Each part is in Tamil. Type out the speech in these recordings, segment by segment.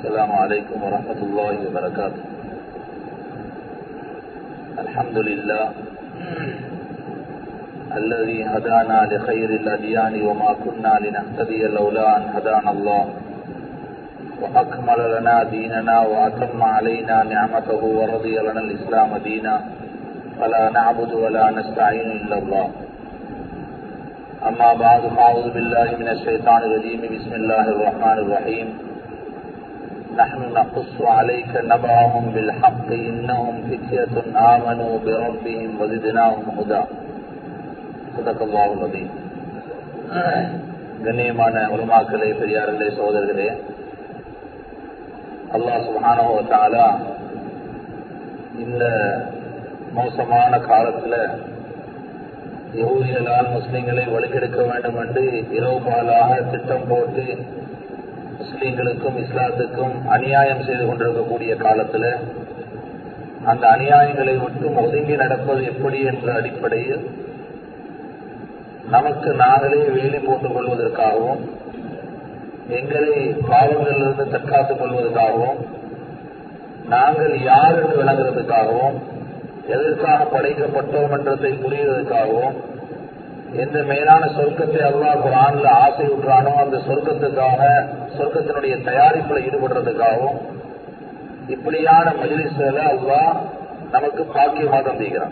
السلام عليكم ورحمة الله وبركاته الحمد لله الذي هدانا لخير الأديان وما كنا لنهتدي لولا أن هدانا الله وأكمل لنا ديننا وأتم علينا نعمته ورضي لنا الإسلام دينا فلا نعبد ولا نستعين إلا الله أما بعد فأعوذ بالله من الشيطان الرجيم بسم الله الرحمن الرحيم نحن نقص عليك نبأهم بالحق إنهم فتية آمنوا بربهم وزدناهم هدى صدق الله العظيم கண்ணியமான உலமாக்களே பெரியார்களே சகோதரர்களே அல்லாஹ் சுபானோ இந்த மோசமான காலத்துல யகுதிகளால் முஸ்லிம்களை வலுக்கெடுக்க வேண்டும் என்று இரவு பாலாக திட்டம் போட்டு முஸ்லிம்களுக்கும் இஸ்லாத்துக்கும் அநியாயம் செய்து கொண்டிருக்கக்கூடிய காலத்துல அந்த அநியாயங்களை விட்டும் ஒதுங்கி நடப்பது எப்படி என்ற அடிப்படையில் நமக்கு நாங்களே வேலி போட்டுக் கொள்வதற்காகவும் எங்களை பாவங்களிலிருந்து தற்காத்துக் கொள்வதற்காகவும் நாங்கள் யார் என்று விளங்குறதுக்காகவும் எதற்காக படைக்கப்பட்டோம் என்றதை புரிவதற்காகவும் எந்த மேலான சொர்க்கத்தை அல்லா குரான்ல ஆசை விட்டுறானோ அந்த சொர்க்கத்துக்காக சொர்க்கத்தினுடைய தயாரிப்புல ஈடுபடுறதுக்காகவும் இப்படியான மஜிலிஸ்ல அல்லா நமக்கு பாக்கியமாக தந்திக்கிறான்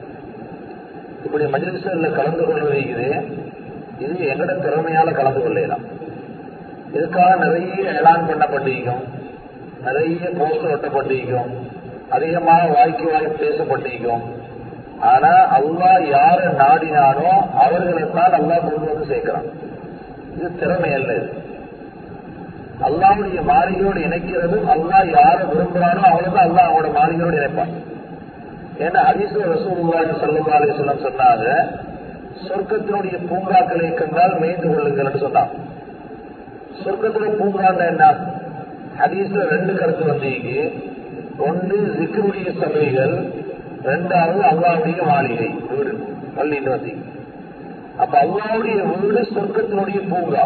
இப்படி மஜிலிஸ்ல கலந்து கொள்வது இது எங்கட திறமையால கலந்து கொள்ளலாம் இதுக்காக நிறைய எலான் பண்ணப்பட்டிருக்கும் நிறைய போஸ்டர் ஒட்டப்பட்டிருக்கும் அதிகமாக வாய்க்கு வாய் பேசப்பட்டிருக்கும் ஆனா அல்லா யார நாடினானோ அவர்களைத்தான் அல்லா கொண்டு வந்து சேர்க்கிறான் இது திறமை அல்ல இது அல்லாவுடைய மாளிகையோடு இணைக்கிறது அல்லா யார விரும்புறானோ அவளுக்கு அல்லா அவனோட மாளிகையோடு இணைப்பான் ஏன்னா ஹரிசு ரசூல்லாஜி சல்லா அலிஸ்லாம் சொன்னாங்க சொர்க்கத்தினுடைய பூங்காக்களை கண்டால் மேய்ந்து கொள்ளுங்கள் சொன்னாங்க சொர்க்கத்துல பூங்காண்ட என்ன ஹதீஸ்ல ரெண்டு கருத்து வந்தீங்க ஒன்று சிக்கருடைய சபைகள் ரெண்டாவது அல்லாவுடைய மாளிகை வீடு பள்ளின்னு வந்தீங்க அப்ப அல்லாவுடைய வீடு சொர்க்கத்தினுடைய பூங்கா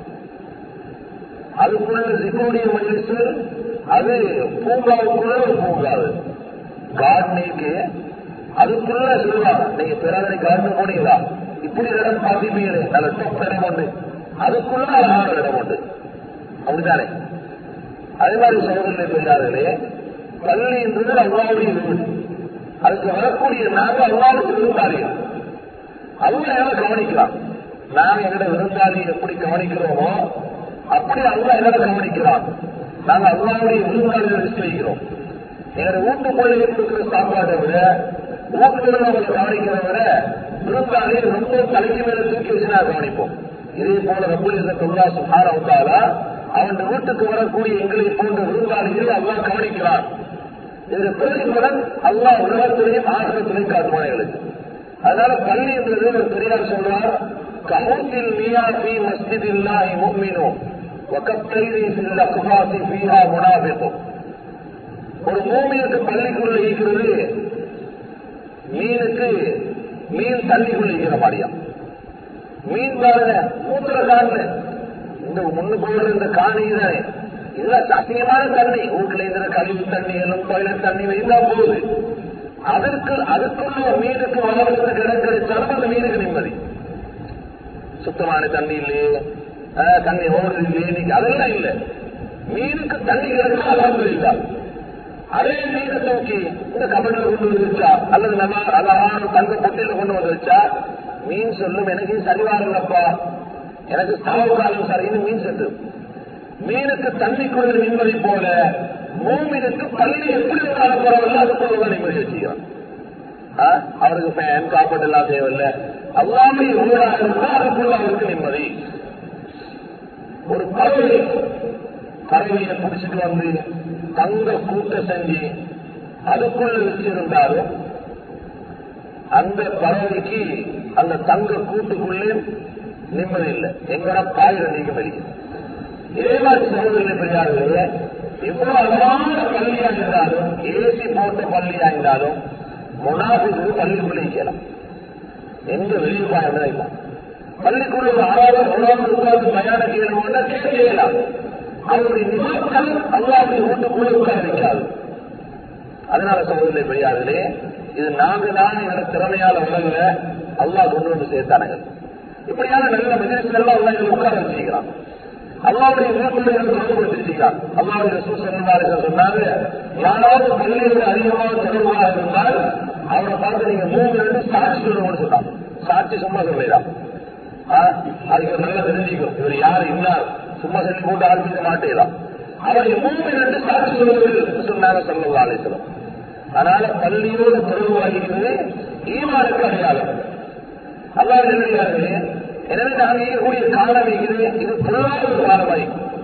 அதுக்குள்ள சிக்கருடைய மஜிலிசு அது பூங்காவுக்குள்ள ஒரு பூங்கா அது கார்டனுக்கு அதுக்குள்ள சொல்லுவாங்க நீங்க பிறகு கார்டன் போனீங்களா இப்படி இடம் பாத்தீங்களே நல்ல டொப் இடம் உண்டு அதுக்குள்ள அழகான இடம் உண்டு அப்படித்தானே அதே மாதிரி சகோதரர்களே பெரியார்களே பள்ளி என்பது அல்லாவுடைய வீடு அதுக்கு வரக்கூடிய நாங்க அல்லாவுக்கு விருந்தாளிகள் அவங்க எங்களை கவனிக்கலாம் நாங்க எங்கட விருந்தாளி எப்படி கவனிக்கிறோமோ அப்படி அல்லா எங்களை கவனிக்கலாம் நாங்க அல்லாவுடைய விருந்தாளிகள் நிச்சயிக்கிறோம் எங்க வீட்டு பிள்ளைகள் கொடுக்கிற சாப்பாட்டை விட வீட்டுல அவங்களை கவனிக்கிறத விட விருந்தாளியை ரொம்ப தலைக்கு மேல தூக்கி வச்சு நான் கவனிப்போம் இதே போல ரொம்ப தொல்லா சுகார வந்தாலா அவன் வீட்டுக்கு வரக்கூடிய எங்களை போன்ற விருந்தாளிகளை அல்லா கவனிக்கிறான் இந்த பிரதிபலன் அல்லா உலகத்திலையும் ஆசிரத்திலையும் காட்டுவான் எங்களுக்கு அதனால பள்ளி என்றது ஒரு பெரியார் சொல்றார் கமூத்தில் மியா பி மஸ்ஜித் இல்லாஹி முக்மினோ வக்கத்தைரி சில் அக்பாசி பீஹா முனாபிக்கும் ஒரு மூமியுக்கு பள்ளிக்குள்ள இருக்கிறது மீனுக்கு மீன் தண்ணிக்குள்ள இருக்கிற மாதிரியா மீன் பாருங்க மூத்திர காணல இந்த முன்னு போடுற இந்த காணி தானே இதெல்லாம் சத்தியமான தண்ணி வீட்டுல இருக்கிற கழிவு தண்ணிகளும் டாய்லெட் தண்ணி இருந்தா போகுது அதற்கு அதுக்குள்ள மீனுக்கு வாழ்றதுக்கு இடம் கிடைச்சாலும் அந்த மீனுக்கு நிம்மதி சுத்தமான தண்ணி இல்லையே தண்ணி ஓடுது இல்லையே நீங்க அதெல்லாம் இல்ல மீனுக்கு தண்ணி கிடைச்சா அதாவது இல்லா அதே மீனை தூக்கி இந்த கபடில கொண்டு வந்து வச்சா அல்லது நம்ம அழகான தங்க பொட்டியில கொண்டு வந்து வச்சா மீன் சொல்லும் எனக்கு சரிவாரல்லப்பா எனக்கு சாவுக்காலம் சரின்னு மீன் சென்று மீனுக்கு தண்ணிக்குள்ள நிம்மதி போல மூமினுக்கு பள்ளி எப்படி அனுப்புறவர்கள் அதுக்குள்ளதான் நிம்மதி வச்சுக்கிறான் அவருக்கு ஃபேன் காப்பீடு எல்லாம் தேவையில்லை அல்லாமே ஊராக இருந்தா அதுக்குள்ள அவருக்கு நிம்மதி ஒரு பறவை பறவையை பிடிச்சிட்டு வந்து தங்க கூட்ட செஞ்சு அதுக்குள்ள வச்சிருந்தாலும் அந்த பறவைக்கு அந்த தங்க கூட்டுக்குள்ளே நிம்மதி இல்லை எங்கட பாயிர நீங்க வெளியே இதே மாதிரி சகோதரர்களை பெரியார்களே எவ்வளவு அழகான பள்ளியா இருந்தாலும் ஏசி போட்ட பள்ளியா இருந்தாலும் முனாபிக்கு பள்ளிக்குள்ளே இருக்கலாம் எங்க வெளியே பாயிரம் இல்லை பள்ளிக்குள்ள ஒரு ஆறாவது மூணாவது உட்கார்ந்து பயணம் செய்யணும்னா கேட்கலாம் அவருடைய நிகழ்ச்கள் அல்லாவுடைய வீட்டுக்குள்ளே உட்கார வைக்காது அதனால சகோதரர்களே பெரியார்களே இது நாங்க தான் எங்களை திறமையால உலகில அல்லாஹ் கொண்டு வந்து சேர்த்தானுங்க இப்படியான நல்ல மனிதர்கள் எல்லாம் அல்லா எங்களை உட்கார வச்சிருக்கிறான் அல்லாவுடைய வீட்டுல தொடர்புபடுத்திருக்கிறான் அல்லாவுடைய சூசனார்கள் சொன்னாங்க யாராவது பள்ளியோட அதிகமாக தொடர்பாக இருந்தால் அவரை பார்த்து நீங்க மூணு ரெண்டு சாட்சி சொல்லணும்னு சொன்னாங்க சாட்சி சும்மா சொல்லிடான் அதுக்கு நல்லா தெரிஞ்சுக்கும் இவர் யாரு இன்னார் சும்மா சொல்லி போட்டு ஆரம்பிக்க மாட்டேதான் அவரை மூணு ரெண்டு சாட்சி சொல்லுவது சொன்னாங்க சொல்லவா அழைக்கிறோம் அதனால பள்ளியோடு தொடர்பு ஆகிறது ஈமானுக்கு அடையாளம் அல்லா நிலையாரு எனவே நாங்கள் இருக்கக்கூடிய காலம் இது இது பொருளாத ஒரு காலமாய்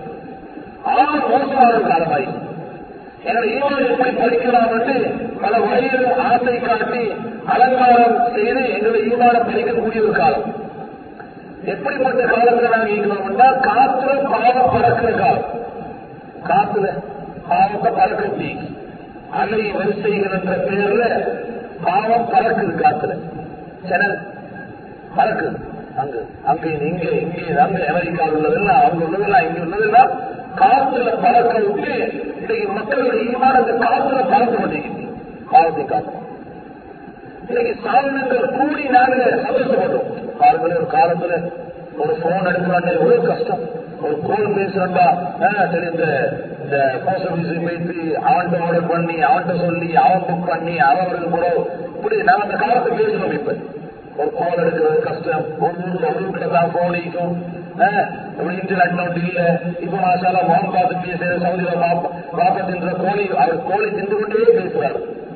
ஆக மோசமான ஒரு காலமாய் எங்களை ஈமான் எப்படி படிக்கலாம் என்று பல வழிகளில் ஆசை காட்டி அலங்காரம் செய்து எங்களை ஈமான படிக்கக்கூடிய ஒரு காலம் எப்படிப்பட்ட காலத்துல நாங்கள் இருக்கிறோம்னா காத்துல பாவம் பறக்கிற காலம் காத்துல பாவத்தை பறக்கட்டி அலை வரிசைகள் என்ற பெயர்ல பாவம் பறக்குது காத்துல செனல் பறக்குது அங்கு அங்க இங்க இங்கே அங்க அமெரிக்காவில் உள்ளதெல்லாம் அவங்க உள்ளதெல்லாம் இங்க உள்ளதெல்லாம் காத்துல பறக்க விட்டு இன்னைக்கு மக்களுடைய ஈமான அந்த காத்துல பறக்க மாட்டேங்குது பாவத்தை காரணம் இன்னைக்கு சாதனங்கள் கூடி நாங்க சந்தோஷப்படுறோம் பாருங்களேன் ஒரு காலத்துல ஒரு போன் எடுக்கிறாங்க எவ்வளவு கஷ்டம் ஒரு கோல் பேசுறா சரி இந்த இந்த போஸ்ட் ஆபீஸ் போயிட்டு அவன்கிட்ட ஆர்டர் பண்ணி அவன்கிட்ட சொல்லி அவன் புக் பண்ணி அவன் கூட இப்படி நாங்க அந்த காலத்தை பேசுறோம் இப்ப ஒரு கோல் எடுக்கிறது கஷ்டம் ஒரு ஊர்ல ஒரு வீட்டுல தான் போன் இருக்கும் இன்டர்நெட் நோட் இல்ல இப்ப மாசால மோகன் பார்த்து பேசுற சவுதியில பாப்பா தின்ற கோழி அவர் கோழி தின்று கொண்டே பேசுறாரு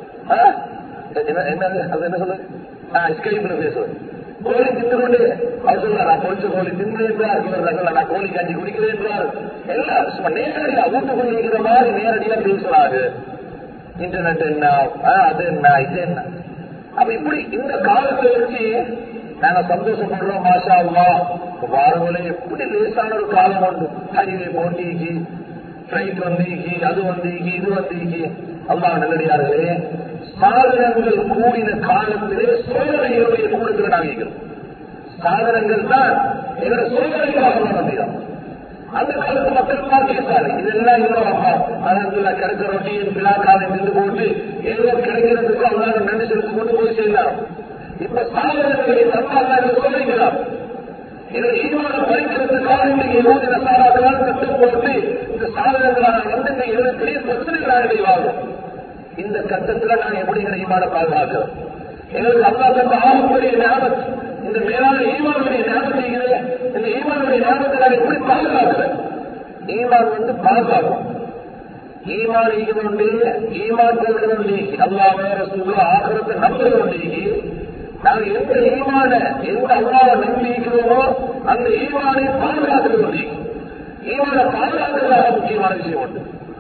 என்னது அது என்ன சொல்லு ஸ்கைப்ல பேசுறது கோழி தின்று கொண்டு அவர் சொல்றாரு நான் பொறிச்ச கோழி தின்னு என்றார் இவர் நான் கோழி காஞ்சி குடிக்கிறேன் என்றார் எல்லாம் சும்மா நேரடியா வீட்டுக்குள்ள இருக்கிற மாதிரி நேரடியா பேசுறாரு இன்டர்நெட் என்ன அது என்ன இது என்ன அப்ப இப்படி இந்த காலத்தை வச்சு நாங்க சந்தோஷப்படுறோம் மாஷா அல்லா வாரங்களே எப்படி லேசான ஒரு காலம் உண்டு ஹைவே போட்டிக்கு பிளைட் வந்தீங்க அது வந்தீங்க இது வந்தீங்க அல்லா நல்லடியார்களே சாதனங்கள் கூடின காலத்திலே சோதனைகளுடைய கூடுதல் நாங்கள் சாதனங்கள் தான் எங்களோட சோதனைகளாக நம்பிதான் அந்த காலத்து மக்கள் தான் கேட்டாரு இதெல்லாம் இன்னும் அதற்கு கிடைச்ச ரொட்டியின் விழாக்காலை நின்று போட்டு ஏதோ கிடைக்கிறதுக்கு அவங்க நன்றி செலுத்தி கொண்டு போய் சேர்ந்தார் இப்ப சாதனங்களை தன்னாங்க சோதனைகிறார் இதை ஈடுபாடு பறிக்கிறதுக்காக இன்னைக்கு இருபது நசாராக்களால் திட்டம் போட்டு இந்த சாதனங்களான வந்து இந்த இருபது பெரிய பிரச்சனைகளாக இடைவாகும் இந்த கட்டத்துல நான் எப்படி எங்களை ஈமாட பாதுகாக்கிறோம் எங்களுக்கு அல்லா தந்த ஆகக்கூடிய ஞாபகம் இந்த மேலான ஈமானுடைய ஞாபகம் செய்கிறேன் இந்த ஈமானுடைய ஞாபகத்தை நான் எப்படி பாதுகாக்கிறேன் ஈமான் வந்து பாதுகாக்கும் ஈமான் ஈகனுண்டு ஈமான் கொள்கிறோண்டி அல்லா வேற சொல்ல ஆகிறத நம்புகிறோண்டி நாங்கள் எந்த ஈமான எந்த அல்லாவை நம்பி இருக்கிறோமோ அந்த ஈமானை பாதுகாக்கிறோண்டி ஈமான பாதுகாக்கிறதாக முக்கியமான விஷயம் உண்டு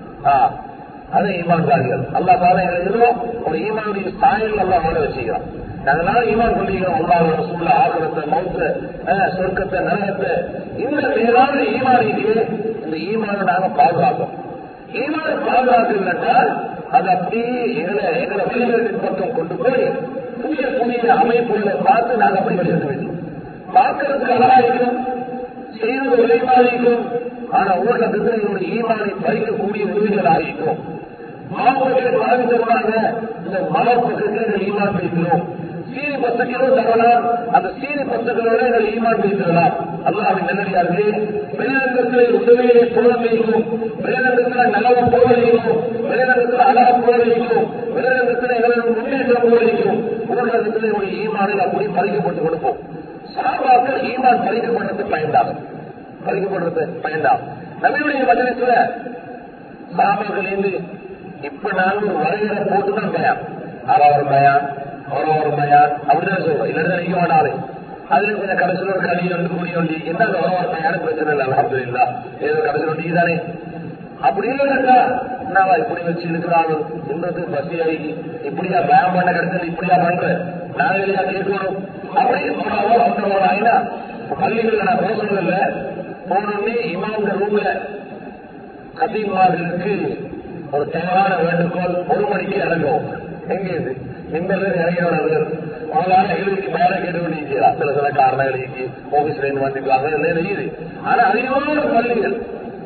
அதை ஈமான்தாரிகள் அல்லா தால எழுதுறோம் ஒரு ஈமானுடைய சாயல் அல்லா வாழ வச்சுக்கிறோம் அதனால ஈமான் சொல்லிக்கிறோம் அல்லாவோட சூழல ஆகிறத மௌத்த சொர்க்கத்தை நரகத்தை இந்த மேலான ஈமானிக்கு இந்த ஈமான நாங்க பாதுகாக்கிறோம் ஈமான பாதுகாக்கலன்றால் அது அப்படியே எங்களை எங்களை வெளிநாட்டின் பக்கம் கொண்டு போய் புதிய புதிய அமைப்புகளை பார்த்து நாங்கள் அப்படி வெளியிட வேண்டும் பார்க்கறதுக்கு அழகா இருக்கும் செய்வது விளைவாக இருக்கும் ஆனா ஊடகத்துக்கு எங்களுடைய ஈமானை பறிக்கக்கூடிய உரிமைகளாக இருக்கும் மாவட்டத்தில் வாழ்ந்துள்ளாங்க இந்த மாவட்டத்துக்கு எங்கள் ஈமான் வைக்கிறோம் சீனி பத்து கிலோ தரலாம் அந்த சீனி பத்து கிலோட எங்கள் ஈமான் வைத்திடலாம் அல்லாவின் நல்லடியார்களே வெளிநகரத்தில் உதவியை போல வைக்கும் வெளிநகரத்தில் நலவம் போல வைக்கும் வெளிநகரத்தில் அழக போல வைக்கும் வெளிநகரத்தில் எங்களது முன்னேற்றம் போல வைக்கும் ஊடகத்தில் என்னுடைய ஈமானில் அப்படி பறிக்கப்பட்டு கொடுப்போம் சாபாக்கள் ஈமான் பறிக்கப்படுறது பயன்தாங்க பறிக்கப்படுறது பயன்தான் நம்மளுடைய மஜனத்துல சாபாக்கள் இருந்து இப்ப நான் ஒரு வரையறை போட்டுதான் பயான் அவ ஒரு பயான் அவர ஒரு பயான் அப்படிதான் சொல்றோம் இல்லைன்னா நிக்க மாட்டாளே அதுல கொஞ்சம் கடைசியில் ஒரு கல்வி வந்து கூடிய வண்டி என்ன ஒரு ஒரு பயான பிரச்சனை இல்லை அலமது இல்லா ஏதோ கடைசி வண்டி தானே அப்படி இல்லைன்னா நான் இப்படி வச்சு இருக்கிறாங்க இன்றது பசி ஆகி இப்படியா பயம் பண்ண கிடைச்சது இப்படியா பண்ற நாங்க இல்லையா கேட்கணும் அப்படி போனாவோ அவங்க ஆயினா பள்ளிகள்ல நான் பேசுறதில்ல போனோடனே இமாந்த ரூம்ல கதீமார்களுக்கு ஒரு தேவையான வேண்டுகோள் ஒரு மணிக்கு இறங்கும் எங்க இது நிம்மதி இறங்கினவர்கள் அவங்களால எங்களுக்கு மேல கேட்டு வேண்டியிருக்கிறா சில சில காரணங்களுக்கு ஆபீஸ்ல இருந்து வந்துருக்காங்க எல்லாம் இது ஆனா அதிகமான பள்ளிகள்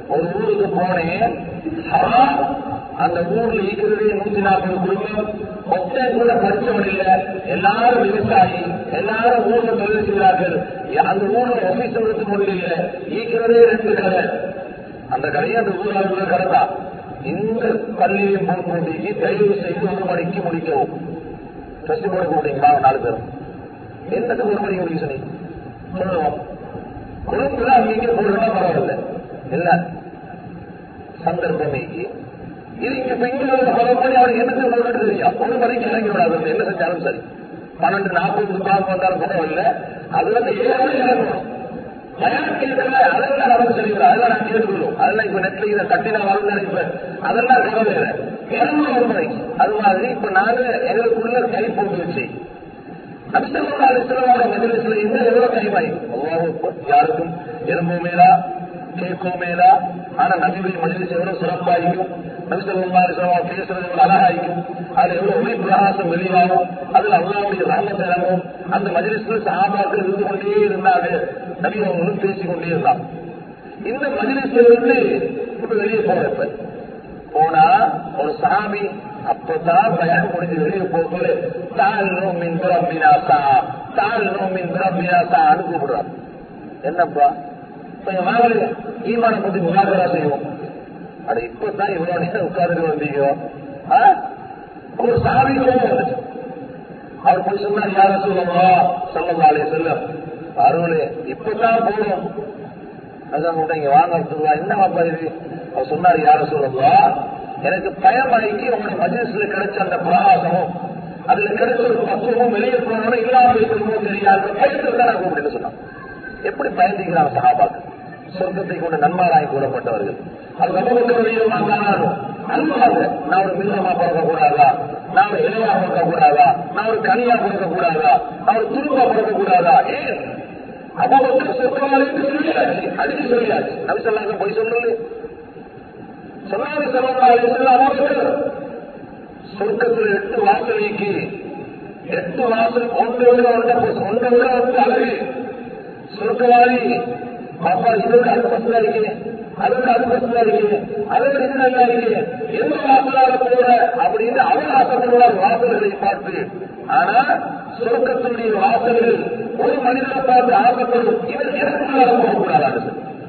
ஒரு ஊருக்கு போனேன் ஹராம் அந்த ஊர்ல இருக்கிறதே நூத்தி நாற்பது குடும்பம் ஒற்றை கூட படிச்சவன் இல்ல எல்லாரும் விவசாயி எல்லாரும் ஊர்ல தொழில் செய்கிறார்கள் அந்த ஊர்ல ஆபீஸ் எடுத்து கொண்டு இல்ல ஈக்கிறதே ரெண்டு கடை அந்த கடையை அந்த ஊர்ல உள்ள கடை தான் இந்த பள்ளியை போட்டிக்கு தயவு செய்து ஒரு மணிக்கு முடிக்கவும் டெஸ்ட் போட போட்டீங்களா நாலு பேரும் என்னத்துக்கு ஒரு மணிக்கு முடிக்க சொன்னீங்க சொல்லுவோம் கொழும்புல அங்க இங்க போடுறதா பரவாயில்ல இல்ல சந்தர்ப்பம் நீக்கி இது இங்க பெண்களோட பல மணி அவருக்கு என்னத்துக்கு போட்டு தெரியும் ஒரு மணிக்கு இறங்கி விடாது என்ன செஞ்சாலும் சரி பன்னெண்டு நாற்பது ரூபாய் வந்தாலும் பரவாயில்ல அதுல இருந்து ஏழு மணி இறங்கணும் பயம் கேட்கல அதெல்லாம் நமக்கு தெரியும் அதெல்லாம் நான் கேட்டுக்கொள்ளும் அதெல்லாம் இப்ப நெட்ல இதை தட்டினா வரும் நினைப்பேன் அதெல்லாம் கவலை இரநூறு ஒரு மணிக்கு அது மாதிரி இப்ப நாங்க எங்களுக்குள்ள கை போட்டு வச்சு அபிஷேகோட மஜலிஸ்ல இந்த எவ்வளவு டைம் ஆகும் யாருக்கும் எலும்பு மேலா கேட்கோ மேலா ஆனா நபியுடைய மஜலிஸ் எவ்வளவு சிறப்பாயிருக்கும் நபிசல்லாசம் பேசுறது எவ்வளவு அழகாயிருக்கும் அதுல எவ்வளவு ஒளி பிரகாசம் வெளியாகும் அதுல அல்லாவுடைய ராமத்தை இறங்கும் அந்த மஜலிஸ்ல சகாபாக்கள் இருந்து கொண்டே இருந்தாங்க நபி அவங்களும் பேசிக் கொண்டே இருந்தான் இந்த மஜலிஸ்ல இருந்து இப்ப வெளியே போறப்ப போனா ஒரு சாமி அப்பதான் பயம் முடிஞ்சு வெளியே போகல தாழ் நோமின் பிரபினாசா தாழ் நோமின் பிரபினாசா கூப்பிடுறார் என்னப்பா கொஞ்சம் வாங்கலையா ஈமான பத்தி முகாகரா செய்வோம் அட இப்பதான் இவ்வளவு நேரம் உட்கார்ந்து வந்தீங்க ஆ? ஒரு சாமி கோபம் வந்துச்சு அவர் போய் சொன்னார் யார சொல்லலாம் சொல்லலாலே செல்லம் அருளே இப்பதான் போகணும் அதான் கூட இங்க வாங்க சொல்லலாம் என்னவாப்பா இது அவர் சொன்னார் யார சொல்லலாம் எனக்கு பயமாக்கி உங்களுடைய மஜிஸ்ல கிடைச்ச அந்த பிரகாசமும் அதுல கிடைச்ச ஒரு பக்குவமும் வெளியே போனோம் இல்லாம இருக்கணுமோ தெரியாது பயத்துல தான் நான் கூப்பிட்டு சொன்னான் எப்படி பயந்துக்கிறாங்க சகாபாக்கு சொர்க்கத்தை கொண்டு நன்மாராய் கூறப்பட்டவர்கள் அது கபகத்தோடையும் அன்பாக நான் ஒரு மிருகமா பிறக்க கூடாதா நான் ஒரு இலையா பிறக்க கூடாதா நான் ஒரு கனியா பிறக்க கூடாதா நான் ஒரு துரும்பா பிறக்க கூடாதா ஏன் அபகத்தர் சொர்க்கவாளிக்கு சொல்லியாச்சு அடிச்சு சொல்லியாச்சு நபி சொல்லாங்க போய் சொல்லு சொல்லாது சொல்லலாம் சொர்க்கத்தில் எட்டு வாசலைக்கு எட்டு வாசல் ஒன்று விட ஒன்றை விட வந்து அழகு சொர்க்கவாதி பாப்பா இதுக்கு அது பசங்க இருக்கேன் அதுக்கு அது பசங்க இருக்கேன் அதுக்கு இது நல்லா இருக்கேன் எந்த வாசலாக போற அப்படின்னு அவர் ஆசைப்படுவார் வாசல்களை பார்த்து ஆனா சொர்க்கத்துடைய வாசல்கள் ஒரு மனிதனை பார்த்து ஆசைப்படும் இவர் எனக்குள்ளாக போகக்கூடாது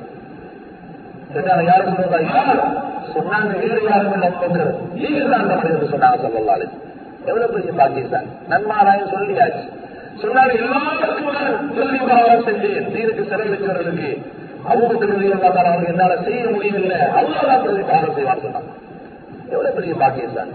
கேட்டாங்க யாரும் சொல்றதா யார் சொன்னாங்க வேறு யாரும் இல்லை நீங்க தான் அந்த மனிதர் சொன்னாங்க சொல்லலாலே எவ்வளவு பெரிய பாக்கியத்தான் நன்மாராயம் சொல்லியாச்சு சொன்னாங்க எல்லாருக்கும் சொல்லி உபகாரம் செஞ்சேன் நீருக்கு செலவழிச்சவர்களுக்கு அவங்க அவருக்கு என்னால செய்ய முடியவில்லை அவ்வளவுதான் பிரதி பாகம் செய்வார் சொன்னாங்க எவ்வளவு பெரிய பாக்கியம் தான்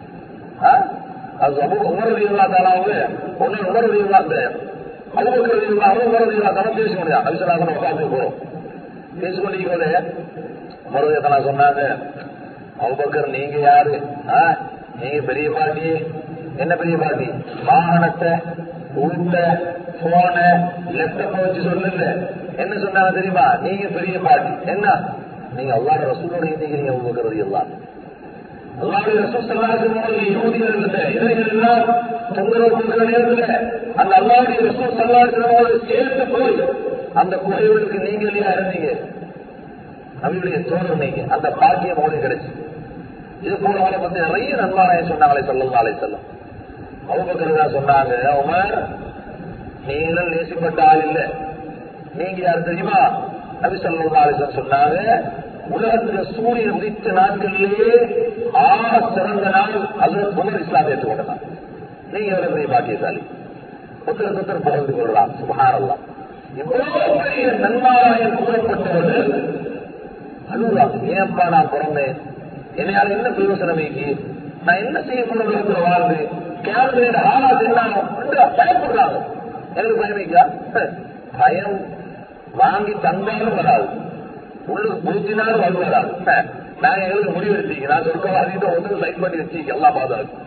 அது அவங்க உணர்வு இல்லாதாலாவது ஒன்னு உணர்வு இல்லாத அவங்க அவங்க உணர்வு இல்லாத பேச முடியாது அபிசலாக உட்காந்து போறோம் பேசிக்கொண்டிருக்கிறது முருகத்தனா சொன்னாங்க அவுபக்கர் நீங்க யாரு ஆ? நீங்க பெரிய பாட்டி என்ன பெரிய பாட்டி வாகனத்தை உள்ள போன லெப்டப்ப வச்சு சொல்லுங்க என்ன சொன்னாங்க தெரியுமா நீங்க பெரிய பாட்டி என்ன நீங்க அல்லாட ரசூலோட இருந்தீங்க அவுபக்கர் எல்லாம் அல்லாவுடைய ரசூல் சல்லாசனோட யூதிகள் இருந்த இதைகள் எல்லாம் தொந்தரவு கொடுக்கிற நேரத்தில் அந்த அல்லாவுடைய ரசூல் சல்லாசனோடு சேர்த்து போய் அந்த குகைகளுக்கு நீங்க இல்லையா இருந்தீங்க நபியுடைய தோழர் நீங்க அந்த பாக்கியம் உங்களுக்கு கிடைச்சு இது போல பத்தி நிறைய நன்மாராயம் சொன்னாங்களே சொல்லலாம் அலை செல்லம் அவங்க சொன்னாங்க உமர் நீங்களும் நேசிப்பட்ட ஆள் இல்ல நீங்க யார் தெரியுமா நபி சொல்லா அலிசன் சொன்னாங்க உலகத்துல சூரியன் உதித்த நாட்களிலேயே ஆக சிறந்த நாள் அது உமர் இஸ்லாம் ஏற்றுக்கொண்டதான் நீங்க எவ்வளவு பெரிய பாக்கியசாலி ஒருத்தருக்கு ஒருத்தர் பகிர்ந்து கொள்ளலாம் சுபகாரல்லாம் இவ்வளவு பெரிய நன்மாராயம் கூறப்பட்டவர்கள் அழுகுறாங்க ஏன்ப்பா நான் பிறந்தேன் என்னையால என்ன பிரயோசனம் வைக்கி நான் என்ன செய்ய போன வாழ்ந்து கேமரா ஆளா தின்னாலும் பயப்படுறாங்க எனக்கு பயம் வைக்கா பயம் வாங்கி தந்தாலும் வராது உள்ளுக்கு பூச்சினாலும் வந்து வராது நாங்க எங்களுக்கு முடிவெடுத்தீங்க நான் சொர்க்கவாதிட்டு ஒன்று சைட் பண்ணி வச்சீங்க எல்லாம் பாதுகாப்பு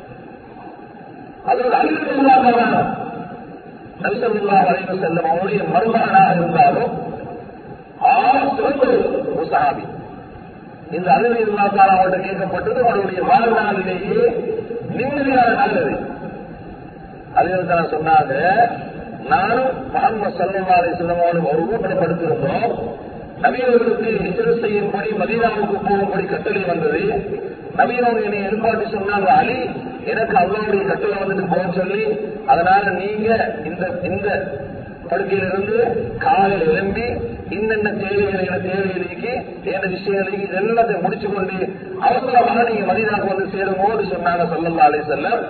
அதோட அழிவு நபிசல்லா வரைவு செல்லும் அவருடைய மருமகனாக இருந்தாலும் ஆக சிறந்த ஒரு சகாபி இந்த அறிவு இல்லாதால் அவர்கிட்ட கேட்கப்பட்டது அவருடைய வாழ்நாளிலேயே நிம்மதியான நல்லது அறிவு சொன்னாங்க நானும் முகமது சல்லா அலி செல்லமோடு ஒரு ஊட்டப்படுத்திருந்தோம் நவீனர்களுக்கு ஹிஜர செய்யும்படி மதீனாவுக்கு போகும்படி கட்டளை வந்தது நவீனவங்க என்னை எழுப்பாட்டி சொன்னாங்க அலி எனக்கு அல்லாவுடைய கட்டளை வந்துட்டு போக சொல்லி அதனால நீங்க இந்த இந்த படுக்கையிலிருந்து காலையில் எழும்பி இன்னென்ன தேவைகளை என தேவைகளுக்கு எந்த விஷயங்களுக்கு இது எல்லாத்தையும் முடிச்சு கொண்டு அவசரமாக நீங்க மதினாக்கு வந்து சேரும்போது சொன்னாங்க சொல்லல்லா அலை செல்லம்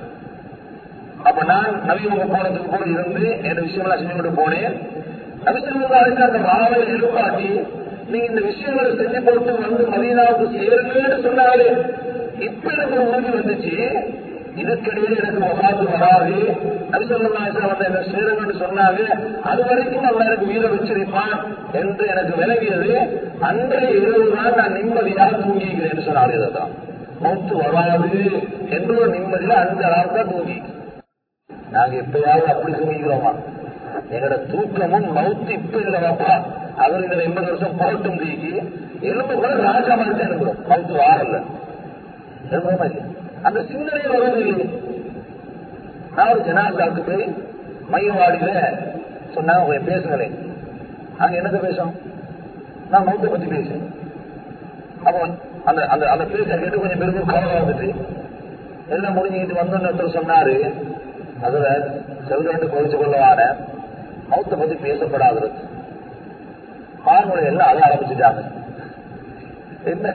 அப்ப நான் நவீன போனதுக்கு கூட இருந்து என் விஷயமெல்லாம் செஞ்சு கொண்டு போனேன் நபிசல்லாருக்கு அந்த மாவை எழுப்பாட்டி நீங்க இந்த விஷயங்களை செஞ்சு போட்டு வந்து மதீனாவுக்கு சேருங்கன்னு சொன்னாலே இப்ப எனக்கு ஒரு உறுதி வந்துச்சு இதுக்கிடையே எனக்கு வகாத்து வராது நபிசல்லாசன் வந்து என்ன சேருங்கன்னு சொன்னாங்க அது வரைக்கும் அவன் எனக்கு உயிரை வச்சிருப்பான் என்று எனக்கு விளங்கியது அன்றைய இரவு தான் நான் நிம்மதியாக தூங்கிக்கிறேன்னு சொன்னாரு இதான் மௌத்து வராது என்ற ஒரு நிம்மதியில அந்த அளவுக்கு தான் தூங்கி நாங்க எப்பயாவது அப்படி தூங்கிக்கிறோமா எங்களோட தூக்கமும் மவுத்து இப்ப இல்லவாப்பா அவர் இந்த எண்பது வருஷம் போட்டும் தீக்கி எலும்பு கூட ராஜா மாதிரி தான் இருக்கிறோம் மவுத்து வாரல்ல எழுபமா இல்லையா அந்த சிந்தனை வருவது இல்லை நான் ஒரு ஜனாதாவுக்கு போய் மையவாடியில சொன்னாங்க உங்க பேசுங்களேன் நாங்க என்னத்த பேசோம் நான் மௌத்தை பத்தி பேசுறேன் அப்போ அந்த அந்த அந்த பேச கேட்டு கொஞ்சம் பெருமை கவலை வந்துட்டு எல்லாம் முடிஞ்சுக்கிட்டு வந்தோன்னு ஒருத்தர் சொன்னாரு அதுல செல்வண்டு குறைச்சு கொள்ளவான மௌத்தை பத்தி பேசப்படாது ஆண்களை எல்லாம் அழ ஆரம்பிச்சுட்டாங்க என்ன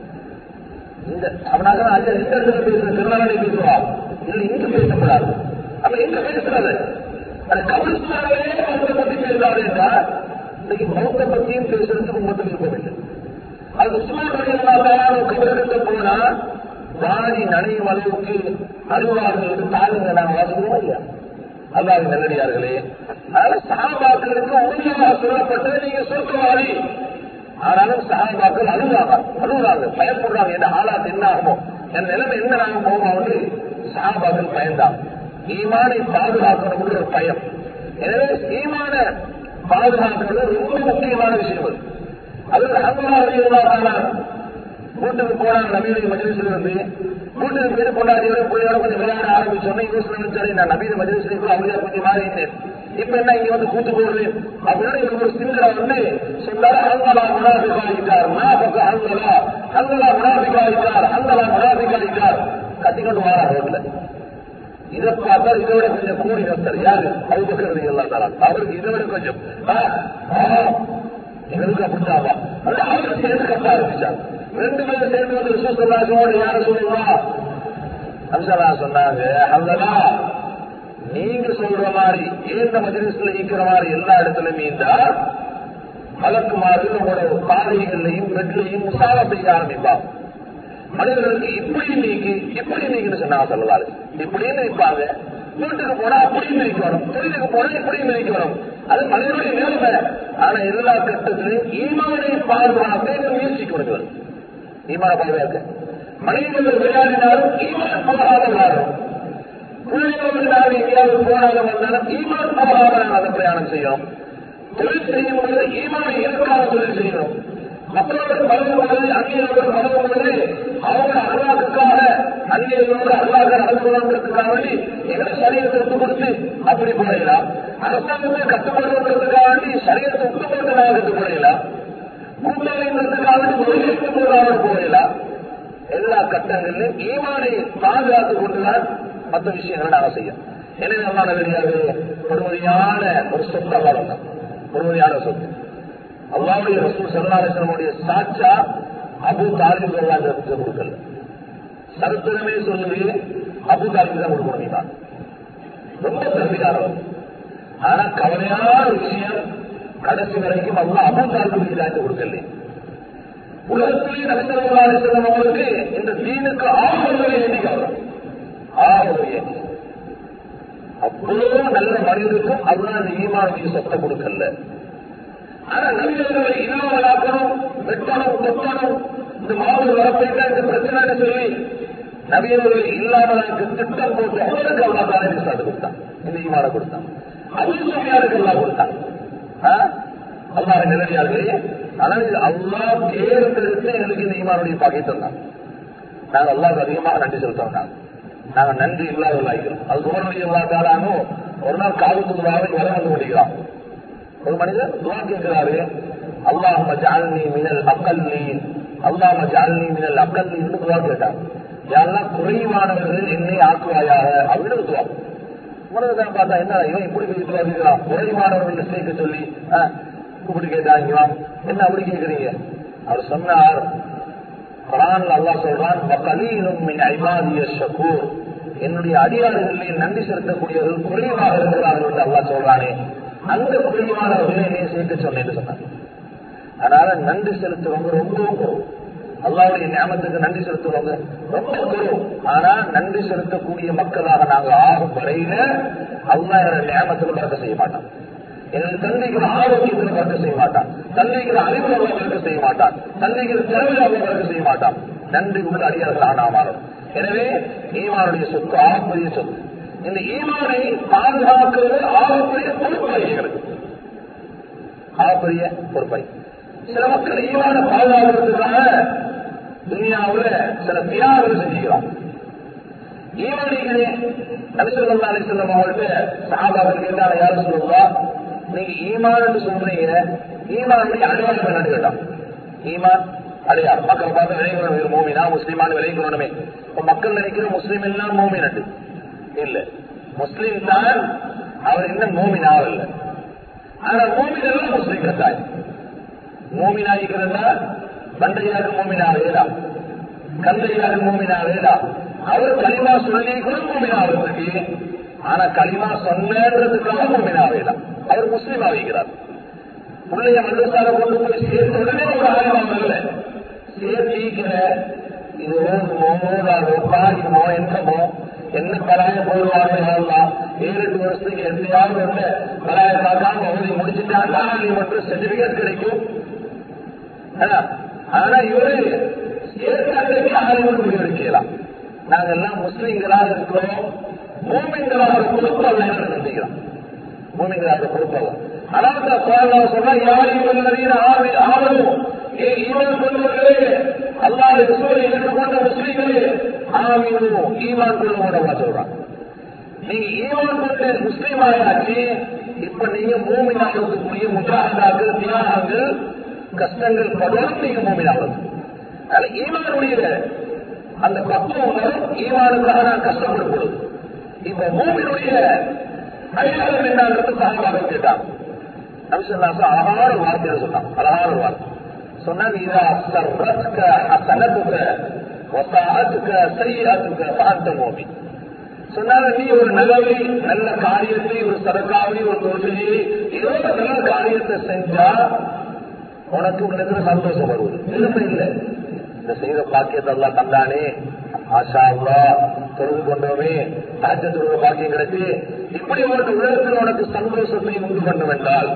இந்த அவனாக அந்த இந்த இடத்துல பேசுற திருநாளை பேசுவா இல்ல இங்க பேசப்படாது அப்ப எங்க பேசுறது அது கபிலிஸ்தானிலே மௌத்தை பத்தி பேசுறாரு என்றால் இன்னைக்கு மௌத்தை பத்தியும் பேசுறதுக்கு மட்டும் இருக்கவில்லை அது உஸ்மான் கபிலிருந்து போனா வாடி நனையும் அளவுக்கு அறிவார்கள் என்று தாழ்ந்த நாம் வாசிக்கிறோம் இல்லையா அல்லாஹ் நல்லடியார்களே அதனால சகாபாக்களுக்கு உறுதியாக சொல்லப்பட்டது நீங்க சொர்க்கவாதி ஆனாலும் சகாபாக்கள் அழுவாங்க அழுகுறாங்க பயப்படுறாங்க என் ஆளாத்து என்ன ஆகுமோ என் நிலைமை என்ன நாங்க போவோம் என்று சகாபாக்கள் பயந்தாங்க ஈமானை பாதுகாக்கணும் ஒரு பயம் எனவே ஈமான பாதுகாக்கிறது ரொம்ப முக்கியமான விஷயம் அது அகமதாக வீட்டுக்கு போனாங்க நவீன மஜலிசில் இருந்து வீட்டுக்கு பேர் கொண்டாடியோட பிள்ளையோட கொஞ்சம் விளையாட ஆரம்பிச்சோன்னே யோசனை வச்சாரு நான் நவீன மஜலிசில் அவங்களே கொஞ்சம் மாறி இருந்தேன் இப்ப என்ன இங்க வந்து கூட்டு போடுறது அப்படின்னு இவங்க ஒரு சிங்கரை வந்து சொன்னாரு அங்கலா முனாபிகாரிக்கார் நாபக்க அங்கலா அங்கலா முனாபிகாரிக்கார் அங்கலா முனாபிகாரிக்கார் கத்திக்கொண்டு வாரா ரோட்ல இதை பார்த்தா இதை விட கொஞ்சம் கூடி நத்தர் யாரு அது பக்கிறது எல்லாம் தரான் அவருக்கு இதை விட கொஞ்சம் ஆ, ஆ, எங்களுக்கு அப்படித்தாவா அது அவருக்கு சேர்ந்து கத்த ஆரம்பிச்சாங்க ரெண்டு பேரும் சேர்ந்து வந்து விசுவசல்லாசோட யார சொல்லுவா அம்சலா சொன்னாங்க அல்லதா நீங்க சொல்ற மாதிரி ஏந்த மஜிலிஸ்ல இருக்கிற மாதிரி எல்லா இடத்துலயுமே இருந்தா மலக்குமார்கள் உங்களோட பாதைகள்லையும் பெட்லையும் முசாவா செய்ய ஆரம்பிப்பாங்க மனிதர்களுக்கு இப்படி நீக்கி இப்படி நீக்கின்னு சொன்னாங்க சொல்லலாரு இப்படின்னு நிற்பாங்க வீட்டுக்கு போனா அப்படியும் இருக்கணும் தொழிலுக்கு போனா இப்படியும் இருக்கணும் அது மனிதனுடைய நிலைமை ஆனா எல்லா கட்டத்திலையும் ஈமானை பாதுகாக்க முயற்சி கொடுக்கிறது ஈமான பாதுகாக்க மனிதர்கள் விளையாடினாலும் ஈமான போகாத விளையாடும் பிள்ளைகள் எங்கேயாவது போனாங்க வந்தாலும் ஈமான் போகாத அந்த பிரயாணம் செய்யும் தொழில் செய்யும் பொழுது ஈமான் இருக்காத தொழில் செய்யணும் மக்களோட பழகும் பொழுது அந்நியர்களோட பழகும் பொழுது அவங்க அல்லாவுக்காக அந்நியர்களோட அல்லாஹ் நடந்து கொள்வதற்காக வேண்டி எங்களை சரீரத்தை விட்டு கொடுத்து அப்படி போடலாம் அரசாங்கத்தை கட்டுப்படுவதற்காக வேண்டி சரீரத்தை விட்டு கொடுத்து நாங்கள் கட்டுப்படையலாம் கூட்டாளின்றதுக்காக வேண்டி மொழிக்கு போகாமல் போகலாம் எல்லா கட்டங்களிலும் ஈமானை பாதுகாத்துக் கொண்டுதான் மற்ற விஷயங்களை நாங்கள் செய்யும் எனவே நல்லா வெளியாக பொறுமதியான ஒரு சொத்தை வளர்ந்தோம் பொறுமதியான சொத்து அல்லாவுடைய ரசூல் சல்லாசனுடைய சாட்சா அபு தாலிப் அல்லாஹ் கொடுக்கல சரித்திரமே சொல்லுது அபு தாலிப் தான் கொடுக்கணும் இமான் ரொம்ப பெருமையானவர் ஆனா கவலையான ஒரு விஷயம் கடைசி வரைக்கும் அல்லா அபு தாலிபுக்கு இதாச்சு கொடுக்கல உலகத்திலேயே நபிசல்லாஹ் செல்லும் அவங்களுக்கு இந்த தீனுக்கு ஆகவே எண்ணிக்காங்க ஆகவே எண்ணி அவ்வளவு நல்ல மனிதருக்கும் அல்லாஹ் அந்த ஈமானுடைய சொத்தை கொடுக்கல ஆனா நபிகளை இல்லாமலாக்கணும் வெட்டணும் கொத்தணும் இந்த மாவு வரப்போயிட்டா இந்த பிரச்சனை சொல்லி நபியர்களை இல்லாமலாக்கு திட்டம் போட்டு அவருக்கு அல்லா தானே விசாட்டு கொடுத்தான் இந்த ஈமான கொடுத்தான் அபுல் சுஃபியானுக்கு அல்லா கொடுத்தான் அல்லா நிலடியார்களே ஆனால் அல்லா தேர்ந்தெடுத்து எங்களுக்கு இந்த ஈமானுடைய பகை தந்தான் நாங்க அல்லாவுக்கு அதிகமாக நன்றி செலுத்தோம் நாங்க நாங்க நன்றி இல்லாதவர்களாகிறோம் அது குமரனுடைய எல்லா காலானும் ஒரு நாள் காவல்துறை வர வந்து முடிக்கிறோம் ஒரு மனிதர் துவா கேட்கிறாரு அல்லாஹ் ஜாலனி மினல் அக்கல்லீன் அல்லாஹ் ஜாலனி மினல் அக்கல்லீன் துவா கேட்டாங்க யாரெல்லாம் குறைவானவர்கள் என்னை ஆக்குவாயாக அப்படின்னு துவா உனக்குதான் பார்த்தா என்ன இவன் இப்படி போயிட்டு வருகிறான் குறைவானவர்கள் சேர்க்க சொல்லி ஆஹ், கூப்பிட்டு கேட்டாங்க என்ன அப்படி கேட்கறீங்க அவர் சொன்னார் குரான்ல அல்லாஹ் சொல்றான் "வகலீலும் மின் இபாதிய ஷகூர்." என்னுடைய அடியாறுகளிலே நன்றி செலுத்தக்கூடியவர்கள் குறைவாக இருக்கிறார்கள் என்று அல்லாஹ் சொல்றானே அந்த குறைவானவர்களை என்னை சேர்க்க சொன்னேன்னு சொன்னார் அதனால நன்றி செலுத்துறவங்க ரொம்பவும் குறவு அல்லாவுடைய ஞாபகத்துக்கு நன்றி செலுத்துறவங்க ரொம்ப குறவு ஆனா நன்றி செலுத்தக்கூடிய மக்களாக நாங்க ஆகும் வரையில அல்லா ஞாபகத்தில் பறக்க செய்ய மாட்டான் எனக்கு தந்தைக்கிற ஆரோக்கியத்தில் பறக்க செய்ய மாட்டான் தந்தைக்கிற அறிவுல பறக்க செய்ய மாட்டான் தந்தைக்கிற திறமையில பறக்க செய்ய மாட்டான் நன்றி உள்ள அடியார்கள் ஆனா மாறும் எனவே ஈமானுடைய சொத்து ஆகப்பெரிய சொத்து இந்த ஈமானை பாதுகாக்கிறது ஆகப்பெரிய பொறுப்பாகிறது ஆகப்பெரிய பொறுப்பை சில மக்கள் ஈமான பாதுகாக்கிறதுக்காக துனியாவுல சில தியாகங்கள் செஞ்சுக்கிறான் ஈமானிகளே நபிசல்லா அலிசல்லம் அவங்கள்ட்ட சஹாபாக்கள் கேட்டாங்க யாரும் சொல்லுவா நீங்க ஈமான் சொல்றீங்க ஈமானுடைய அடையாளம் என்னன்னு கேட்டான் ஈமான் அடையாளம் மக்கள் பார்த்து விளைவுறணும் மூமினா முஸ்லிமான விளைவுறணுமே இப்ப மக்கள் நினைக்கிற முஸ்லீம் எல்லாம் மூமின் இல்ல முஸ்லீம் தான் அவர் இன்னும் மூமின் ஆகல ஆனா மூமின் எல்லாம் முஸ்லீம் கட்டாய் மூமினாகிறதா பண்டையாக மூமினாகலாம் கந்தையாக மூமினாகலாம் அவர் களிமா சொல்லி கூட மூமினாகிறதுக்கு ஆனா களிமா சொன்னதுக்காக மூமினாகலாம் அவர் முஸ்லீம் ஆகிறார் பிள்ளைய மதரசால கொண்டு போய் சேர்த்த உடனே ஒரு ஆயிரம் இல்லை சேர்த்திக்கிற இது ஓடுமோ ஓடாதோ பாயுமோ என்னமோ என்ன பலாய போடுவாங்க ஏழு எட்டு வருஷத்துக்கு எந்தையாவது வந்து பலாய பார்க்காம ஓதி முடிச்சுட்டாங்க நீ மட்டும் சர்டிபிகேட் கிடைக்கும் ஆனா, ஆனா இவரு ஏற்கனவே ஆளுநர் முடிவெடுக்கலாம் நாங்க எல்லாம் முஸ்லிம்களாக இருக்கிறோம் மூமின்களாக பொறுப்பு அல்ல நினைக்கிறோம் மூமின்களாக பொறுப்பு அல்ல அதாவது கோரலாம் சொன்னா யாரையும் கொண்டவரையும் ஆவணும் ஏ ஈமான் கொண்டவர்களே அல்லாஹ் ரசூலை ஏற்றுக்கொண்ட முஸ்லிம்களே ஆமீனும் ஈமான் கொள்ளவோட சொல்றான் நீங்க ஈமான் கொண்டு முஸ்லீம் ஆயாச்சு இப்ப நீங்க மூமினாக இருக்கக்கூடிய முஜாஹிதாக்கள் தியாகங்கள் கஷ்டங்கள் படுவது நீங்க மூமினாவது அதனால ஈமானுடைய அந்த பக்குவம் வரும் ஈமானுக்காக நான் கஷ்டப்படுவது இப்ப மூமினுடைய அடையாளம் என்னன்றது சாகமாக கேட்டான் நபிசல்லாசம் அழகான ஒரு வார்த்தையை சொன்னான் அழகான ஒரு வார்த்தை சொன்னாங்க இதா சர்ரத்க ஹசனத்துக்க வசாஅத்துக்க சையாத்துக்க சாந்த மூமி சொன்னாங்க நீ ஒரு நல்லவை நல்ல காரியத்தை ஒரு சரக்காவை ஒரு தொழிலை ஏதோ ஒரு நல்ல காரியத்தை செஞ்சா உனக்கு உனக்கு சந்தோஷம் வருவது எதுவுமே இல்லை இந்த செய்த பாக்கியத்தை எல்லாம் தந்தானே ஆஷா அல்லா தொழுது கொண்டோமே தாஜத்தோட பாக்கியம் கிடைச்சு இப்படி உனக்கு உலகத்தில் உனக்கு சந்தோஷத்தை உண்டு பண்ண வேண்டால்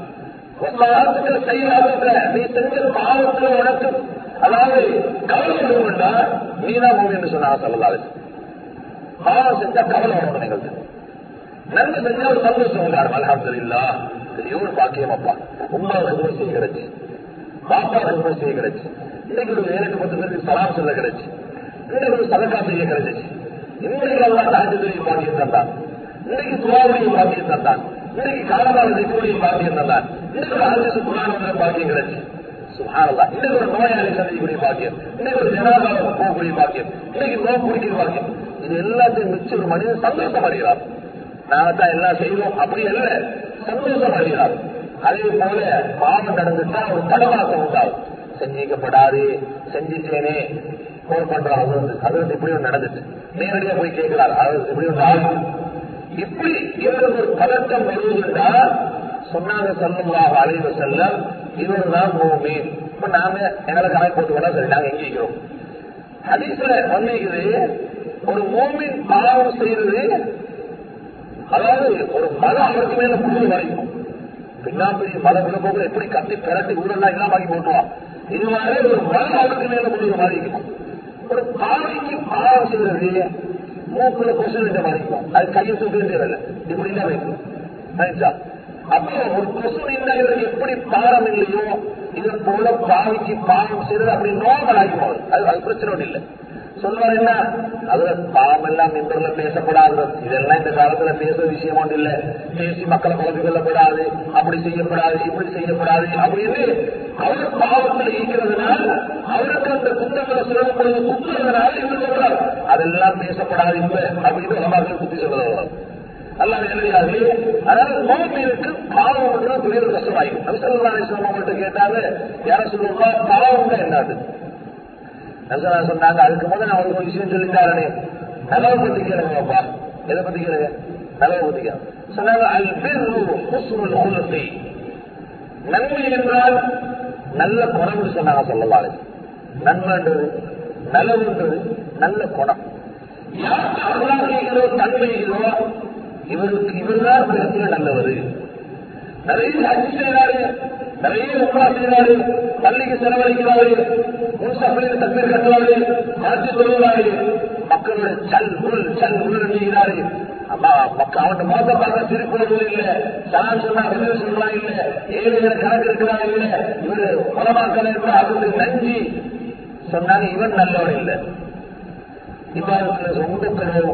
செய்யாத நீ செஞ்ச பாவத்துல உனக்கு அதாவது கவலை வேண்டா நீதான் மூவி என்று சொன்னா சொல்லலாது பாவம் செஞ்சா கவலை வரும் எங்களுக்கு நன்மை செஞ்சா ஒரு சந்தோஷம் உண்டாரு அலமது இல்லா எவ்வளவு பாக்கியம் அப்பா உமாவுக்கு கூட செய்ய கிடைச்சு பாப்பாவுக்கு கூட செய்ய கிடைச்சு இன்னைக்கு ஒரு ஏழு பத்து பேருக்கு சலாம் சொல்ல கிடைச்சு இன்னைக்கு ஒரு சதக்கா செய்ய கிடைச்சிச்சு இன்னைக்கு எல்லாம் தாஜத்துடைய பாக்கியம் தந்தான் இன்னைக்கு துவாவுடைய பாக்கியம் தந்தான் இன்னைக்கு காலமாக திக்குடைய பாக்கியம் தந்தான் இன்னைக்கு ஒரு அரசு புராண பாக்கியம் கிடைச்சு சுகாரதா இன்னைக்கு ஒரு நோயாளி சந்திக்கக்கூடிய பாக்கியம் இன்னைக்கு ஒரு ஜனாதாரம் போகக்கூடிய பாக்கியம் இன்னைக்கு நோய் குடிக்கிற பாக்கியம் இது எல்லாத்தையும் மிச்சம் ஒரு மனிதன் சந்தோஷம் அடைகிறார் நாங்க தான் எல்லாம் செய்வோம் அப்படி அல்ல சந்தோஷம் அடைகிறார் அதே போல பாவம் நடந்துட்டா ஒரு தடமாக்கம் உண்டாகும் செஞ்சிக்கப்படாது செஞ்சிட்டேனே போர் பண்றாங்க அது வந்து இப்படி ஒன்று நடந்துச்சு நேரடியா போய் கேட்கிறார் அது இப்படி ஒன்று ஆகும் இப்படி இவருக்கு ஒரு பதட்டம் வருவதுண்டா சொன்னாங்க சொல்லுவாக அலைவ செல்லம் இவர் தான் மூமீன் இப்ப நாம எங்களை கணக்கு போட்டு கூட சரி நாங்க எங்க இருக்கிறோம் ஹதீஸ்ல வந்திருக்குது ஒரு மூமின் பாவம் செய்யறது அதாவது ஒரு மலை அவருக்கு மேல புழுது வரைக்கும் பின்னா பெரிய மலை விழுப்போது எப்படி கத்தி பிறட்டி ஊரெல்லாம் இல்லாமக்கி போட்டுவான் இது மாதிரி ஒரு மலை அவருக்கு மேல புழுது வரைக்கும் ஒரு பாவிக்கு பாவம் செய்யறது மூக்குல கொசு ரெண்டு வரைக்கும் அது கையை தூக்க வேண்டியதில்லை இப்படி தான் வைக்கும் நினைச்சா அப்போ ஒரு கொசு இவருக்கு எப்படி பாரம் இல்லையோ இது போல பாவிக்கு பாவம் செய்யறது அப்படி நோமல் ஆகி போகுது அது அது பிரச்சனை ஒன்றும் இல்லை சொல்வார் என்ன அதுல பாவம் எல்லாம் மெம்பர்ல பேசப்படாது இதெல்லாம் இந்த காலத்துல பேசுற விஷயம் ஒன்று இல்ல பேசி மக்களை குழப்பி கொள்ளப்படாது அப்படி செய்யப்படாது இப்படி செய்யப்படாது அப்படின்னு அவர் பாவத்தில் ஈக்கிறதுனால் அவருக்கு அந்த குற்றங்களை சொல்லும் பொழுது குற்றதுனால இவர் சொல்றார் அதெல்லாம் பேசப்படாது இப்ப அப்படின்னு உலமாக்கள் குத்தி சொல்றது அல்ல எழுதியாது அதாவது மோமினுக்கு பாவம் மட்டும் பெரிய ஒரு கஷ்டமாயிருக்கும் நபிசல்லாஸ்லாம் அவங்கள்ட்ட கேட்டாங்க யார சொல்லுவா பாவம் என்னது நபிசல்லா சொன்னாங்க அதுக்கு முதல்ல நான் ஒரு விஷயம் சொல்லிட்டாரனே நலவை பத்தி கேளுங்கப்பா எதை பத்தி கேளுங்க நலவை பத்தி கேளுங்க சொன்னாங்க அல் பிர்ரு ஹுஸ்னுல் குலுகி நன்மை என்றால் நல்ல குணம்னு சொன்னாங்க சொல்லலாம் நன்மைன்றது நலவுன்றது நல்ல குணம் யாருக்கு அருளாகிகளோ தன்மைகளோ இவருக்கு இவர்தான் பிறத்தில் நல்லவர் நிறைய அச்சு செய்யறாரு நிறைய உப்பா செய்யறாரு பள்ளிக்கு செலவழிக்கிறாரு முன்சபையில் தண்ணீர் கட்டுறாரு மாற்றி சொல்லுறாரு மக்களோட சல் உள் சல் உள் செய்கிறாரு அவன் மோச பார்க்க சிரிப்புறது இல்ல சான் சொன்னா பதில் சொல்லலாம் இல்ல ஏழு கணக்கு இருக்கிறான் இல்ல இவரு உலமாக்கள் இருக்கிற அதுக்கு நன்றி சொன்னாங்க இவன் நல்லவன் இல்லை இவ்வாறு சொந்தக்களோ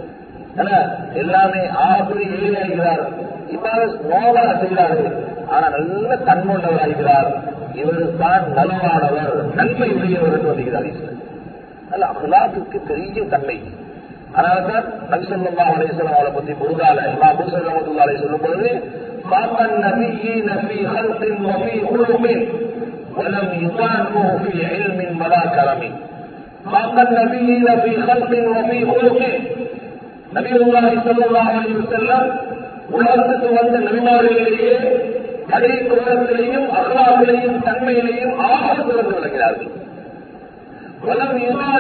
எல்லாமே ஆகுதி ஏழையாகிறார் இவ்வாறு நோவா செய்கிறாரு ஆனா நல்ல தன்மொண்டவராகிறார் இவர் தான் நலவானவர் நன்மை உடையவர் என்று வருகிறார் நல்ல அகலாத்துக்கு பெரிய தன்மை அதனால்தான் நபிசல்லா அலேஸ்வரம் அவளை பத்தி புரிதால இமா பூசல் ரமத்துல்லாலை சொல்லும் பொழுது பாப்பன் நபியி நபி ஹல்கின் வபி குழுமின் ولم يطعنه في علم ولا كرم خاق النبيين في خلق وفي خلق نبي الله صلى الله عليه وسلم உலகத்துக்கு வந்த நபிமார்களிலேயே அதே கோலத்திலேயும் அகலாவிலேயும் தன்மையிலேயும் ஆக சிறந்து விளக்கிறார்கள் வலம்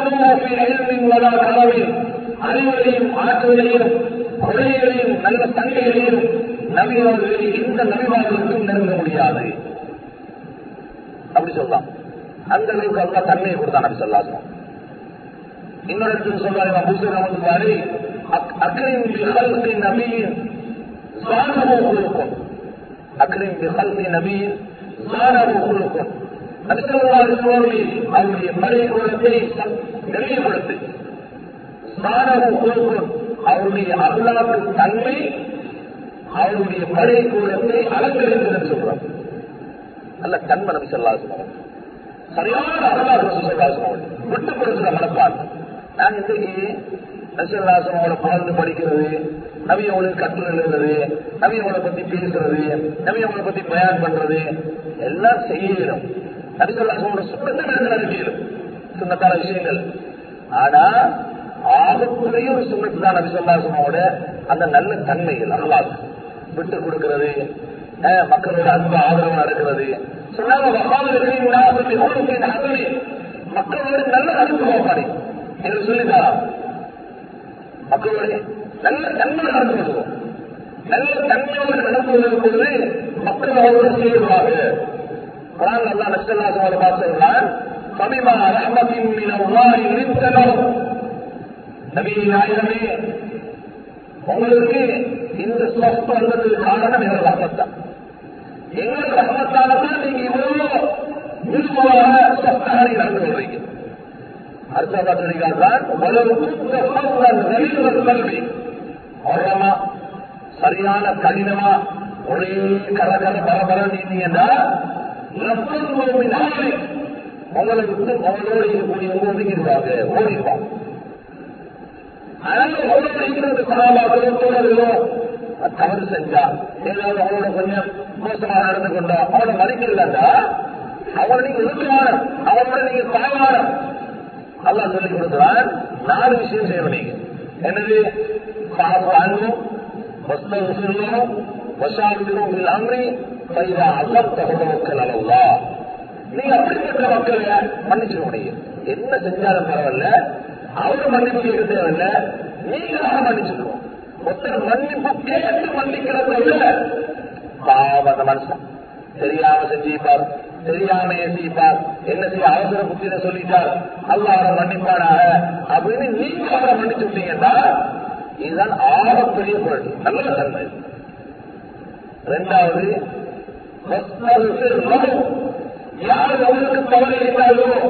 வலா கலவையும் அறிவிலையும் ஆற்றலையும் கொலைகளையும் நல்ல தன்மைகளையும் நபிமார்களில் எந்த நபிமார்களுக்கும் நெருங்க முடியாது அப்படி சொல்லலாம் அந்த அளவுக்கு அல்லா தன்மையை கொடுத்தான் நபி சொல்லாசம் இன்னொரு இடத்துல சொல்றாரு அபூசர் ரமத்துல்லாரி அக்ரிம் பிஹல்கி நபியின் ஜானஹு குலுக்கும் அக்ரிம் பிஹல்கி நபியின் ஜானஹு குலுக்கும் நபி ஸல்லல்லாஹு அலைஹி வஸல்லம் அவருடைய மறை குலத்தை தெளிவுபடுத்து ஜானஹு குலுக்கும் அவருடைய அல்லாஹ்வுக்கு தன்மை அவருடைய பழைய கூலத்தை அலங்கரித்து சொல்றார் நல்ல தன்மை நபி சொல்லாசம் சரியான அகலாக சொல்லாசம் விட்டு கொடுக்கிற மனப்பான் நான் இன்றைக்கு நபிசல்லாசனோட புகழ்ந்து படிக்கிறது நபி அவங்களுக்கு கட்டுரை எழுதுறது நபி அவங்களை பத்தி பேசுறது நபி அவங்களை பத்தி பயன் பண்றது எல்லாம் செய்யணும் நபிசல்லாசனோட சுண்ணத்தை நடத்திடும் சுண்ணத்தான விஷயங்கள் ஆனா ஆகக்கூடிய ஒரு சுண்ணத்து தான் நபிசல்லாசனோட அந்த நல்ல தன்மைகள் அல்லாது விட்டு கொடுக்கிறது மக்களோட அன்பு ஆதரவு நடக்கிறது சொன்னாங்க மக்களோட நல்ல அன்பு போப்பாடு என்று சொல்லித்தாரா மக்களோட நல்ல தன்மை நடந்து கொள்வோம் நல்ல தன்மையோடு நடந்து கொள்வது மக்கள் அவரோடு செய்வாங்க குரான் அல்லா நஷ்டல்லாசோட பார்த்துள்ளான் சமீபா ரஹமத்தின் மீனவரும் நபி நாயகமே உங்களுக்கு இந்த சொத்து வந்ததுக்கு காரணம் எங்கள் ரஹமத்தான் எங்கள் ரஹமத்தானதான் நீங்க இவ்வளவு விருப்பமாக சொத்தாக நீங்க நடந்து கொள்றீங்க அர்த்தம் சரியான கடினமா ஒரே கரகர பரபர நீந்தீங்கன்னா உங்களை விட்டு உங்களோடு இருக்கக்கூடிய ஒதுங்கி இருப்பாங்க ஓடிப்பாங்க அதனால உங்களோட இருக்கிறது சமாபாசனம் தோழர்களோ தவறு செஞ்சா ஏதாவது அவனோட கொஞ்சம் மோசமாக நடந்து கொண்டா அவனை மதிக்கலண்டா அவனை நீங்க ஒதுக்குவான அவனோட நீங்க தாழ்வான அல்லா சொல்லிக் கொடுக்கிறான் நாலு விஷயம் செய்யணும் நீங்க என்னது அன்பும் வஸ்தம் வசாவிலும் அம்ரி பைதா அல்லம் தகவல் அளவுலா நீங்க அப்படிப்பட்ட மக்களை மன்னிச்சிட முடியும் என்ன செஞ்சாலும் பரவாயில்ல அவரு மன்னிப்பு கேட்க தேவையில்ல நீங்களாக மன்னிச்சுக்கணும் ஒருத்தர் மன்னிப்பு கேட்டு மன்னிக்கிறத விட பாவம் அந்த மனுஷன் தெரியாம செஞ்சிப்பார் தெரியாம ஏசிப்பார் என்ன செய்ய அவசர புத்திர சொல்லிட்டார் அல்ல அவரை மன்னிப்பானாக அப்படின்னு நீங்க அவரை மன்னிச்சு விட்டீங்கன்னா இதுதான் ஆகப்பெரிய பொருள் நல்ல தன்மை ரெண்டாவது யார் அவருக்கு தவறு இருந்தாலோ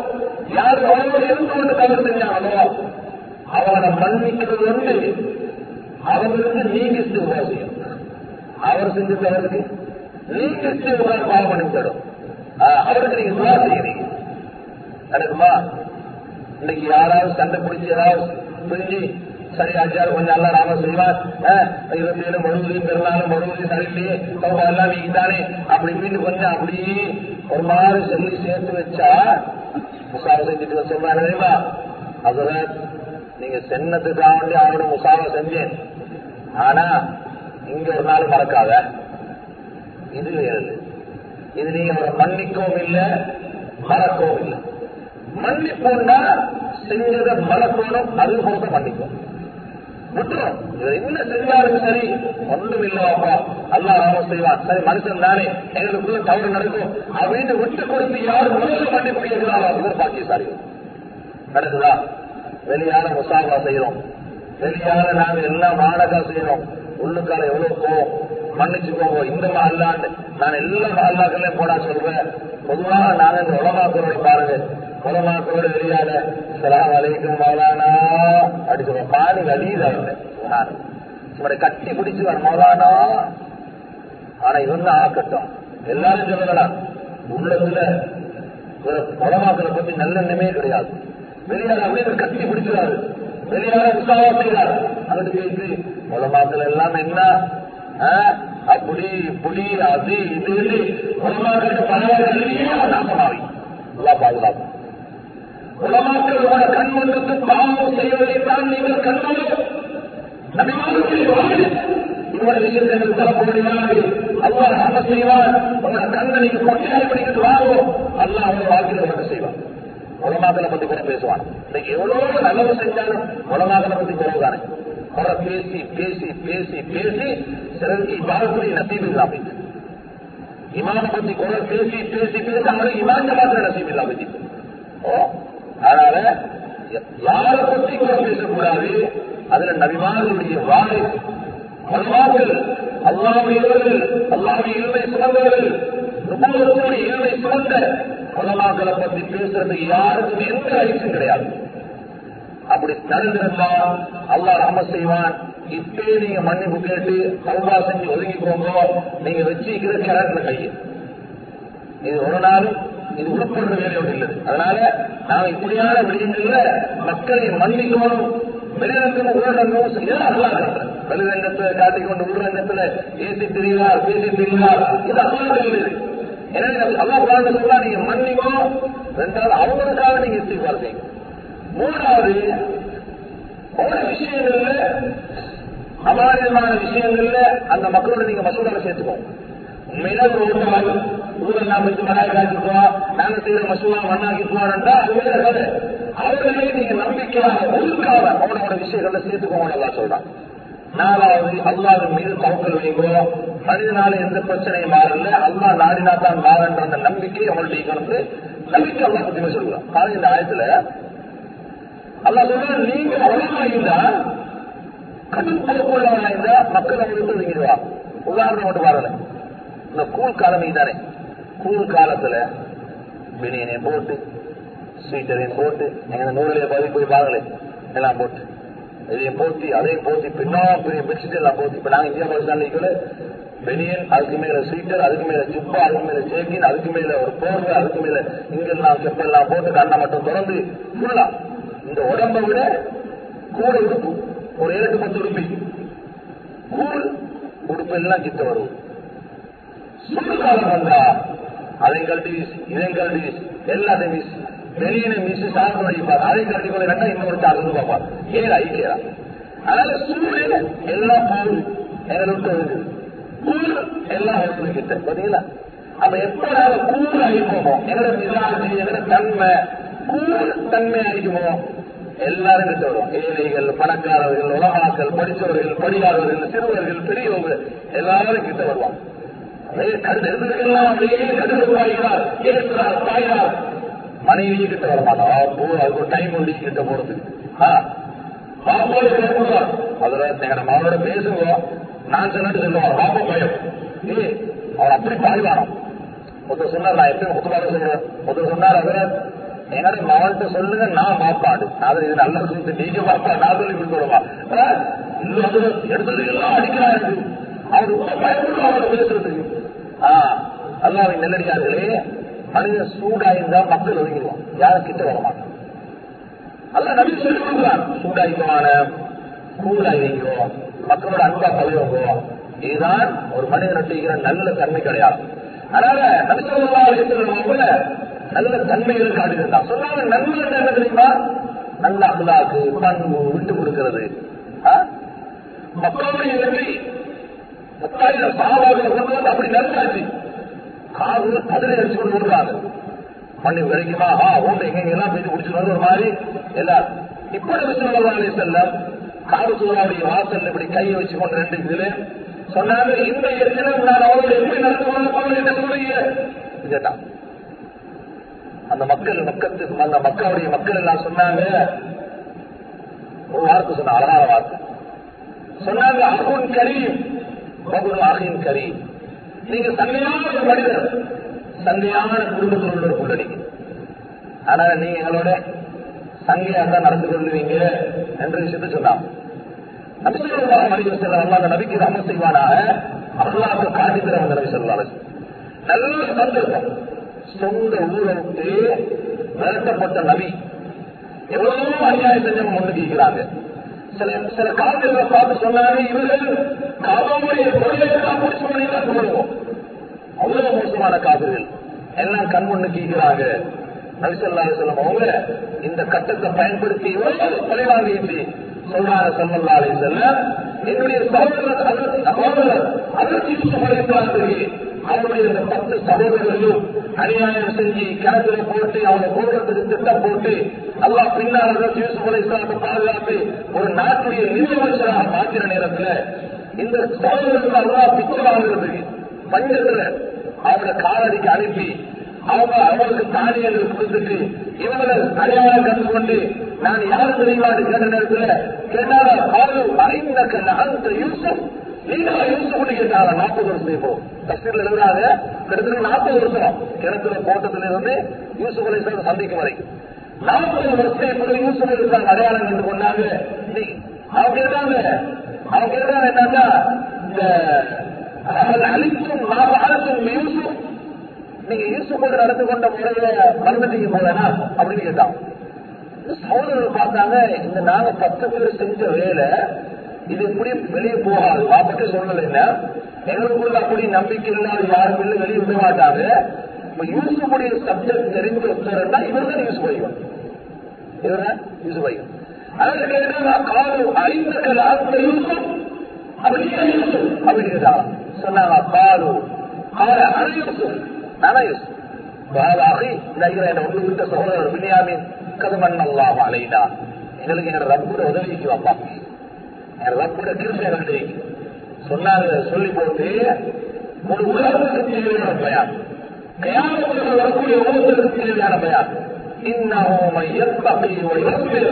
யாரு அவனோட இருந்து கொண்டு தவறு செஞ்சாங்களோ அவனை மன்னிக்கிறது வந்து அவங்களுக்கு நீங்க இஸ்திஃபா செய்யும் அவர் செஞ்ச தவறுக்கு நீங்க இஸ்திஃபா பாவம் பண்ணிவிடும் அவருக்கு நீங்க துவா செய்யறீங்க நடக்குமா இன்னைக்கு யாராவது சண்டை பிடிச்சி ஏதாவது பிரிஞ்சு சரி ஆச்சார் கொஞ்சம் நல்லா நாம செய்வார் இருபத்தி ஏழு முழுவதும் பெருநாளும் முழுவதும் சரியில்லையே சௌபா எல்லாம் நீங்க தானே அப்படி மீண்டு கொஞ்சம் அப்படி ஒரு மாதிரி சொல்லி சேர்த்து வச்சா முசாவை செஞ்சுட்டு சொல்றாரு தெரியுமா அதுல நீங்க சென்னத்துக்காக வேண்டி அவனோட முசாவை செஞ்சேன் ஆனா இங்க ஒரு நாள் மறக்காத இது வேறு இது நீங்க அவரை மன்னிக்கவும் இல்லை மறக்கவும் இல்லை மன்னிப்போம்னா செஞ்சதை மறக்கணும் அது போக மன்னிக்கும் விட்டுரும் இவர் என்ன செஞ்சாலும் சரி ஒன்றும் இல்லவாப்பா அல்லா ராம செய்வான் சரி மனுஷன் தானே எங்களுக்குள்ள தவறு நடக்கும் அப்படின்னு விட்டு கொடுத்து யார் முதல்ல மன்னிப்பு கேட்கிறாரோ இவர் பாக்கியசாலி நடக்குதா வெளியான முசாபா செய்யறோம் வெளியான நாங்க எல்லாம் மாணகா செய்யறோம் உள்ளுக்கால எவ்வளவு போவோம் மன்னிச்சுக்கோங்க இந்த மஹல்லாண்டு நான் எல்லா மஹல்லாக்களையும் போடா சொல்றேன் பொதுவாக நாங்க இந்த உலமாக்களோட பாருங்க உலமாக்களோட வெளியால சலாம் அலைக்கும் மௌலானா அப்படி சொல்றோம் பாடி வலியுதான் இவரை கட்டி பிடிச்சுவார் மௌலானா ஆனா இவன் தான் ஆக்கட்டும் எல்லாரும் சொல்லலாம் உள்ளத்துல உலமாக்களை பத்தி நல்லெண்ணமே கிடையாது வெளியால அப்படியே கட்டி பிடிக்கிறாரு வெளியால உற்சாகா செய்கிறார் அங்கிட்டு பேசி உலமாக்கள் எல்லாம் என்ன அப்படி இப்படி அது இது உலமாக்கள் பரவாயில்ல நாசமாவி எல்லாம் பாதுகாப்பு உலமாக்களோட கண் முன்னுக்கு பாவம் செய்வதைத்தான் நீங்கள் கண்டோம் இவரை விஷயங்கள் தரப்படுகிறார்கள் அல்லா என்ன செய்வார் உங்களோட கண்ணை நீங்க கொட்டையாய் படிக்கிட்டு வாங்கும் அல்லா அவங்க வாழ்க்கையில் உனக்கு செய்வான் உலமாக்களை பத்தி கூட பேசுவான் இன்னைக்கு எவ்வளவு நல்லது செஞ்சாலும் உலமாக்களை பத்தி குறவுதானே குறை பேசி பேசி பேசி பேசி சிறந்த இவ்வாறு நசீபு இல்லாம இமான பத்தி குறை பேசி பேசி பேசி அவனுக்கு இமாந்த மாத்திர நசீபு இல்லாம ஓ அதனால யாரை பத்தி குறை பேசக்கூடாது அதுல நபிமார்களுடைய வாழை அல்லாமல் அல்லாமையவர்கள் அல்லாமை இல்மை சுமந்தவர்கள் நுபுவத்துடைய இல்மை சுமந்த உலமாக்களை பத்தி பேசுறதுக்கு யாருக்கும் எந்த ஐசும் கிடையாது அப்படி நடந்திருந்தா அல்லா ரம செய்வான் இப்பே நீங்க மன்னிப்பு கேட்டு சௌபா செஞ்சு ஒதுங்கிக்கோங்க நீங்க வச்சிருக்கிற கிணத்துல கையை இது ஒரு நாளும் இது உருப்படுற வேலையோடு இல்லை அதனால நாம இப்படியான விடயங்கள்ல மக்களை மன்னிக்கணும் வெளிரங்கம் ஊரடங்கம் இதெல்லாம் அல்லா இருக்கிறேன் வெளிரங்கத்தை காட்டிக்கொண்டு ஊரங்கத்துல ஏசி தெரிகிறார் பேசி தெரிகிறார் இது அல்லா தெரியுது எனவே அல்லா குரான் சொல்லா நீங்க மன்னிக்கணும் ரெண்டாவது அவங்களுக்காக நீங்க இஸ்திஃபார் செய்யுங்க மூணாவது ஒரு விஷயங்கள்ல அமானியமான விஷயங்கள்ல அந்த மக்களோட நீங்க மசூடாவை சேர்த்துக்கோங்க உண்மையில ஒரு ஓட்டமாக ஊரெல்லாம் வச்சு மனாய் காய்ச்சிக்குவோம் நாங்க செய்யற மசூதா மண்ணாக்கிக்குவோம்டா அது வேற கதை அவர்களே நீங்க நம்பிக்கையாக ஒழுக்காக அவனோட விஷயங்கள்ல சேர்த்துக்கோங்க நல்லா சொல்றான் நாலாவது அல்லாவின் மீது தவக்கல் வைங்கோ மனிதனால எந்த பிரச்சனையும் மாறல அல்லா நாடினா தான் மாறன்ற அந்த நம்பிக்கை அவங்கள்ட்ட வந்து நம்பிக்கை அல்லா பத்தியுமே சொல்லுவான் பாருங்க இந்த ஆயத்துல அல்லா சொல்ற நீங்க அவ்வளவா இருந்தா கடும் பொறுப்புள்ளவனா இருந்தா மக்கள் அவங்களுக்கு ஒதுங்கிடுவா உதாரணம் மட்டும் பாருங்க இந்த கூழ் காலமே தானே கூழ் காலத்துல பினியனையும் போட்டு ஸ்வீட்டரையும் போட்டு எங்க நூலையை பதிவு போய் பாருங்களேன் எல்லாம் போட்டு இதையும் போட்டி அதையும் போட்டி பின்னா பெரிய பெட்ஷீட் எல்லாம் போட்டி இப்ப நாங்க இந்தியா பாகிஸ்தான் பெனியன் அதுக்கு மேல ஸ்வீட்டர் அதுக்கு மேல ஜுப்பா அதுக்கு மேல ஜேக்கின் அதுக்கு மேல ஒரு போர்வை அதுக்கு மேல இங்கெல்லாம் செப்பெல்லாம் போட்டு கண்ணை மட்டும் திறந்து ஃபுல்லா இந்த உடம்பை விட கூட உடுப்பு ஒரு ஏழு எட்டு பத்து உடுப்பி கூழ் உடுப்பு எல்லாம் கிட்ட வரும் சுடுகாலம் வந்தா அதையும் கழட்டி வீசி இதையும் கழட்டி வீசி எல்லாத்தையும் வீசி வெளியின வீசி சார்பு வழிப்பார் அதை கழட்டி கொண்டு ரெண்டா இன்னொரு சார்பு பார்ப்பார் ஏழா ஐக்கியா அதனால சூடு எல்லாம் போகுது எங்களை விட்டு வருது கூழ் எல்லாம் வருது கிட்ட பாத்தீங்களா அப்ப எப்ப நாங்க கூழ் அழிப்போமோ எங்களோட மிசாஜி எங்களோட தன்மை கூழ் தன்மை அழிக்குமோ எல்லாரும் கிட்ட வருவோம் ஏழைகள் பணக்காரர்கள் உலமாக்கள் படித்தவர்கள் படியாதவர்கள் சிறுவர்கள் பெரியவர்கள் எல்லாரும் கிட்ட வருவாங்க கருதெல்லாம் அப்படியே கடுப்பாகிறார் ஏற்கிறார் பாயிறார் மனைவி கிட்ட வர மாட்டான் போ அதுக்கு ஒரு டைம் ஒண்டி கிட்ட போறதுக்கு பாப்போட கேட்கிறார் அதுல எங்க மகளோட பேசுவோம் நான் சொன்னது சொல்லுவான் பாப்பா பயம் ஏ அவர் அப்படி பாய்வாராம் ஒருத்தர் சொன்னார் நான் எப்பயும் முத்துபாடு சொல்றேன் ஒருத்தர் சொன்னார் அவர் என்னோட மகன்கிட்ட சொல்லுங்க நான் மாப்பாடு நான் இது நல்ல சொல்லி நீங்க மாப்பா நான் சொல்லி கொடுத்துருவா எடுத்தது எல்லாம் அடிக்கிறாரு அவர் ரொம்ப பயப்படுவாங்க பேசுறதுக்கு ஆஹ் அல்லாவின் நெல்லடியார்களே மனிதன் சூடாயிருந்தா மக்கள் ஒதுங்கிடுவான் யாரும் கிட்ட வர மாட்டான் அல்ல நபி சொல்லி கொடுக்குறான் சூடாய்க்குவான கூலாயிருக்கோ மக்களோட அன்பா பழகுவோ இதுதான் ஒரு மனிதனுடைய நல்ல தன்மை கிடையாது அதனால நபி சொல்லா போல நல்ல தன்மைகள் காட்டுகிறான் சொன்னாங்க நன்மை என்ன தெரியுமா நல்ல அல்லாக்கு பண்பு விட்டு கொடுக்கிறது மக்களுடைய வெற்றி பத்தாயிரம் சாவாக கொண்டு வந்து அப்படி நடந்தாச்சு காதுல பதிலை அடிச்சு கொண்டு வருவாங்க பண்ணி வரைக்குமா ஆ ஓண்டு எங்க எல்லாம் போய் குடிச்சு வர ஒரு மாதிரி எல்லாரும் இப்படி விசுவாலே செல்லம் காது சூறாவுடைய வாசல் இப்படி கையை வச்சு கொண்டு ரெண்டு இதுல சொன்னாங்க இந்த தினம் நான் அவரோட எப்படி நடத்துவாங்க என்ன சொல்றீங்க கேட்டான் அந்த மக்கள் மக்கத்துக்கு அந்த மக்களுடைய மக்கள் எல்லாம் சொன்னாங்க ஒரு வார்த்தை சொன்ன அழகான வார்த்தை சொன்னாங்க அகுன் கரீம் பகுன் அகின் கரீம் நீங்க சங்கையான ஒரு மனிதர் சங்கையான குடும்பத்தில் உள்ள ஒரு நீங்க ஆனா நீங்க எங்களோட சங்கையா தான் நடந்து கொள்ளுவீங்க என்ற விஷயத்தை சொன்னாங்க நபிக்கு ரம செய்வானாக அல்லாக்கு காட்டிக்கிற அந்த நபி சொல்லுவாங்க நல்ல சந்தர்ப்பம் சொந்த ஊரை விட்டு விரட்டப்பட்ட நபி எவ்வளவோ அநியாயம் செஞ்சவங்க முன்னுக்கு இருக்கிறாங்க சில சில காலத்துல பார்த்து சொன்னாங்க இவர்கள் காவலுடைய கொள்கையெல்லாம் முடிச்சு பண்ணிதான் சொல்லுவோம் அவ்வளவு மோசமான காவிர்கள் எல்லாம் கண் முன்னு கீக்கிறாங்க நபிசல்லா சொல்லம் அவங்க இந்த கட்டத்தை பயன்படுத்தி இவ்வளவு கொலைவாங்க சொல்றாங்க சொல்லல்லா அலி செல்ல என்னுடைய சகோதரர் சகோதரர் அதற்கு படைத்தார்கள் அவருடைய இந்த பத்து சகோதரர்களும் அநியாயம் செஞ்சு கிணத்துல போட்டு அவங்க போடுறதுக்கு திட்டம் போட்டு அல்லா பின்னால் யூசுப் அலைஸ்லாத்தை பாதுகாத்து ஒரு நாட்டுடைய நிதியமைச்சராக மாற்றின நேரத்துல இந்த சகோதரர்கள் அல்லா பிச்சை வாங்குறதுக்கு பஞ்சத்துல அவங்கள காலடிக்கு அனுப்பி அவங்க அவங்களுக்கு தானியங்கள் கொடுத்துட்டு இவங்களை அடையாளம் கண்டுகொண்டு நான் யார் தெரியுமாறு கேட்ட நேரத்தில் கேட்டாரா பாலு அறிந்த அந்த யூசுப் நீங்க யூசுப் கேட்டாங்க நாற்பது வருஷம் இப்போ கஷ்டத்தில் எழுதுறாங்க கிட்டத்தட்ட நாற்பது வருஷம் கிணத்துல போட்டதுல இருந்து யூசுப் அலை சந்திக்கும் வரை நாற்பது வருஷம் இப்படி யூசுப் இருக்காங்க அடையாளம் கண்டு கொண்டாங்க நீ அவங்க கேட்டாங்க அவங்க கேட்டாங்க என்னன்னா இந்த அழித்தும் அழைத்தும் யூசுப் நீங்க யூசுப்போடு நடந்து கொண்ட முறையில மறந்துட்டீங்க போலனா அப்படின்னு கேட்டான் சகோதரர்கள் பார்த்தாங்க இந்த நாங்க பத்து பேர் செஞ்ச வேலை இது இப்படி வெளியே போகாது வாப்பட்டு சொல்லல என்ன எங்களுக்குள்ள அப்படி நம்பிக்கை இல்லாத யாரும் இல்லை வெளியே விட மாட்டாங்க யூசுஃபுடைய சப்ஜெக்ட் தெரிஞ்ச ஒருத்தர்னா இவர் தான் யூஸ் பையன் இவர் தான் யூஸ் பையன் அதனால கேட்டா காது ஐந்து கலாத்த யூசுப் அப்படி யூசுப் அப்படின்னு கேட்டாங்க சொன்னாங்க காது கால அரை யூசுப் நானா யூசுப் பாலாகி இந்த ஒன்று விட்ட சகோதரர் பின்யாமின் கதுமன் அல்லாம அலைடா எங்களுக்கு எங்க ரப்புட உதவிக்கு வப்பா என் ரப்புட கிருப்பை வந்து சொன்னாங்க சொல்லி போட்டு ஒரு உலகத்துக்கு தேவையான பயன் கயாமத்தில் வரக்கூடிய உலகத்திற்கு தேவையான பயன் இன்னமும் எத்தகை வயசில்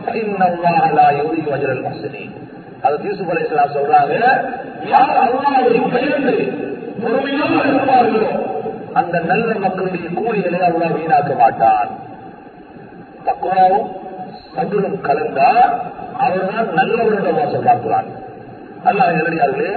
சொல்றாங்க யார் அல்லாவை பயந்து பொறுமையாக இருப்பார்களோ அந்த நல்ல மக்களுடைய கூலிகளை அல்லா வீணாக்க மாட்டான் தக்குவாவும் சதுரும் கலந்தா அவர்தான் நல்லவரோட மோசம் பார்க்கிறான் அல்லா எழுதியார்களே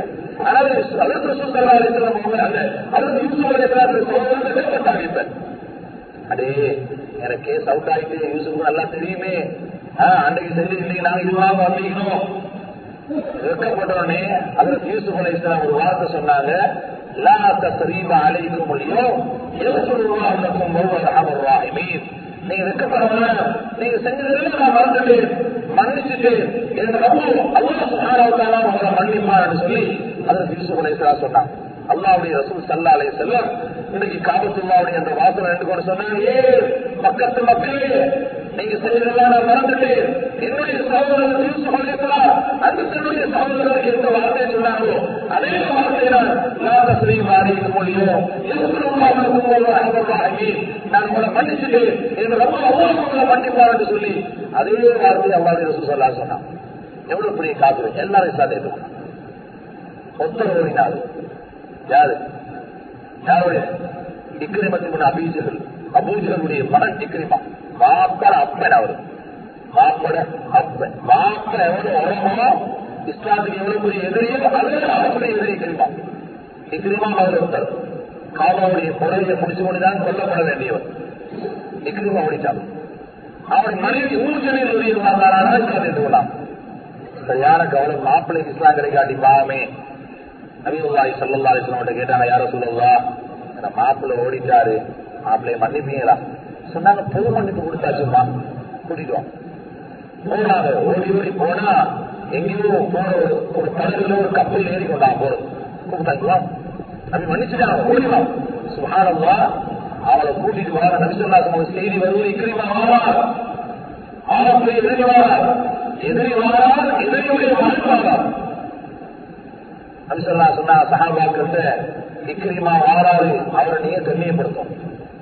அடே எனக்கே சவுட் ஆயிட்டு யூசுக்கு நல்லா தெரியுமே அன்றைக்கு செஞ்சு இன்னைக்கு நாங்க இதுவாக வந்தீங்கணும் வெக்கப்பட்டோடனே அதற்கு யூசுப் அலை ஒரு வார்த்தை சொன்னாங்க லா தஸ்ரீப அலைக்கும் முடியும் எவசுருவாக்கும் ஒவ்வொரு ராஹிமீன் நீங்க வெக்கப்படணும் நீங்க செஞ்சதெல்லாம் நான் மறந்துட்டு மன்னிச்சுட்டு என் ரப்பு அல்லாஹ் சுஹானாவுத்தாலா உங்களை மன்னிப்பான்னு சொல்லி அதற்கு யூசுப் அலை சொன்னாங்க அல்லாவுடைய ரசூல் சல்லா அலை செல்லம் இன்னைக்கு காபத்துல்லாவுடைய அந்த வாசனை ரெண்டு கொண்டு சொன்னாங்க ஏ பக்கத்து மக்களே நீங்க செஞ்சதெல்லாம் நான் மறந்துட்டு என்னுடைய சகோதரர் யூசுப் அலைக்கலாம் அந்த தன்னுடைய சகோதரருக்கு எந்த வார்த்தையை சொன்னாங்களோ அதே வார்த்தையை நான் நான் ஸ்ரீ மாறிக்கு மொழியும் நான் உங்களை மன்னிச்சுட்டு என் ரொம்ப அவ்வளவு உங்களை மன்னிப்பார் என்று சொல்லி அதே வார்த்தையை அவ்வாறு ரசூல் சொல்லா சொன்னான் எவ்வளவு பெரிய காத்து எல்லாரும் சாதனை ஒத்தர் ஓடினார் யாரு யாருடைய இக்கிரிமத்தின் அபீஜர்கள் அபூஜர்களுடைய மகன் இக்கிரிமா வாப்பட அப்பன் அவரு வாப்பட அப்பன் வாப்ப எவ்வளவு உரமோ இஸ்லாத்துக்கு எவ்வளவு பெரிய எதிரியோ அது அப்படி எதிரி தெரியுமா இக்கிரிமா அவர் ஒருத்தர் காமாவுடைய குறையை பிடிச்சு கொண்டுதான் கொல்லப்பட வேண்டியவர் இக்கிரிமா முடிச்சான் அவன் மனைவி ஊஞ்சலில் இருந்தாங்க சரியான கவனம் மாப்பிள்ளைக்கு இஸ்லாம் கிடைக்காட்டி பாவமே நவீனுல்லாய் சொல்லல்லா இஸ்லாம்கிட்ட கேட்டாங்க யார சொல்லல்லா அந்த மாப்பிள்ளை ஓடிட்டாரு மாப்பிள்ளைய மன்னிப்பீங்களா சொன்னாங்க பொது மன்னிப்பு கொடுத்தாச்சுமா கூட்டிட்டு வாங்க போனாங்க ஓடி ஓடி போனா எங்கேயோ போற ஒரு ஒரு படகுல ஒரு கப்பல் ஏறி கொண்டாங்க போறோம் கூப்பிட்டாங்களா அப்படி மன்னிச்சுட்டாங்க ஓடிவா சுகானம்வா அவளை கூட்டிட்டு வர நபிசல்லாசம் ஒரு செய்தி வருவது இக்கிரிமா வாரா ஆபத்தை எதிரி வாரா எதிரி வாரா எதிரியுடைய வாழ்வாரா நபிசல்லா சொன்னா சஹாபாக்கிட்ட இக்கிரிமா வாராது அவரை நீங்க கண்ணியப்படுத்தும்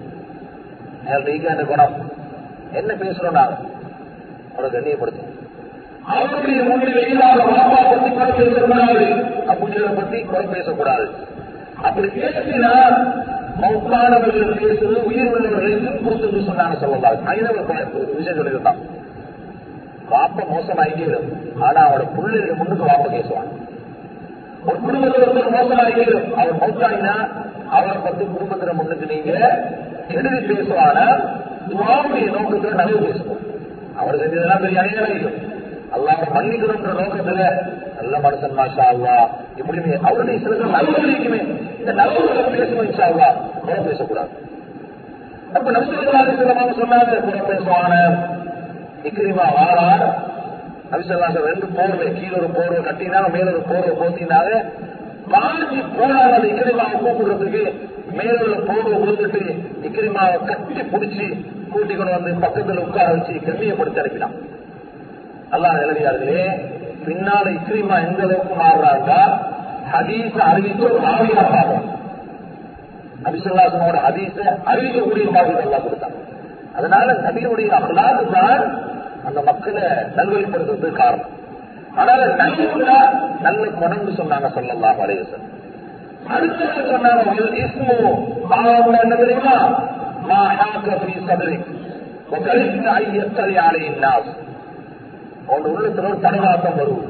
நீங்க குணம் என்ன பேசுறோம் நாங்க அவரை கண்ணியப்படுத்தும் அவருடைய முன்னிலையில் அவர் வாப்பா பத்தி குறை பேசக்கூடாது அப்புஜரை பத்தி குறை பேசக்கூடாது அப்படி பேசினா மௌத்தானவர்கள் பேசுவது உயிர் உள்ளவர்களுக்கு கொடுத்து சொன்னாங்க சொல்லலாம் ஒரு விஷயம் சொல்லியிருந்தான் வாப்ப மோசமாகிடும் ஆனா அவரோட பிள்ளைகள் முன்னுக்கு வாப்ப பேசுவான் ஒரு குடும்பத்தில் ஒருத்தர் மோசமாகிடும் அவர் மௌத்தாயினா அவரை பத்தி குடும்பத்துல முன்னுக்கு நீங்க கெடுதி பேசுவானா துவாவுடைய நோக்கத்துல நல்லது பேசுவோம் அவர் செஞ்சதெல்லாம் பெரிய அநியாயம் அல்லாம மன்னிக்கணும்ன்ற நோக்கத்துல நல்ல மனுஷன் மாஷா அல்லா இப்படி அவருடைய சில நல்லது இருக்குமே இந்த நல்லவர்களை பேசணும் இன்ஷா அல்லா குறை பேசக்கூடாது அப்ப நபிசல்லாசமாக சொன்னாங்க குறை பேசுவான இக்கிரிமா வாரா நபிசல்லாசம் ரெண்டு போர்வை கீழே ஒரு போர்வை கட்டினாங்க மேல ஒரு போர்வை போத்தினாங்க பாஞ்சு போனாங்க அந்த இக்கிரிமாவை கூப்பிடுறதுக்கு மேல உள்ள போர்வை விழுந்துட்டு இக்கிரிமாவை கட்டி பிடிச்சி கூட்டி கொண்டு வந்து பக்கத்துல உட்கார வச்சு கண்ணியப்படுத்தி அனுப்பினான் அல்லா எழுதியார்களே பின்னால இஸ்ரீமா எந்த அளவுக்கு மாறுறாங்க ஹதீச அறிவித்து ஆவியா பாடுறாங்க அபிசுல்லாசனோட ஹதீச அறிவிக்கக்கூடிய மாதிரி நல்லா கொடுத்தாங்க அதனால நபியுடைய அகலாது தான் அந்த மக்களை நல்வழிப்படுத்துறதுக்கு காரணம் அதனால நன்மையா நல்ல குணம்னு சொன்னாங்க சொல்லலாம் வலையசன் அடுத்தது சொன்னாங்க இஸ்மு பாவம் என்ன தெரியுமா மா ஹாக்க ஃபீ சதரிக் وكرهت أن يطلع عليه الناس அவன் உள்ளத்துல ஒரு தனிவாசம் வரும்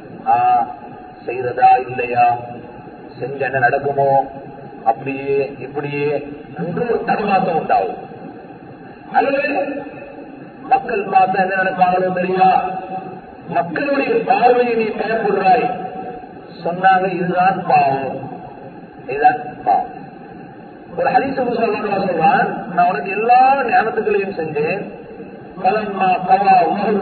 செய்ததா இல்லையா செஞ்ச என்ன நடக்குமோ அப்படியே இப்படியே என்று ஒரு தனிவாசம் உண்டாகும் அல்லது மக்கள் பார்த்தா என்ன நினைப்பாங்களோ தெரியா மக்களுடைய பார்வையை நீ பயப்படுறாய் சொன்னாங்க இதுதான் பாவம் இதுதான் பாவம் ஒரு ஹரிசு சொல்றான் நான் உனக்கு எல்லா ஞானத்துகளையும் செஞ்சேன் பலன்மா கவா உணவு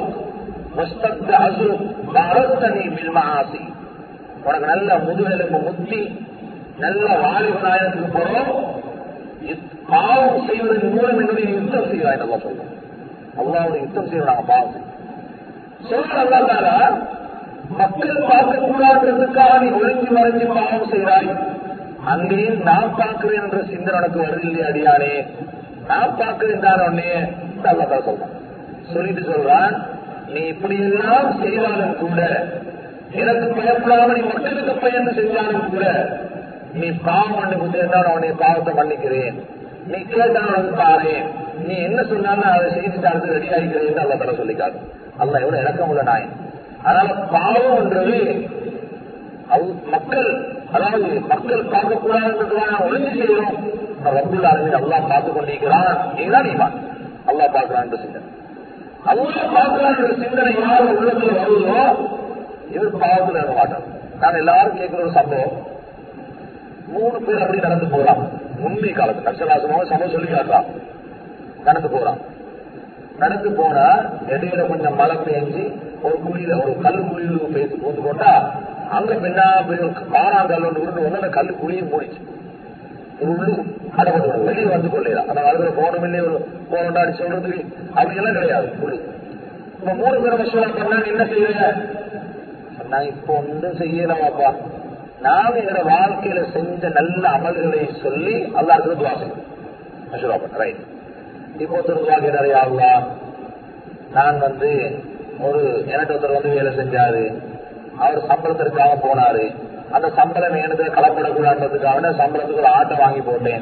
உனக்கு நல்ல முதுகெலும்பு முத்தி நல்ல வாலிபநாயகத்துக்கு போறோம் பாவம் செய்வதன் மூலம் என்னுடைய யுத்தம் செய்வாய் நல்லா சொல்றோம் அல்லாவுடைய யுத்தம் செய்வாங்க பாவம் சொல்றாங்க மக்கள் பார்க்கக்கூடாதுக்காக நீ ஒழுங்கி மறைஞ்சு பாவம் செய்கிறாய் அங்கேயும் நான் பார்க்கிறேன் என்ற சிந்தனை உனக்கு வருது இல்லையா அடியானே நான் பார்க்கிறேன் தான் உடனே அல்லா சொல்றான் சொல்லிட்டு சொல்றான் நீ இப்படி எல்லாம் செய்தாலும் கூட எனக்கு பயப்படாம நீ மக்களுக்கு பயந்து செஞ்சாலும் கூட நீ பாவம் பண்ணி கொடுத்திருந்தா உன்னை பாவத்தை மன்னிக்கிறேன் நீ கேட்டால் உனக்கு தாரேன் நீ என்ன சொன்னாலும் அதை செய்து தரது ரெடி ஆகிக்கிறேன் அல்ல தர சொல்லிக்காது அல்ல எவ்வளவு இறக்கம் உள்ள நாய் அதனால பாவம்ன்றது மக்கள் அதாவது மக்கள் பார்க்கக்கூடாதுன்றதுக்காக ஒழுங்கு செய்யணும் ரப்புல் ஆலமின் அல்லா பார்த்து கொண்டிருக்கிறான் இதுதான் நீ அல்லா பார்க்கிறான் சிந்தனை அல்லா பார்க்கிறான் சிந்தனை யார் உள்ளத்துல வருவதோ இது பாவத்தில் இருக்க மாட்டோம் நாங்க எல்லாரும் கேட்கிற ஒரு சம்பவம் மூணு பேர் அப்படி நடந்து போறான் முந்தைய காலத்து நக்சலாசமாக சமம் சொல்லி காட்டுறான் நடந்து போறான் நடந்து போனா இடையில கொஞ்சம் மழை பெஞ்சு ஒரு குழியில ஒரு கல் குழியில் பேசி போட்டு போட்டா அங்க பின்னா பாறாங்கல் ஒன்று உருண்டு வந்து கல்லு குழியும் மூடிச்சு உள்ளு அடப்பட்டு வெளியே வந்து கொள்ளையில அந்த காலத்துல போனும் இல்லை ஒரு போனோண்டா அடிச்சு சொல்றதுக்கு அப்படி எல்லாம் கிடையாது குழி இப்ப மூணு பேர் மசோலா பண்ணா என்ன செய்யற நான் இப்போ ஒன்றும் செய்யலாமாப்பா நாங்க எங்க வாழ்க்கையில செஞ்ச நல்ல அமல்களை சொல்லி அல்லாருக்கு துவா செய்யும் மசோலா பண்ண ரைட் இப்போ ஒருத்தர் துவா கேட்டாரு யாருலா நான் வந்து ஒரு எனக்கு ஒருத்தர் வந்து வேலை செஞ்சாரு அவர் சம்பளத்திற்காக போனாரு அந்த சம்பளம் எனக்கு கலப்படக்கூடாதுக்காக சம்பளத்துக்கு ஒரு ஆட்டை வாங்கி போட்டேன்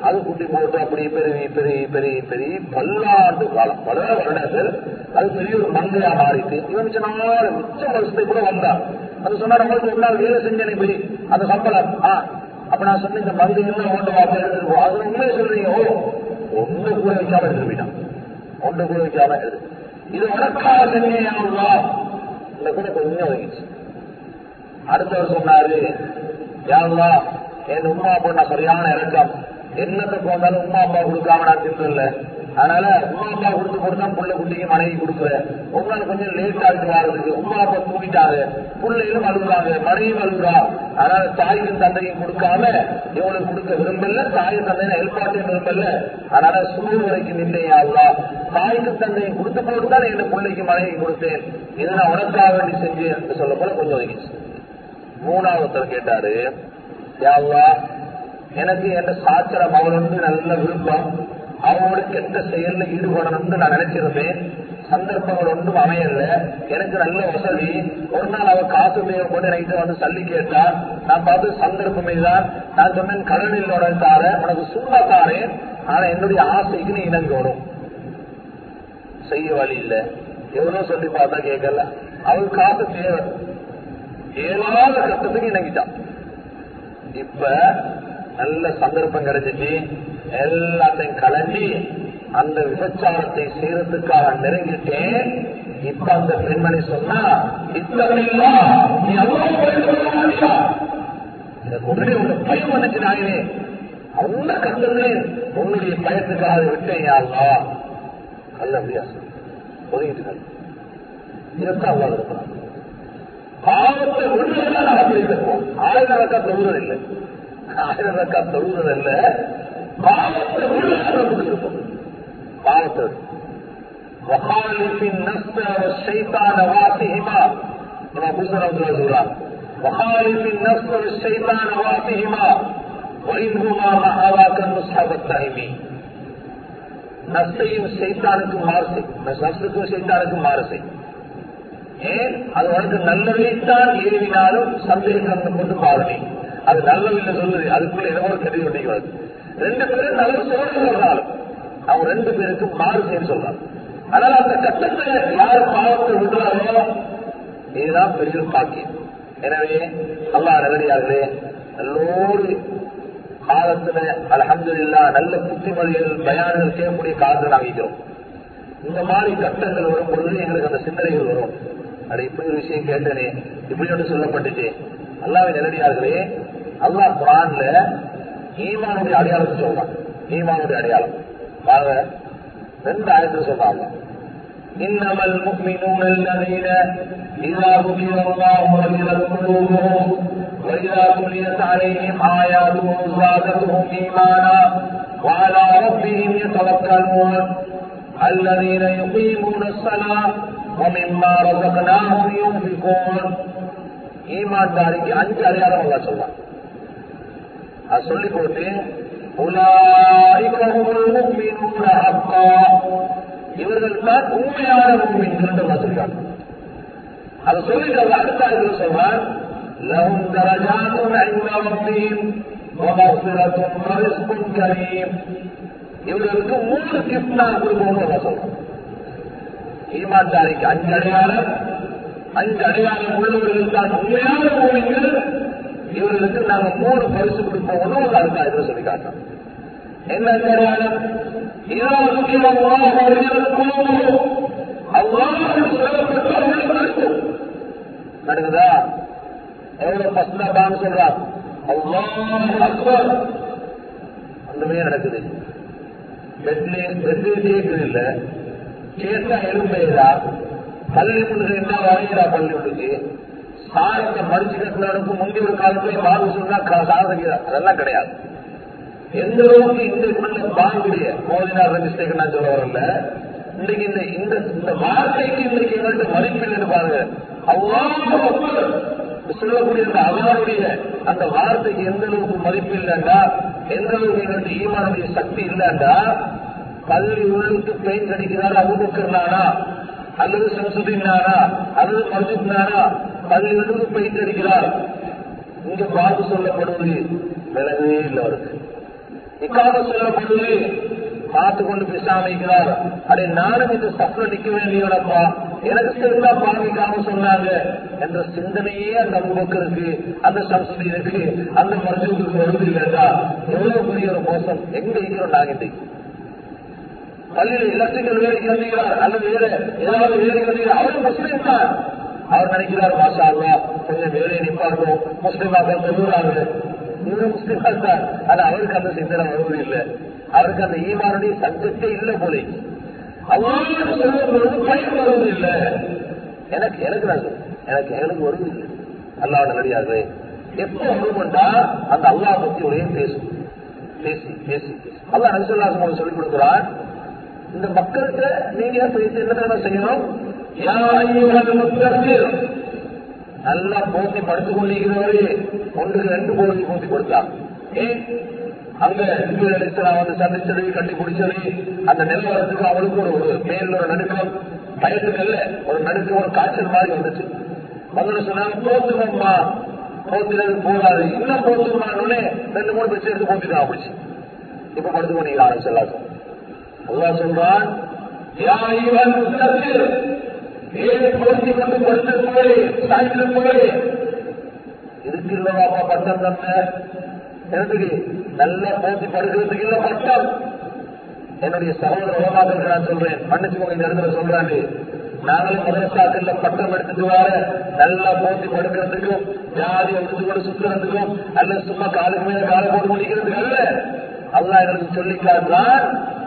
அது குட்டி போட்டு அப்படி பெருகி பெருகி பெருகி பெருகி பல்லாண்டு காலம் பல வருடங்கள் அது பெரிய ஒரு மங்கையா மாறிட்டு இவன் மிச்ச நாள் மிச்ச வருஷத்துக்கு கூட வந்தான் அது சொன்னா நம்மளுக்கு ஒரு நாள் வேலை செஞ்சேனே பெரிய அந்த சம்பளம் ஆ அப்ப நான் சொன்ன இந்த மங்கையெல்லாம் ஒன்று வாப்பா எடுத்துட்டு அது உண்மையை சொல்றீங்க ஓ ஒண்ணு கூட வைக்காம எடுத்து போயிட்டான் ஒன்று கூட வைக்காம எடுத்து இது உனக்காக செஞ்சேயா இந்த கூட கொஞ்சம் ஒதுங்கிச்சு அடுத்தவர் சொன்னாரு யாருலா என் உமா அப்பா நான் சரியான இறக்கம் என்னத்தை போனாலும் உமா அப்பா கொடுக்காம நான் தின்றல அதனால உமா அப்பா கொடுத்து கொடுத்தா புள்ள குட்டிக்கு மனைவி கொடுக்குறேன் உங்களுக்கு கொஞ்சம் லேட் ஆகிட்டு வாரதுக்கு உமா அப்பா தூங்கிட்டாங்க பிள்ளைகளும் அழுகுறாங்க மனைவியும் அழுகுறா அதனால தாய்க்கும் தந்தையும் கொடுக்காம இவங்களுக்கு கொடுக்க விரும்பல தாயும் தந்தையும் ஹெல்பாட்டையும் விரும்பல அதனால சூழ் வரைக்கும் நின்றேன் ஆகுலா தாய்க்கும் தந்தையும் கொடுத்து போட்டு தான் என் பிள்ளைக்கு மனைவி கொடுத்தேன் இதை நான் உனக்காக வேண்டி செஞ்சேன் என்று சொல்ல போல கொஞ்சம் ஒதுங்கிச்சு மூணாவது கேட்டாரு யாவா எனக்கு என் சாத்திர மகள் வந்து நல்ல விருப்பம் அவங்களோட கெட்ட செயல்ல ஈடுபடணும்னு நான் நினைச்சிருந்தேன் சந்தர்ப்பங்கள் ஒன்றும் அமையல எனக்கு நல்ல வசதி ஒரு நாள் அவ காசு தேவைப்பட்டு எனக்கு வந்து சல்லி கேட்டா நான் பார்த்து சந்தர்ப்பமே தான் நான் சொன்னேன் கடன் இல்லோட தார உனக்கு சும்மா தாரேன் ஆனா என்னுடைய ஆசைக்கு நீ இணங்கணும் செய்ய வழி இல்ல எவ்வளவு சொல்லி பார்த்தா கேட்கல அவளுக்கு காசு தேவை ஏழாவது கட்டத்துக்கு இணங்கிட்டான் இப்ப நல்ல சந்தர்ப்பம் கிடைச்சிச்சு எல்லாத்தையும் கலண்டி அந்த விபச்சாரத்தை செய்யறதுக்காக நெருங்கிட்டேன் இப்ப அந்த பெண்மணி சொன்னா இத்தகையா நீ எனக்கு உடனே உங்க பயம் வந்துச்சு நாயனே அந்த கண்டது உன்னுடைய பயத்துக்காக விட்டேன் யாருலா அல்ல அப்படியா ஒதுங்கிட்டு இதைத்தான் அவ்வளவு இருக்கிறான் பாவத்தை விடுறதுதான் நடத்திருக்கோம் ஆயிரம் ரக்கா தொழுவதில்லை ஆயிரம் ரக்கா தொழுவதில்ல பாவத்தை விடுறதும் பாவத்தை وخالف النفس والشيطان واسهما كما بوسر عبد الله سورة وخالف النفس والشيطان واسهما وإنهما معواك المصحف التهمي நஷ்டையும் சைத்தானுக்கும் மாறு செய் நஷ்டத்துக்கும் சைத்தானுக்கும் மாறு செய் ஏன் அது உனக்கு நல்லதைத்தான் ஏறினாலும் சந்தேகம் கொண்டு பாருங்க அது நல்லதில்லை சொல்லுது அதுக்குள்ள ஏதோ ஒரு கருவி ஒட்டிக்கிறது ரெண்டு பேரும் நல்லது சொல்றது சொல்றாலும் அவங்க ரெண்டு பேருக்கும் மாறு செய்ய சொல்றாங்க அதனால அந்த கட்டத்துல யார் பாவத்தை விடுறாரோ இதுதான் பெரிய பாக்கியம் எனவே அல்லா நல்லடியார்களே நல்லோரு காலத்துல அலமது இல்லா நல்ல புத்திமதிகள் பயான்கள் செய்யக்கூடிய காலத்தை நாங்கள் இருக்கிறோம் இந்த மாதிரி கட்டங்கள் வரும் பொழுது எங்களுக்கு அந்த சிந்தனைகள் வரும் அட இப்படி ஒரு விஷயம் கேட்டனே இப்படி ஒன்று சொல்லப்பட்டுச்சு அல்லாவை நிலடியார்களே அல்லா குரான்ல ஈமானுடைய அடையாளத்தை சொல்றான் ஈமானுடைய அடையாளம் வாங்க ரெண்டு ஆயிரத்துல சொல்றாங்க إنما المؤمنون الذين إذا ذكر الله وجلت قلوبهم وإذا تليت عليهم آياته زادتهم إيمانا وعلى ربهم يتوكلون الذين يقيمون الصلاة ومما رزقناهم ينفقون ஈமான்தாரிக்கு அஞ்சு அடையாளம் அல்லா சொல்றான் அது சொல்லி போட்டு இவர்கள் தான் உண்மையான மூமின்கள் சொல்றாங்க அதை சொல்லிட்டு அவர் அடுத்த இடத்துல சொல்றான் لهم درجات عند ربهم ومغفرة ورزق كريم இவர்களுக்கு மூணு கிஃப்ட் நான் கொடுப்போம்னு சொல்றோம் ஈமான்தாரிக்கு அஞ்சு அடையாளம் அஞ்சு அடையாளம் உள்ளவர்கள் தான் உண்மையான மூவிகள் இவர்களுக்கு நாங்க மூணு பரிசு கொடுப்போம்னு ஒரு அடுத்த இதுல சொல்லி காட்டோம் என்ன அஞ்சு அடையாளம் இதனால் முக்கியம் நடக்குதா எவ்வளவு பசுதாபான்னு சொல்றான் அக்பர் அந்த மாதிரி நடக்குது பெட்லே பெட்லே கேட்குது இல்ல கேட்டா எலும்பையதா பள்ளி முன்னுக்கு என்ன வரைகிறா பள்ளி முன்னுக்கு சாரத்தை மடிச்சு கட்டினவனுக்கு முந்தி ஒரு காலத்துல பாரு சொன்னா சாதகிற அதெல்லாம் கிடையாது எந்த அளவுக்கு இன்றைக்குள்ள பாங்குடைய மோதினார் மிஸ்டேக் நான் சொல்ல வரல இன்னைக்கு இந்த இந்த இந்த வார்த்தைக்கு இன்னைக்கு எங்கள்கிட்ட மதிப்பில்லைன்னு பாருங்க அவ்வளவு சொல்லக்கூடிய அந்த அவருடைய அந்த வார்த்தைக்கு எந்த அளவுக்கு மதிப்பு இல்லைண்டா எந்த அளவுக்கு எங்கள்கிட்ட ஈமானுடைய சக்தி இல்லைண்டா பள்ளி உள்ளுக்கு பெயிண்ட் அடிக்கிறார் அவுபக்கர்னானா அல்லது சம்சுதீனானா அல்லது மர்ஜித்னானா பள்ளி உள்ளுக்கு பெயிண்ட் அடிக்கிறார் இங்க பாபு சொல்லப்படுவது விலகவே இல்லை அவருக்கு இக்காம சொல்லப்படுவது பார்த்து கொண்டு பேசாம இருக்கிறார் அடே நானும் இந்த சப்ல நிக்க வேண்டியவனப்பா எனக்கு தெரிந்தா பாவிக்காம சொன்னாங்க என்ற சிந்தனையே அந்த அபுபக்கருக்கு அந்த சம்சதியிற்கு அந்த மருத்துவத்துக்கு வருது இல்லையா எவ்வளவு பெரிய ஒரு மோசம் எங்க இருக்கிறோம் நாங்க இன்னைக்கு பள்ளியில் எலக்ட்ரிக்கல் வேலைக்கு வந்தீங்கிறார் அல்லது வேற ஏதாவது வேலைக்கு வந்தீங்க அவரும் முஸ்லீம் தான் அவர் நினைக்கிறார் மாஷா அல்லா கொஞ்சம் வேலையை நிப்பாட்டும் முஸ்லீமாக சொல்லுறாங்க இவரும் முஸ்லீமா தான் ஆனா அவருக்கு அந்த சிந்தனை வருவது இல்லை அவருக்கு அந்த ஈமானுடைய சப்ஜெக்டே இல்லை போல அவருக்கு சொல்லும் பொழுது பயன் வருவது இல்லை எனக்கு எனக்கு நான் சொல்றேன். எனக்கு எனக்கு வருவது இல்லை அல்லாவோட நடிகார்களே எப்போ வருமெண்டா அந்த அல்லாஹ் பத்தி ஒரே பேசும் பேசி பேசி பேசி அல்லா நபிசல்லாசம் சொல்லிக் கொடுக்கிறான் இந்த மக்கள்கிட்ட நீங்க பேசி என்ன தெரியுமா செய்யணும் யா அய்யுஹல் முத்தஸிர். நல்லா போட்டி படுத்துக் கொண்டிருக்கிறவரே ஒன்றுக்கு ரெண்டு போட்டி போட்டி கொடுத்தான் ஏன் அங்க இஸ்ரேல் அலிஸ்லாம் வந்து சந்திச்சது கட்டி பிடிச்சது அந்த நிலவரத்துக்கு அவளுக்கு ஒரு ஒரு மேல் ஒரு நடுக்கம் பயத்துக்கல்ல ஒரு நடுக்கம் ஒரு காய்ச்சல் மாதிரி வந்துச்சு வந்து சொன்னாங்க போத்துமம்மா போத்தினது போதாது இன்னும் போத்துமானே ரெண்டு மூணு பேர் சேர்த்து போத்திட்டான் பிடிச்சி இப்ப படுத்து பண்ணிக்கிறான் சொல்லாசம் அல்லாஹ் சொல்றான் யா அய்யுஹல் முத்தஸிர். ஏழு போட்டி கொண்டு படுத்து போய் சாய்ந்து போய் இதுக்கு இல்லவாப்பா பட்டம் தந்த எனக்கு நல்லா போட்டி படுக்கிறதுக்கு இல்ல பட்டம் என்னுடைய சகோதர உலகாக்களுக்கு நான் சொல்றேன் மன்னிச்சுக்கோங்க இந்த இடத்துல சொல்றாண்டு நாங்களும் மதரசாக்கள்ல பட்டம் எடுத்துட்டு வர நல்லா போட்டி படுக்கிறதுக்கும் ஜாதி எடுத்து கொண்டு சுத்துறதுக்கும் அல்ல சும்மா காலுக்கு மேல காலை போட்டு முடிக்கிறதுக்கு அல்ல அல்லா எங்களுக்கு சொல்லி காட்டுறான்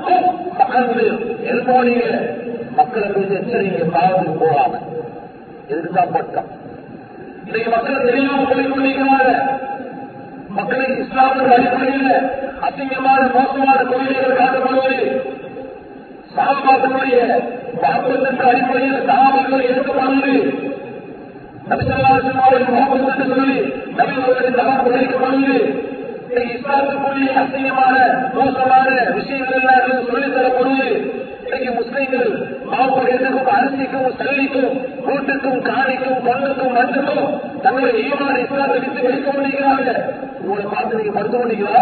எழுப்போனீங்க மக்களை குறித்து எச்சரிங்க பாவத்துக்கு போகாம இதுக்குதான் பட்டம் இன்னைக்கு மக்கள் தெரியாம போய் கொண்டிருக்கிறாங்க மக்களை இஸ்லாமிய அடிப்படையில் அசிங்கமான மோசமான கொள்கைகள் காட்டப்படுவது சாபாக்களுடைய பாப்பத்திற்கு அடிப்படையில் சாபாக்கள் எடுக்கப்படுவது நபிசல்லாசனுடைய முகமது என்று சொல்லி நபிகளுடைய தவறு குறைக்கப்படுவது இஸ்லாத்துக்குரிய அசிங்கமான மோசமான விஷயங்கள் எல்லாம் சொல்லித் தரப்படுவது இன்னைக்கு முஸ்லீம்கள் மாப்படையத்துக்கும் அரிசிக்கும் சல்லிக்கும் வீட்டுக்கும் காணிக்கும் பொண்ணுக்கும் மண்ணுக்கும் தங்களுடைய ஈமான இஸ்லாத்தை விட்டு வெளிக்க முடிகிறாங்க உங்களை பார்த்து நீங்க மறுத்து கொண்டீங்களா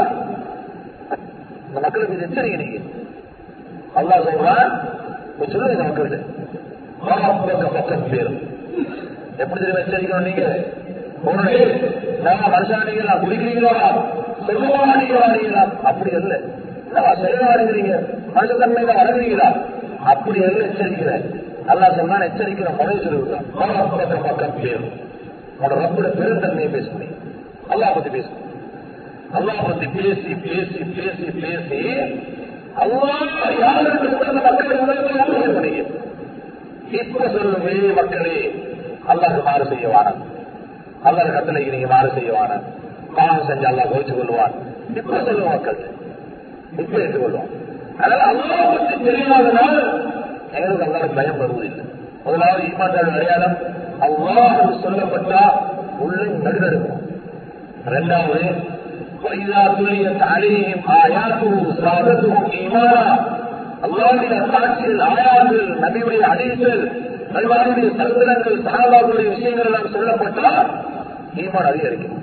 இந்த மக்களுக்கு இது எச்சரிக்கை நீங்க அல்லா சொல்றான் இப்ப சொல்லுங்க இந்த மக்கள்கிட்ட பக்கம் பேரும் எப்படி தெரியும் எச்சரிக்கணும் நீங்க உன்னுடைய நான் மனுஷானீங்களா குடிக்கிறீங்களா செல்வாடிகளா அப்படி அல்ல செல்வாடுகிறீங்க மனுஷத்தன்மையில வளர்றீங்களா அப்படி அல்ல எச்சரிக்கிறேன் அல்லா சொன்னா எச்சரிக்கிற முறை சொல்லுவாங்க பக்கம் பேரும் உங்களோட ரப்போட பெருந்தன்மையை பேச முடியும் அல்லா பத்தி பேசணும் அல்லா பத்தி பேசி பேசி பேசி பேசி அல்லா யாருக்கு அந்த மக்களை உலகத்தை முடியும் இப்ப சொல்லுமே மக்களே அல்லாஹ் மாறு செய்யவான அல்லாஹ் கட்டளைக்கு நீங்க மாறு செய்யவான பாவம் செஞ்சு அல்லாஹ் கோச்சு கொள்வான் இப்ப சொல்லுவோம் மக்கள் இப்ப ஏற்றுக்கொள்வோம் அதனால அல்லாஹ் பற்றி தெரியாதனால் எங்களுக்கு அல்லாஹ் பயம் வருவதில்லை முதலாவது ஈமான்கள் அடையாளம் அல்லாஹ் சொல்லப்பட்டா உள்ள நடுநடுக்கும் இரண்டாவது وإذا تليت عليهم آياته زادتهم إيمانا அல்லாவுடைய காட்சியில் ஆயார்கள் நபியுடைய அடிகள் நல்வாருடைய சரித்திரங்கள் சகாபாவுடைய விஷயங்கள் எல்லாம் சொல்லப்பட்டால் ஈமான் அதிகரிக்கும்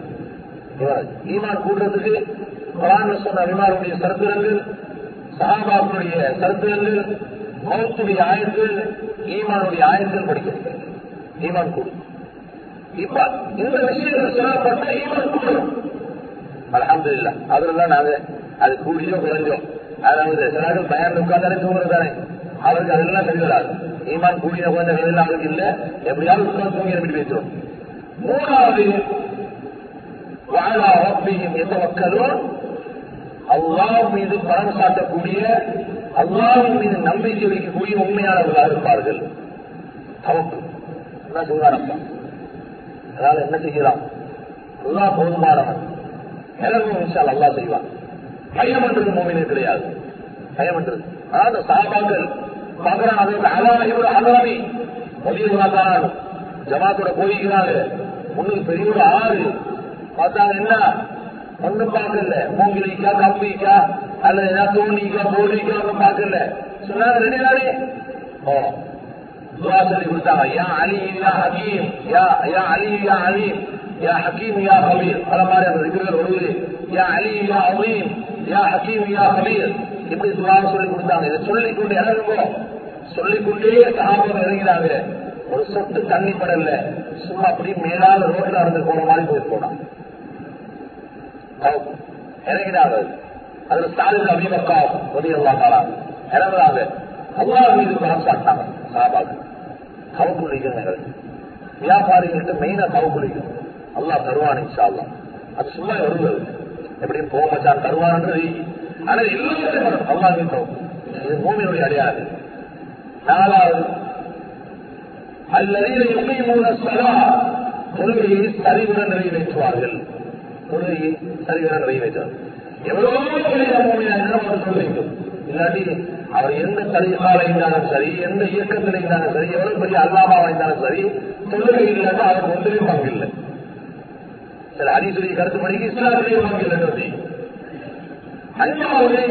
ஈமான் கூடுறதுக்கு குரான் சொன்ன அபிமானுடைய சரித்திரங்கள் சகாபாவுடைய சரித்திரங்கள் மௌத்துடைய ஆயங்கள் ஈமானுடைய ஆயங்கள் படிக்கிறது ஈமான் கூடும் இப்ப இந்த விஷயங்கள் சொல்லப்பட்ட ஈமான் கூடும் அலமது இல்ல அதுலதான் நாங்க அது கூடியோ குறைஞ்சோம் அதாவது சிலர்கள் பயன் உட்கார்ந்தாலே தூங்குறது தானே அவருக்கு அதெல்லாம் சரி வராது ஈமான் கூடிய குறைஞ்ச வேலை அவருக்கு இல்ல எப்படியாவது உட்கார்ந்து தூங்கி எப்படி பேசுறோம் மூணாவது வாழா ரப்பியும் எந்த மக்களும் அல்லாஹ் மீது பணம் சாட்டக்கூடிய அல்லாவின் மீது நம்பிக்கை வைக்கக்கூடிய உண்மையானவர்களாக இருப்பார்கள் தவக்கு என்ன சொல்றாரப்பா அதனால என்ன செய்யலாம் அல்லா போதுமானவன் நிலவும் விஷயம் அல்லா செய்வான் பயம் என்றது மூமினே கிடையாது பயம் என்றது ஆனா அந்த சாபாக்கள் பார்க்கிறான் அது அலாஹிபுர அலாமி மொழியுள்ளாதான் ஜமாத்தோட போயிருக்கிறாங்க முன்னுக்கு பெரிய ஒரு ஆறு பார்த்தாங்க என்ன ஒண்ணும் பார்க்கல மூங்கிலிக்கா கம்பிக்கா அல்லது ஏதாவது தோண்டிக்கா போலிக்கா ஒன்றும் பார்க்கல சொன்னாங்க ரெண்டு நாளே ஓ துவா சொல்லி கொடுத்தாங்க யா அலி யா ஹக்கீம் யா யா அலி யா அலீம் யா ஹக்கீம் யா ஹபீர் அத மாதிரி அந்த இருக்கிற ஒருவர் யா அலி யா அவீம் யா ஹக்கீம் யா ஹபீர் இப்படி துவாவை சொல்லி கொடுத்தாங்க இதை சொல்லிக் கொண்டு இறங்குவோம் சொல்லிக்கொண்டே சகாபம் இறங்கினாங்க ஒரு சொட்டு தண்ணி படல சும்மா அப்படி மேலால ரோட்ல இருந்து போன மாதிரி போய் போனான் இறங்கினாங்க அதுல ஸ்டாலின் அபிமக்கா உதயவாங்களா இறங்குறாங்க அல்லா மீது பணம் சாட்டினாங்க சாபாக கவக்குள்ளிகள் வியாபாரிகள்கிட்ட மெயினா கவக்குள்ளிகள் அல்லா தருவான் இன்ஷா அல்லா அது சும்மா வருவது எப்படியும் போக மச்சான் தருவான்ன்றது ஆனா எல்லாத்தையும் அல்லா மீது இது பூமியினுடைய அடையாளம் நாலாவது அல்லது எப்படியும் சலா தொழுகையை சரிவுடன் நிறைவேற்றுவார்கள் தொழுகையை சரிவுடன் நிறைவேற்றுவார்கள் எவ்வளவு பெரிய மூமியாக சொல்லிக்கும் இல்லாட்டி அவர் எந்த தலிகால இருந்தாலும் சரி எந்த இயக்கத்தில் இருந்தாலும் சரி எவ்வளவு பெரிய அல்லாமாவா இருந்தாலும் சரி தொழுகை இல்லாத அவர் ஒன்றிலும் பங்கில்லை சில அதிசுரிய கருத்துப்படிக்கு இஸ்லாத்திலேயே பங்கில்லை அஞ்சாவது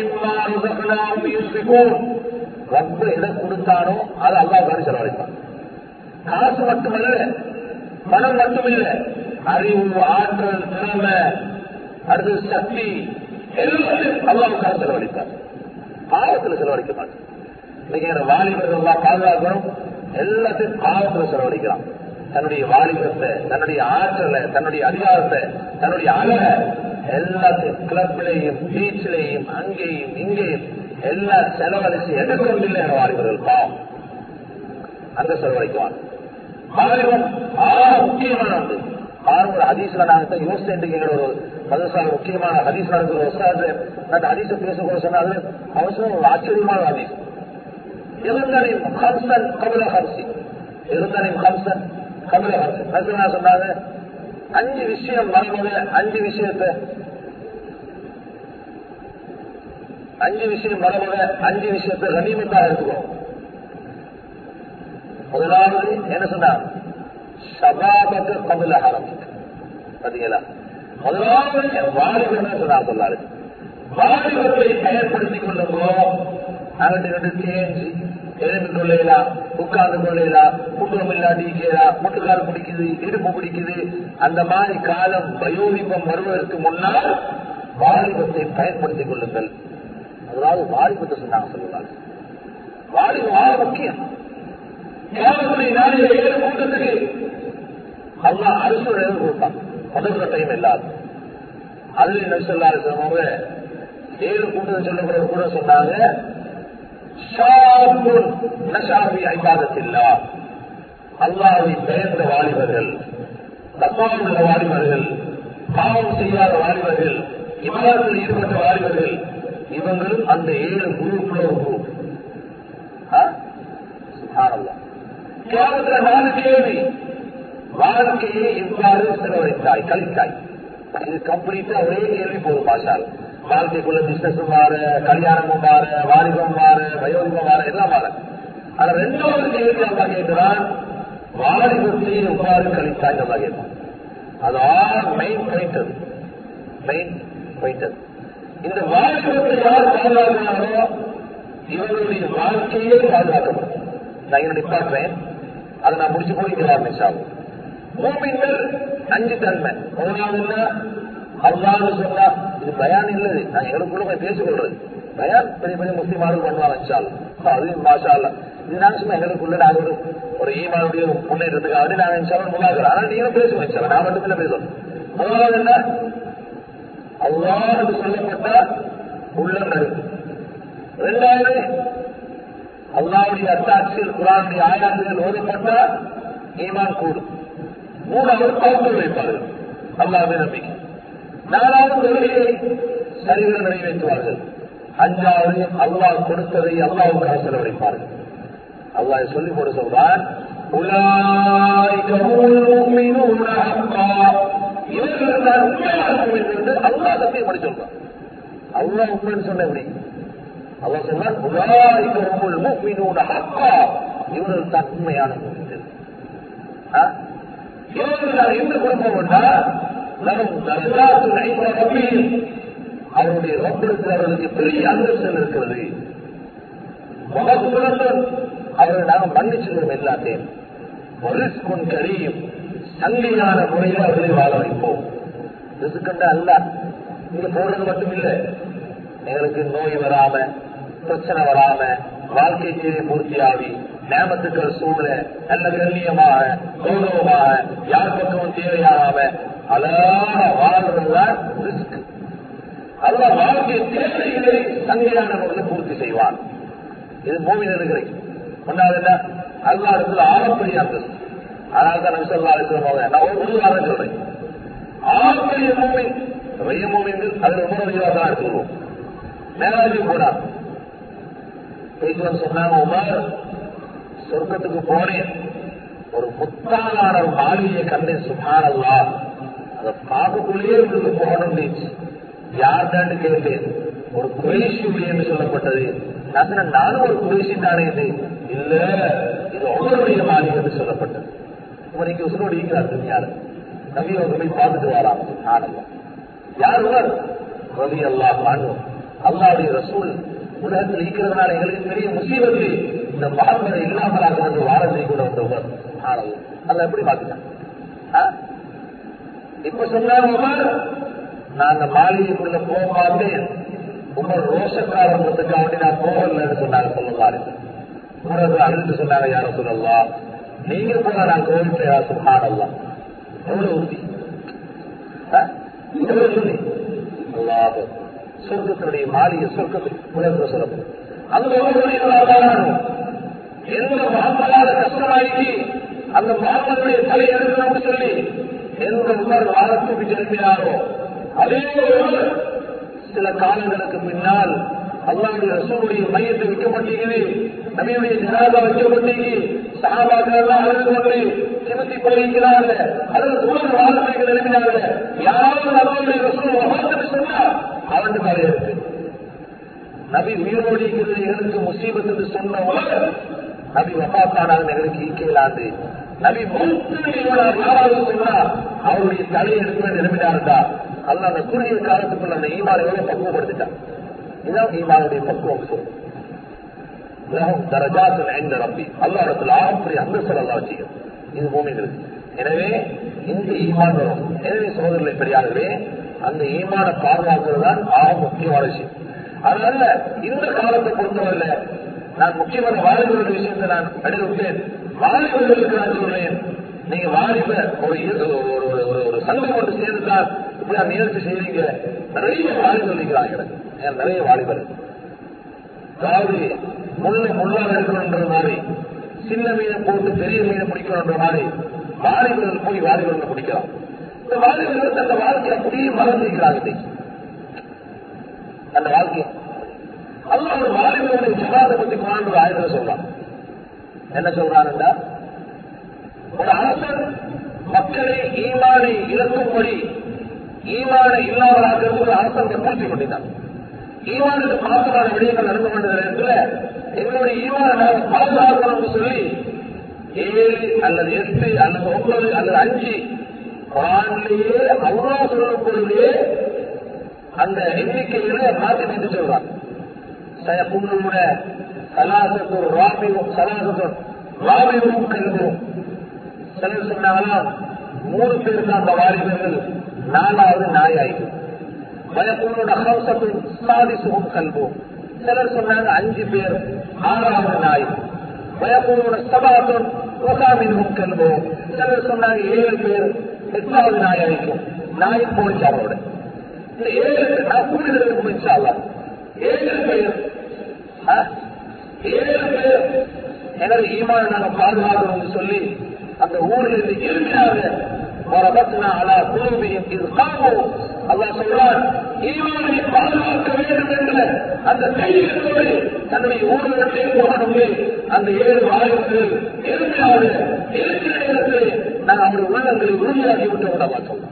ரொம்ப எதை கொடுத்தானோ அது அல்லா காணி செலவழிப்பான் காசு மட்டுமல்ல பணம் மட்டுமில்ல அறிவு ஆற்றல் திறமை அடுத்து சக்தி எல்லாத்தையும் அல்லாவுக்காக செலவழிப்பார் பாவத்தில் செலவழிக்க மாட்டேன் இன்னைக்கு வாலிபர்கள் எல்லாம் பாதுகாக்கணும் எல்லாத்தையும் பாவத்தில் செலவழிக்கிறான் தன்னுடைய வாலிபத்தை தன்னுடைய ஆற்றலை தன்னுடைய அதிகாரத்தை தன்னுடைய அழக எல்லாத்தையும் கிளப்பிலையும் பீச்சிலையும் அங்கேயும் இங்கேயும் எல்லா செலவழிச்சு எடுக்கவில்லை என வாலிபர்கள் பாவம் அந்த செலவழிக்குவான் வாலிபம் ஆக முக்கியமானது பாருங்க ஹதீஸ்ல நாங்க யோசிச்சு ஒரு மதசால முக்கியமான ஹதீஸ் நடக்கிற வசாது அந்த ஹதீஸ பேசக்கூட சொன்னாரு அவசரம் ஒரு ஆச்சரியமான ஹதீஸ் இருந்தனின் ஹம்சன் கபில ஹம்சி இருந்தனின் ஹம்சன் கபில ஹம்சன் நசுனா சொன்னாங்க அஞ்சு விஷயம் வரும்போது அஞ்சு விஷயத்தை அஞ்சு விஷயம் வரும்போது அஞ்சு விஷயத்தை கனிமத்தாக எடுத்துக்கணும் முதலாவது என்ன சொன்னாங்க சபாபத்து கபில ஆரம்பிக்க பாத்தீங்களா முதலாவது வாலிபர் சொன்னார் சொன்னாரு வாலிபத்தை பயன்படுத்திக் கொள்ளுங்கோ அங்கிட்டு ரெண்டு தேஞ்சி எழுந்து கொள்ளலாம் உட்கார்ந்து கொள்ளலாம் குடும்பம் இல்லாட்டி கேலாம் முட்டுக்கால் பிடிக்குது இடுப்பு பிடிக்குது அந்த மாதிரி காலம் வயோதிபம் வருவதற்கு முன்னால் வாலிபத்தை பயன்படுத்திக் கொள்ளுங்கள் அதாவது வாலிபத்தை சொன்னாங்க சொல்லுவாங்க வாலிபம் ஆக முக்கியம் நாளில் ஏழு கூட்டத்துக்கு அல்லா அரசு எழுதி கொடுப்பான் முதல் டைம் இல்லாது அதுல என்ன சொல்லாரு சொன்னவங்க ஏழு கூட்டம் சொல்லப்படுற கூட சொன்னாங்க ஐபாதத்தில்லா அல்லாவை பெயர்ந்த வாலிபர்கள் தப்பாவுள்ள வாலிபர்கள் பாவம் செய்யாத வாலிபர்கள் இவர்கள் ஈடுபட்ட வாலிபர்கள் இவங்களும் அந்த ஏழு குரூப்ல ஒரு குரூப் கேரளத்தில் நாலு கேள்வி வாழ்க்கையை எவ்வாறு செலவழித்தாய் கழித்தாய் இது கம்ப்ளீட்டா ஒரே கேள்வி போதும் பாஷால் வாழ்க்கைக்குள்ள பிசினஸ் மாற கல்யாணமும் மாற வாலிபம் மாற வயோதிபம் மாற எல்லாம் மாற ஆனா ரெண்டாவது கேள்வி அல்லா கேட்கிறான் வாலிபத்தை எவ்வாறு கழித்தாய் அல்லா கேட்பான் அது ஆர் மெயின் பாயிண்ட் மெயின் பாயிண்ட் இந்த வாலிபத்தை யார் பாதுகாக்கிறாரோ இவர்களுடைய வாழ்க்கையே பாதுகாக்கப்படும் நான் இங்க நிப்பாட்டுறேன் அதை நான் முடிச்சு போயிருக்கிறார் நிஷாவும் மூமின்கள் அஞ்சு தன்மை முதலாவது அல்லாது சொன்னா இது பயான் இல்லது நான் எங்களுக்குள்ள போய் பேசிக்கொள்றது பயான் பெரிய பெரிய முஸ்லிமார்கள் பண்ணுவாங்க இன்ஷால் அது மாஷா அல்ல இது நான் சும்மா எங்களுக்குள்ள நாங்க ஒரு ஒரு ஈமானுடைய முன்னேற்றத்துக்காக நாங்க இன்ஷாலும் முன்னாக்கிறோம் ஆனா நீங்களும் பேசுவோம் இன்ஷால் நான் மட்டும் இல்ல பேசுவோம் முதலாவது என்ன அல்லாஹ் சொல்லப்பட்ட உள்ளம் நடுக்கும் ரெண்டாவது அல்லாவுடைய அத்தாட்சியில் குரானுடைய ஆயாத்துகள் ஓதப்பட்ட ஈமான் கூடும் மூணாவது பகுத்தல் வைப்பார்கள் அல்லாவே நம்பிக்கை நாலாவது தொழுகையை சரிவர நிறைவேற்றுவார்கள் அஞ்சாவது அல்லாஹ் கொடுத்ததை அல்லாவுக்காக செலவழிப்பார்கள் அல்லாஹ் சொல்லி போட சொல்றான் இவர்கள் தான் உண்மையாக என்று அல்லாஹ் சத்தியம் பண்ணி சொல்றான் அல்லாஹ் உண்மைன்னு சொன்ன எப்படி அவர் சொன்னார் இவர்கள் தான் உண்மையான இவர்கள் நான் எந்த குடும்பம் என்றால் அவருடைய ரப்பிடத்தில் அவர்களுக்கு பெரிய அந்தஸ்தம் இருக்கிறது அவர்கள் நாங்கள் மன்னிச்சிருவோம் எல்லாத்தையும் ரிஸ்குன் கரியும் சங்கையான முறையில் அவர்களை வாழ வைப்போம் ரிஸ்கண்டா அல்ல இங்க போடுறது மட்டும் இல்லை எங்களுக்கு நோய் வராம பிரச்சனை வராம வாழ்க்கை தேவை பூர்த்தியாகி நேமத்துக்கள் சூழ நல்ல கண்ணியமாக கௌரவமாக யார் பக்கமும் தேவையாகாம அழகாக வாழ்றதுதான் ரிஸ்க் அல்ல வாழ்க்கை தேவைகளை சங்கையான முறையில் பூர்த்தி செய்வான் இது மூவினர்களை ஒன்றாவது என்ன அல்லா இடத்துல ஆழப்படி அந்தஸ்து அதனால தான் நம்ம சொல்லா இருக்கிறோம் நான் ஒரு ஒரு வாரம் சொல்றேன் ஆழப்படிய மூவி நிறைய மூவிங்கள் அதுல உணர்வு தான் எடுத்துருவோம் மேலாஜி போனார் பேசுவன் சொன்னாங்க உமர் சொர்க்கத்துக்கு போனேன் ஒரு முத்தாலான ஒரு மாளிகையை கண்டேன் சுமாரல்லா அதை பார்க்கக்குள்ளேயே உங்களுக்கு போகணும் யார்தான்னு கேட்டேன் ஒரு குறைசி என்று சொல்லப்பட்டது நான் சொன்னேன் நானும் ஒரு குறைசி தானே இது இல்ல இது ஒவ்வொருடைய மாளிகை என்று சொல்லப்பட்டது இன்னைக்கு உசுரோடு இருக்கிறார் துணியாரு நபி அவங்க போய் பார்த்துட்டு வராம் ஆனந்தம் யார் உவர் ரவி அல்லாஹ் வாங்கும் அல்லாவுடைய ரசூல் உலகத்தில் இருக்கிறதுனால எங்களுக்கு பெரிய முசீபத்து இந்த மகன்களை இல்லாமலாக வந்து வாரத்தை கூட வந்தவர் ஆனது அதை எப்படி பார்த்துட்டான் இப்ப சொன்னாங்க நான் அந்த மாளிகைக்குள்ள போக பார்த்தேன் உங்கள் ரோஷக்காரத்துக்காக வேண்டி நான் போகலன்னு சொன்னாங்க சொல்லுவாரு ஊரர்கள் அழுது சொன்னாங்க யாரும் சொல்லலாம் நீங்க போனா நான் கோவிட்டு யார் சுகானல்லாம் எவ்வளவு உறுதி எவ்வளவு உறுதி அல்லாத சொர்க்கத்தினுடைய மாளிகை சொர்க்கத்தில் உலகத்தில் சொல்லப்படும் அந்த ஒவ்வொரு எந்த மகத்தால கஷ்டமாக்கி அந்த மகத்தனுடைய தலை எடுக்கணும்னு சொல்லி எந்த உமர் வாரத்துக்கு திரும்பினாரோ அதே சில காலங்களுக்கு பின்னால் அல்லாவுடைய ரசூலுடைய மையத்தை வைக்கப்பட்டீங்க நபியுடைய ஜனாதா வைக்கப்பட்டீங்க சகாபாக்கள் எல்லாம் அழுது கொண்டு சிமத்தி போயிருக்கிறாங்க அதில் உலக வாழ்க்கைகள் எழுப்பினாங்க யாராவது அல்லாவுடைய ரசூல் வகாத்துன்னு சொன்னா அவன் தலை இருக்கு நபி உயிரோடு இருக்கிறது எங்களுக்கு முசீபத்து சொன்ன உலக நபி வபாத்தானாங்க எங்களுக்கு ஈக்கையிலாண்டு நபி யாராவது சொன்னா அவருடைய தலையை எடுக்க நிரம்பினாருந்தா அல்ல அந்த குறுகிய காலத்துக்குள்ள அந்த ஈமான் எவ்வளவு பக்குவப்படுத்திட்டான் இதுதான் ஈமானுடைய பக்குவம் சொல்லும் தரஜாத்து ஐந்து ரப்பி அல்லாடத்தில் ஆகப்படி அந்த சொல்லலாம் வச்சுக்கணும் இது பூமிகளுக்கு எனவே இந்த ஈமான் வரும் எனவே சோதரில் பெரியாகவே அந்த ஈமான பாதுகாக்கிறது தான் ஆக முக்கியமான விஷயம் அதனால இந்த காலத்தை பொறுத்தவரை நான் முக்கியமான வாலிபர்களுடைய விஷயத்தை நான் அடிவிட்டேன் வாலிபர்களுக்கு நான் சொல்றேன் நீங்க வாலிப ஒரு ஒரு ஒரு ஒரு சங்கம் ஒன்று சேர்ந்துதான் இப்படி முயற்சி செய்வீங்க நிறைய வாலிபர் இருக்கிறாங்க எனக்கு நிறைய வாலிபர் அதாவது முள்ளை முள்ளாக எடுக்கணுன்ற மாதிரி சின்ன மீனை போட்டு பெரிய மீனை பிடிக்கணுன்ற மாதிரி வாலிபர்கள் போய் வாலிபர்கள் பிடிக்கலாம் இந்த வாலிபர்கள் தந்த வாழ்க்கையை அப்படியே மறந்துக்கிறாங்க அந்த வாழ்க்கை அல்ல ஒரு வாலிபர்களுடைய ஜனாதை பத்தி குரான் ஆயுதம் சொல்றான் என்ன சொல்றான்டா ஒரு அரசன் மக்களை ஈமானை இழக்கும்படி ஈமானை இல்லாதவராக ஒரு அரசன் பூர்த்தி கொண்டிருந்தான் ஈமானுக்கு மாற்றமான விடயங்கள் நடந்து கொண்ட நேரத்தில் எங்களுடைய ஈமான நாங்கள் பாதுகாக்கணும்னு சொல்லி ஏழு அல்லது எட்டு அல்லது ஒன்பது அல்லது அஞ்சு குரான்லேயே அவ்வளோ சொல்லும் பொழுதே அந்த எண்ணிக்கையில மாற்றி மாற்றி சொல்றான் சயக்குள்ளோட சலாசத்தோர் ராபியும் சலாசத்தோர் ராபியும் கல்வோம் சிலர் சொன்னாங்கன்னா மூணு பேருக்கு அந்த வாலிபர்கள் நாலாவது நாயாயிடும் வயக்குள்ளோட ஹவுசத்தும் சாதிசுகம் கல்வோம் சிலர் சொன்னாங்க அஞ்சு பேர் ஆறாவது நாய் வயக்குள்ளோட சபாத்தும் ஒசாமினும் கல்வோம் சிலர் சொன்னாங்க ஏழு பேர் எட்டாவது நாய் அழிக்கும் நாய் போச்சு அவரோட இந்த ஏழு நான் கூடுதலுக்கு போயிச்சாலாம் ஏழு பேர் ஏழு பேர் எனது ஈமான நாங்க பாதுகாக்கணும்னு சொல்லி அந்த ஊர்ல இருந்து எழுதினாங்க வரபத்னா அலா குழுமையும் இது காப்போம் அல்லாஹ் சொல்றான் ஈமானை பாதுகாக்க வேண்டும் என்ற அந்த கையெழுத்தோடு தன்னுடைய ஊர்களுக்கு போகணும் அந்த ஏழு ஆயுதங்கள் எளிமையாக இருக்கிற நேரத்தில் நாங்கள் அவருடைய உள்ளங்களை உறுதியாக்கி விட்டு விட மாட்டோம்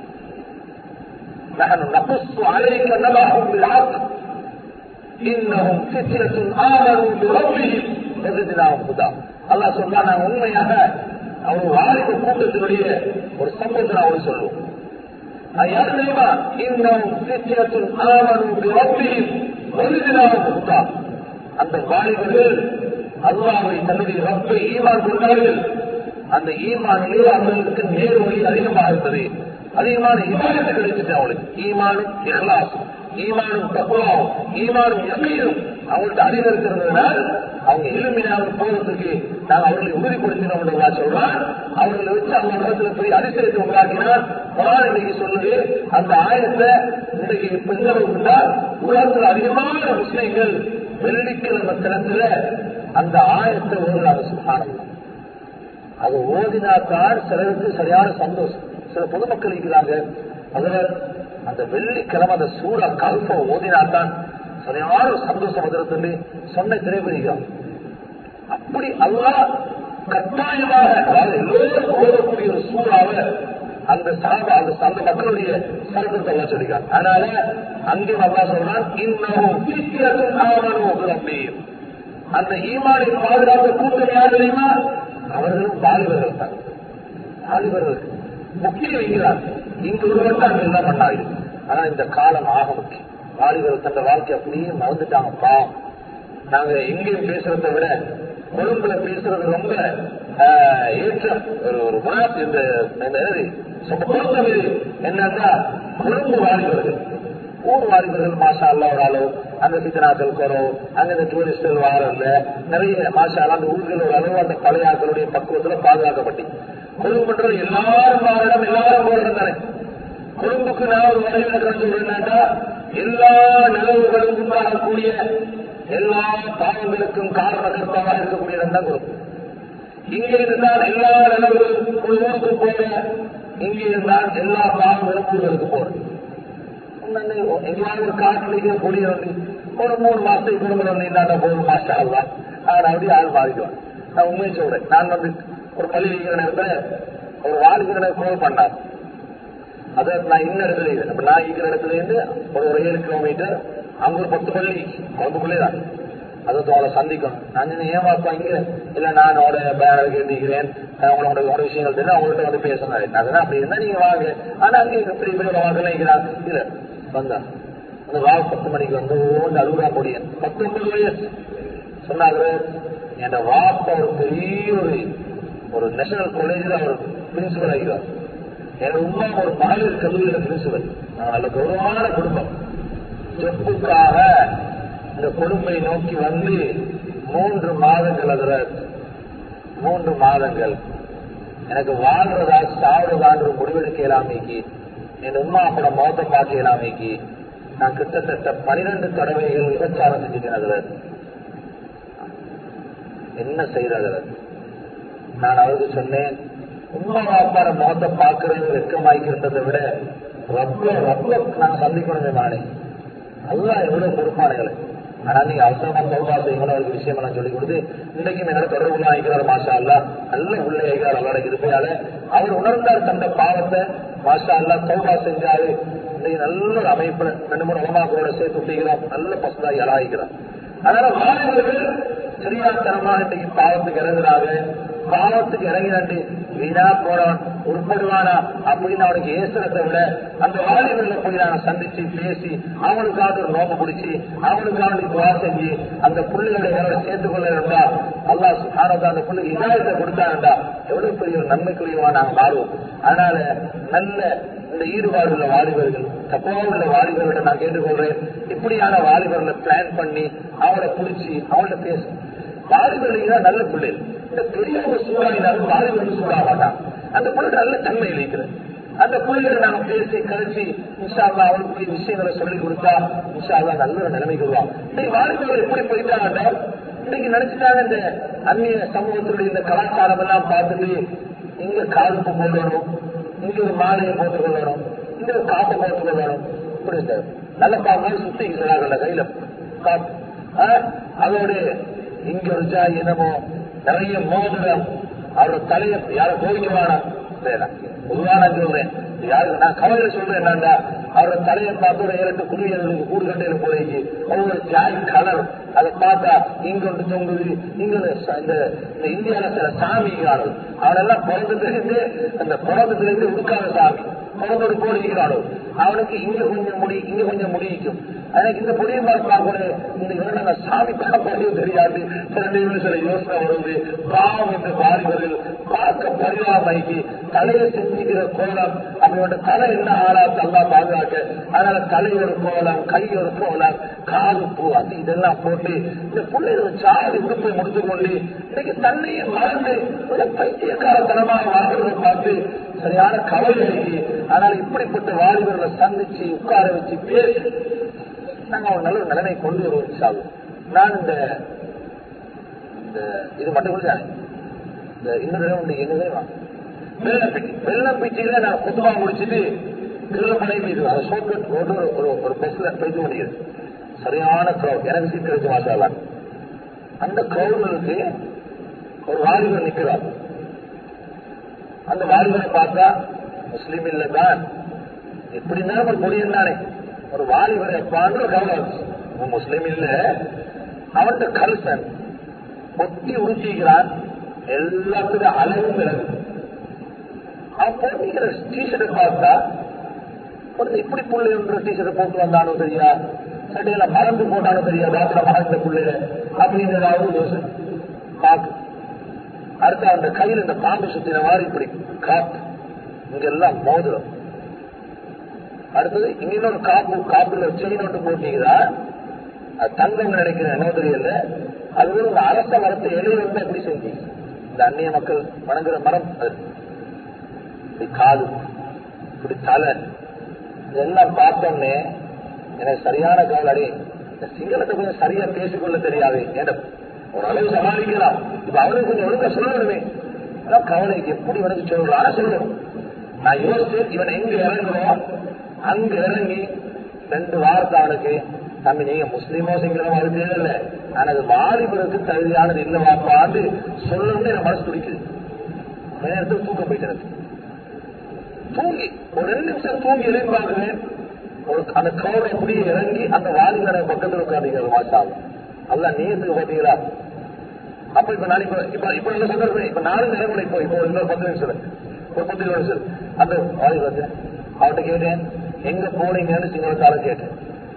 نحن نقص عليك نبأهم بالحق إنهم فتنة آمنوا بربهم وزدناهم هدى الله சொல்றான் நான் உண்மையாக அவர் வாலிப கூட்டத்தினுடைய ஒரு சம்பவத்தை நான் அவரு சொல்லுவோம் அது யார் தெரியுமா இன்னும் நிச்சயத்தில் ஆமனும் ரப்பியும் ஒருதினாவும் ஹுதா அந்த வாலிபர்கள் அல்லாவை தன்னுடைய ரப்பை ஈமான் கொண்டார்கள் அந்த ஈமானிலே அவர்களுக்கு நேர் வழி அதிகமாக இருந்தது அதிகமான இமானத்தை கிடைச்சிட்டு அவளுக்கு ஈமானும் இஹ்லாஸ் ஈமானும் தப்புவாவும் ஈமானும் எக்கையும் அவங்கள்ட்ட அறிவு இருக்கிறதுனால் அவங்க எலுமினாவில் போறதுக்கு நாங்கள் அவர்களை உறுதிப்படுத்தினோம் சொல்றான் அவர்களை வச்சு அவங்க இடத்துல போய் அதிசயத்தை உண்டாக்கினால் குரான் இன்னைக்கு சொல்லுது அந்த ஆயத்தை இன்னைக்கு பெண்கள் இருந்தால் உலகத்தில் அதிகமான முஸ்லிம்கள் வெள்ளிக்கிழமை தினத்துல அந்த ஆயத்தை ஓடுறாங்க சுகானம் அது ஓதினாத்தான் சிலருக்கு சரியான சந்தோஷம் சில பொதுமக்கள் இருக்கிறாங்க அதில் அந்த வெள்ளிக்கிழமை அந்த சூறா கல்ப ஓதினாத்தான் சரியான சந்தோஷம் அதிரத்து சொன்ன திரைபதிகம் அப்படி அல்லா கட்டாயமாக அதாவது எல்லோரும் ஓதக்கூடிய ஒரு சூறாவை அந்த சாப அந்த அந்த மக்களுடைய சரக்கத்தை எல்லாம் சொல்லிக்காங்க அதனால அங்கே நல்லா சொல்றான் இன்னும் ஆவணும் அந்த ஈமானை பாதுகாத்த கூட்டம் யார் தெரியுமா அவர்களும் வாலிபர்கள் தான் வாலிபர்கள் முக்கியம் வைக்கிறார் இங்கு ஒருவன் அங்க எல்லாம் பண்ணாது ஆனா இந்த காலம் ஆக முக்கியம் வாலிபர்கள் தந்த வாழ்க்கை அப்படியே மறந்துட்டாங்க பாவம் நாங்க எங்கேயும் பேசுறதை விட கொழும்புல பேசுறது ரொம்ப ஏற்றம் ஒரு ஒரு மனசு இந்த பொருத்தம் இது என்னன்னா கொழும்பு வாலிபர்கள் ஊர் வாலிபர்கள் மாசா அல்ல ஒரு அளவு அங்க சித்தனாக்கள் குறவு அங்க இந்த டூரிஸ்டர்கள் வாரல்ல நிறைய மாசா அந்த ஊர்கள் ஒரு அளவு அந்த பழைய ஆக்களுடைய பக்குவத்துல பாதுகாக்கப்பட்டு கொழும்புன்றது எல்லாரும் வாரிடம் எல்லாரும் போரிடம் தானே கொழும்புக்கு நான் ஒரு வரைவில் கண்டு எல்லா நிலவுகளும் உண்டாகக்கூடிய எல்லா பாவங்களுக்கும் காரணகர்த்தமாக இருக்கக்கூடிய இடம் தான் கொழும்பு இங்கே இருந்தால் எல்லா நிலவுகளும் ஊருக்கு போக இங்கே இருந்தால் எல்லா பாவங்களும் ஊர்களுக்கு போறது எங்கேயாவது ஒரு காட்டுல பொடி வந்து ஒரு மூணு மாசத்துக்கு குடும்பம் வந்து இல்லாத போதும் மாஸ்டர் ஆகலாம் ஆனா அப்படி ஆள் மாறிடுவான் நான் உண்மையை சொல்றேன் நான் வந்து ஒரு பள்ளி வைக்கிற நேரத்தில் ஒரு வாழ்க்கை கோல் பண்ணார் அதை நான் இன்ன இடத்துல இது அப்ப நான் இருக்கிற இடத்துல இருந்து ஒரு ஒரு ஏழு கிலோமீட்டர் அங்க ஒரு பத்து பள்ளி குழம்புக்குள்ளே தான் அதை அவளை சந்திக்கணும் நான் சொன்னேன், ஏன் வாப்பா இங்க இல்ல நான் அவட பேனர் கேட்டிருக்கிறேன் உங்களோட உங்களோட விஷயங்கள் தெரியும் அவங்கள்ட்ட வந்து பேசணும் அதெல்லாம் அப்படி இருந்தா நீங்க வாங்க ஆனா அங்கே பெரிய பெரிய வாங்கலாம் இருக்கிறான் இல்ல வந்தா அந்த ராவ் பத்து மணிக்கு வந்து ஓண்டு அழுகுறா முடியும் பத்தொன்பது வயசு சொன்னாங்க என் வாப்பா ஒரு பெரிய ஒரு ஒரு நேஷனல் காலேஜில் அவர் பிரின்சிபல் ஆகிறார் என் உமா ஒரு மகளிர் கல்லூரியில பிரின்சிபல் நான் நல்ல கௌரவமான குடும்பம் சொப்புக்காக இந்த கொடுமை நோக்கி வந்து மூன்று மாதங்கள் அதுல மூன்று மாதங்கள் எனக்கு வாழ்றதா சாவுறதான்ற முடிவெடுக்க இயலாமைக்கு என் உமா அப்பட மோத்த பார்க்க இயலாமைக்கு நான் கிட்டத்தட்ட பனிரெண்டு தடவைகள் விபச்சாரம் செஞ்சுட்டேன் அதுல என்ன செய்யறது நான் அவருக்கு சொன்னேன் உண்மை வாப்பார முகத்தை பார்க்கறது வெக்கமாய்க்கிறதை விட ரப்ப ரப்ப நான் சந்திக்கணுமே நானே அதுதான் எவ்வளவு பொறுப்பானைகளை ஆனா நீங்க அவசரமா தௌபா செய்யணும் அவருக்கு விஷயம் எல்லாம் சொல்லி கொடுத்து இன்னைக்கும் என்னோட தொடர்பு ஆகிக்கிறார் மாஷா அல்லா நல்ல உள்ளே ஆகிறார் அவரோட இருப்பையால அவர் உணர்ந்தார் தந்த பாவத்தை மாஷா அல்லா தௌபா செஞ்சாரு இன்னைக்கு நல்ல ஒரு அமைப்புல ரெண்டு மூணு உலமாக்களோட சேர்த்து விட்டுகிறோம் நல்ல பசுதாய் அழகாகிறார் அதனால மாணவர்கள் சரியாத்தனமா இன்னைக்கு பாவத்துக்கு இறங்குறாங்க பாவத்துக்கு இறங்கினாண்டு வீணா போறான் உட்படுவானா அப்படின்னு அவனுக்கு ஏசுறதை விட அந்த வாலிபர்ல போய் நாங்க சந்திச்சு பேசி அவனுக்காக ஒரு நோம்பு பிடிச்சி அவனுக்காக துவா செஞ்சு அந்த புள்ளிகளை என்னோட சேர்த்துக் கொள்ளா அல்லா சுகாரதா அந்த புள்ளிக்கு இதாயத்தை கொடுத்தாருண்டா எவ்வளவு பெரிய ஒரு நன்மைக்குரியவா நாங்க மாறுவோம் அதனால நல்ல இந்த ஈடுபாடு உள்ள வாலிபர்கள் தப்பா உள்ள வாலிபர்கிட்ட நான் கேட்டுக்கொள்றேன் இப்படியான வாலிபர்களை பிளான் பண்ணி அவங்கள பிடிச்சி அவங்கள்ட்ட பேசும் வாலிபர்கள் நல்ல பிள்ளைகள் இந்த பெரிய ஒரு சூழலினாலும் வாலிபர்கள் சூடாக மாட்டான் அந்த பிள்ளை நல்ல தன்மை இருக்கிறது அந்த பிள்ளைகளை நாம பேசி கழிச்சு இன்ஷால்லா அவளுக்கு விஷயங்களை சொல்லி கொடுத்தா இன்ஷால்லா நல்ல ஒரு நிலைமைக்கு வருவான் இன்னைக்கு வாலிபர்கள் எப்படி போயிட்டாங்க இன்னைக்கு நினைச்சுட்டாங்க இந்த அந்நிய சமூகத்தினுடைய இந்த கலாச்சாரம் எல்லாம் பார்த்துட்டு இங்க காலுக்கு போடணும் இங்க ஒரு மாலையை போட்டுக் கொள்ளணும் இங்க ஒரு காப்பை போட்டுக் கொள்ளணும் இப்படி இந்த நல்ல பாவங்கள் சுத்தி இருக்கிறார்கள் கையில காப்பு. ஆ, அதோட இங்க ஒரு ஜாய் என்னமோ நிறைய மோதிரம் அவரோட தலையை யார கோவிக்கமான பொதுவான சொல்றேன் யாருக்கு நான் கவலையில சொல்றேன் என்னண்டா அவரோட தலையை பார்த்து ஒரு இரண்டு குருவியர்களுக்கு கூடு கட்டையில போயிக்கு ஒவ்வொரு ஜாய் கலர் அதை பார்த்தா இங்க ஒன்று தொங்குது இங்க ஒரு ச- இந்த இந்த இந்தியால சில சாமி காணும் அவனெல்லாம் பிறந்ததுலேருந்து அந்த பிறந்ததுலேருந்து உடுக்காத சாமி பிறந்தோடு போடுகிறானோ அவனுக்கு இங்க கொஞ்சம் முடி இங்க கொஞ்சம் முடிக்கும் எனக்கு இந்த பொடியை பார்க்க இந்த இவனை சாமி பார்ப்பதே தெரியாது சில நேரம் சில யோசனை வருவது பாவம் என்று வாலிபர்கள் பார்க்க பரிதாபமாக்கி தலையை செஞ்சுக்கிற கோலம் அவனோட தலை என்ன ஆளாத்து அல்லா பாதுகாக்க இருக்க அதனால தலை ஒரு போகலாம் கை ஒரு போகலாம் காது பூ அது இதெல்லாம் போட்டு இந்த பிள்ளைகள் சாதி உடுப்பை முடித்து கொண்டு இன்னைக்கு தன்னையே மறந்து ஒரு பைத்தியக்காரத்தனமாக வாழ்றதை பார்த்து சரியான கவலை இருக்கு அதனால இப்படிப்பட்ட வாலிபர்களை சந்திச்சு உட்கார வச்சு பேசி நாங்க ஒரு நல்ல நிலைமை கொண்டு வருவோம் சாவு நான் இந்த இந்த இது மட்டும் கூட இந்த இன்னொரு இடம் உண்டு என்னதே வெள்ளம்பிட்டி வெள்ளம்பிட்டியில நான் குத்துமா முடிச்சுட்டு திருமலை மீது ஷோர்ட்கட் ரோடு ஒரு ஒரு பஸ்ல போயிட்டு முடியுது சரியான கிரௌட் எனக்கு சீட் கிடைச்ச மாசாலாம் அந்த கிரௌடுக்கு ஒரு வாலிபர் நிற்கிறார் அந்த வாலிபரை பார்த்தா முஸ்லீம் இல்ல தான் எப்படி இருந்தாலும் ஒரு பொடியன் தானே ஒரு வாலிபரை எப்பான்ற கவலை வந்துச்சு முஸ்லீம் இல்ல அவன்கிட்ட கல்சன் ஒட்டி உறுத்திக்கிறான் எல்லாத்துக்கும் அளவும் விலகு அவன் போட்டிக்கிற டிஷர்ட்டை பார்த்தா ஒரு இப்படி புள்ளை ஒன்று டிஷர்ட் போட்டு வந்தானோ தெரியா சட்டையில மறந்து போட்டானோ தெரியா ராத்திர மறந்த புள்ளைய அப்படின்னு ஏதாவது யோசனை பார்க்கு அடுத்து அந்த கையில் இந்த பாம்பு சுத்தின மாதிரி இப்படி காப்பு இங்கெல்லாம் மோதிரம் அடுத்தது இங்க இன்னொரு காப்பு காப்புல செயின் ஒன்று போட்டீங்களா அது தங்கம் நினைக்கிறேன் என்ன தெரியல அது ஒரு அரச மரத்தை இலையில வந்து எப்படி செஞ்சு இந்த அந்நிய மக்கள் வணங்குற மரம் அது இப்படி காது இப்படி தலை இதெல்லாம் பார்த்தோன்னே எனக்கு சரியான கவலை அடி இந்த சிங்களத்தை கொஞ்சம் சரியா பேசிக்கொள்ள தெரியாது ஏன்னா ஓரளவு சமாளிக்கலாம் இப்ப அவனுக்கு கொஞ்சம் ஒழுங்கா சொல்லணுமே அதான் கவலைக்கு எப்படி இவனுக்கு சொல்லலாம் சொல்லணும் நான் யோசிச்சு இவன் எங்க இறங்குறோம் அங்க இறங்கி ரெண்டு வாரத்தை அவனுக்கு தம்பி நீங்க முஸ்லீமோ சிங்களமோ அது தெரியல ஆனா அது வாலிபருக்கு தகுதியானது இல்ல வாப்பான்னு சொல்லணும்னு எனக்கு மனசு துடிக்குது கொஞ்ச நேரத்துக்கு தூக்கம் போயிட்டு தூங்கி ஒரு ரெண்டு நிமிஷம் தூங்கி எழுதி பார்க்கிறேன் ஒரு அந்த கவுரை எப்படி இறங்கி அந்த வாலிபரை பக்கத்தில் உட்காந்துக்கிறது மாசாவும் அல்ல நீயத்துக்கு பாத்தீங்களா அப்ப இப்ப நான் இப்ப இப்ப இப்ப என்ன சொல்றேன் இப்ப நானும் நிலைமுறை இப்போ இப்போ இன்னொரு பத்து நிமிஷம் ஒரு பத்து நிமிஷம் அந்த வாலிபர் அவர்கிட்ட கேட்டேன் எங்க போனீங்கன்னு சிங்களத்தால கேட்டேன்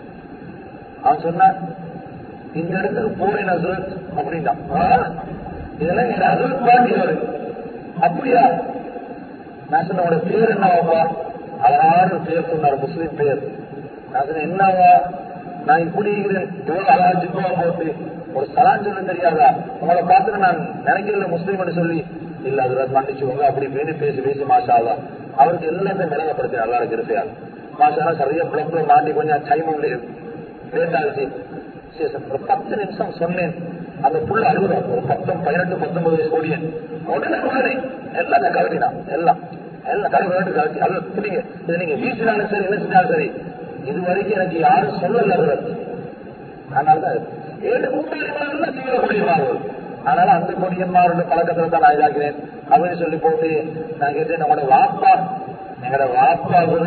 அவன் சொன்னான் இந்த இடத்துக்கு போனேன் அசுரத் அப்படின்னா இதெல்லாம் என் அசுரத் பாட்டி வருது அப்படியா நான் சொன்ன உங்களோட பேர் என்னவாப்பா அழகான ஒரு பேர் சொன்னார் முஸ்லீம் பேர் நான் சொன்னேன் என்னவா நான் இப்படி இருக்கிறேன் இவ்வளவு அழகா ஜிப்பா போட்டு ஒரு சலான் சொல்ல தெரியாதா உங்களை பார்த்துட்டு நான் நினைக்கல முஸ்லீம் சொல்லி இல்ல அதுல மன்னிச்சுவோங்க அப்படி இப்படின்னு பேசி பேசி மாஷாவா அவருக்கு எல்லாத்தையும் நிலங்கப்படுத்தி நல்லா இருக்கு இருப்பையால் மாஷா சரியா பிளப்ல மாட்டி கொஞ்சம் டைம் லேட் ஆகுச்சு சரி, ஒரு பத்து நிமிஷம் சொன்னேன் அந்த புள்ள அழுகுறான் ஒரு பத்தம் பதினெட்டு பத்தொன்பது வயசு ஓடியன் உடனே உடனே எல்லாம் நான் கலட்டினான் எல்லாம் எல்லாம் கலை விளையாட்டு கலட்டி அது பிடிங்க இது நீங்க வீசினாலும் சரி என்ன செஞ்சாலும் சரி இது வரைக்கும் எனக்கு யாரும் சொல்லல அவர்கள். அதனாலதான் ஏழு கூட்டணிமார்கள் தீவிரக்கூடியமார்கள் அதனால அந்த கொடியன்மாரோட பழக்கத்துல தான் நான் இதாக்கிறேன் அப்படின்னு சொல்லி போட்டு நான் கேட்டேன் நம்மளோட வாப்பா எங்களோட வாப்பா கூட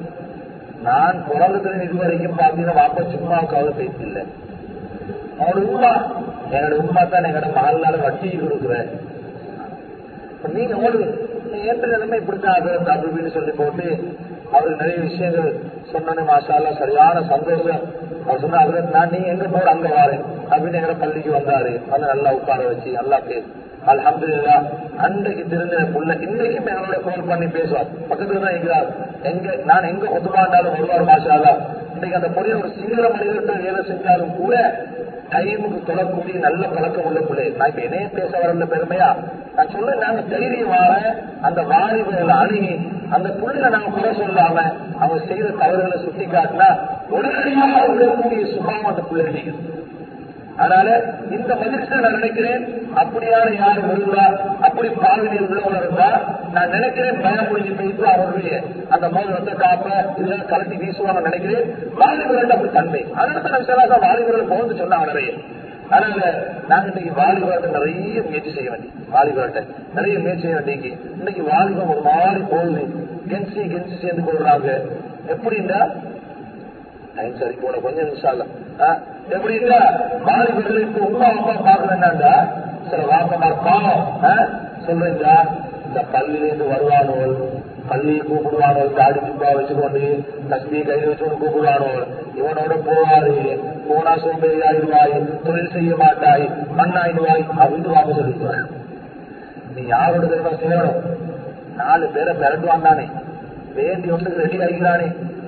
நான் பிறந்ததுல இது வரைக்கும் பார்த்தீங்கன்னா வாப்பா சும்மாவுக்காவது பேசில்லை அவனோட உமா என்னோட உமா தான் எங்களோட மகளால வட்டி கொடுக்குறேன் இப்ப நீங்க உங்களுக்கு ஏற்ற நிலைமை இப்படித்தான் அது அப்படின்னு சொல்லி போட்டு அவருக்கு நிறைய விஷயங்கள் சொன்னோன்னே மாஷாலா சரியான சந்தோஷம் அவர் சொன்னா அதுல நான் நீ எங்க போற அங்க வாரேன் அப்படின்னு எங்க பள்ளிக்கு வந்தாரு வந்து நல்லா உட்கார வச்சு நல்லா பேசு அல்ஹம்துலில்லா அன்றைக்கு திருந்தின புள்ள இன்னைக்கும் எங்களோட போன் பண்ணி பேசுவார் பக்கத்துல தான் இருக்கிறார் எங்க நான் எங்க ஒத்துமாண்டாலும் வருவார் மாஷாலா இன்னைக்கு அந்த பொடிய ஒரு சிங்கள மனிதர்கிட்ட வேலை செஞ்சாலும் கூட டைமுக்கு தொடரக்கூடிய நல்ல பழக்கம் உள்ள பிள்ளை நான் இப்ப என்னையே பேச வரல பெருமையா நான் சொல்ல நாங்க தைரியமாக அந்த வாலிபர்களை அணுகி அந்த புள்ளில நாங்க குறை சொல்லாம அவங்க செய்யற தவறுகளை சுட்டி காட்டினா உடனடியாக விடக்கூடிய சுபாவம் அந்த பிள்ளைகளுக்கு அதனால இந்த மதிர்ச்சியை நான் நினைக்கிறேன் அப்படியான யாரும் இருந்தா அப்படி பாவினில் உள்ளவங்க இருந்தா நான் நினைக்கிறேன் பயம் முடிஞ்சு போயிட்டு அவருடைய அந்த மோதிரத்தை காப்ப இதெல்லாம் கலட்டி வீசுவாங்க நினைக்கிறேன் வாலிபர்கள் அப்படி தன்மை அதனால நான் சில வாலிபர்கள் போகுது சொன்னாங்க நிறைய அதனால நாங்க இன்னைக்கு வாலிபர்கிட்ட நிறைய முயற்சி செய்ய வேண்டி வாலிபர்கிட்ட நிறைய முயற்சி செய்ய வேண்டிய இன்னைக்கு வாலிபம் ஒரு மாதிரி போகுது கென்சி கென்சி சேர்ந்து கொள்றாங்க எப்படின்னா டைம் சரி போன கொஞ்சம் நிமிஷம் இல்ல எப்படி இல்ல வாலிபர்களுக்கு உமா அப்பா பாக்குறேன்னாண்டா சில வாப்பமார் பாவம் ஆ? சொல்றீங்களா இந்த பள்ளியிலிருந்து வருவானோல் பள்ளியை கூப்பிடுவானோல் தாடி சுப்பா வச்சுக்கொண்டு தஸ்மியை கையில் வச்சுக்கொண்டு கூப்பிடுவானோல் இவனோட போவாரு போனா சோம்பேறி ஆயிடுவாய் தொழில் செய்ய மாட்டாய் மண்ணாயிடுவாய் அப்படின்னு வாங்க சொல்லிடுவார் நீ யாரோட தெரியுமா செய்யணும் நாலு பேரை பிறட்டுவான் தானே வேண்டி ஒன்றுக்கு ரெடி ஆகிறானே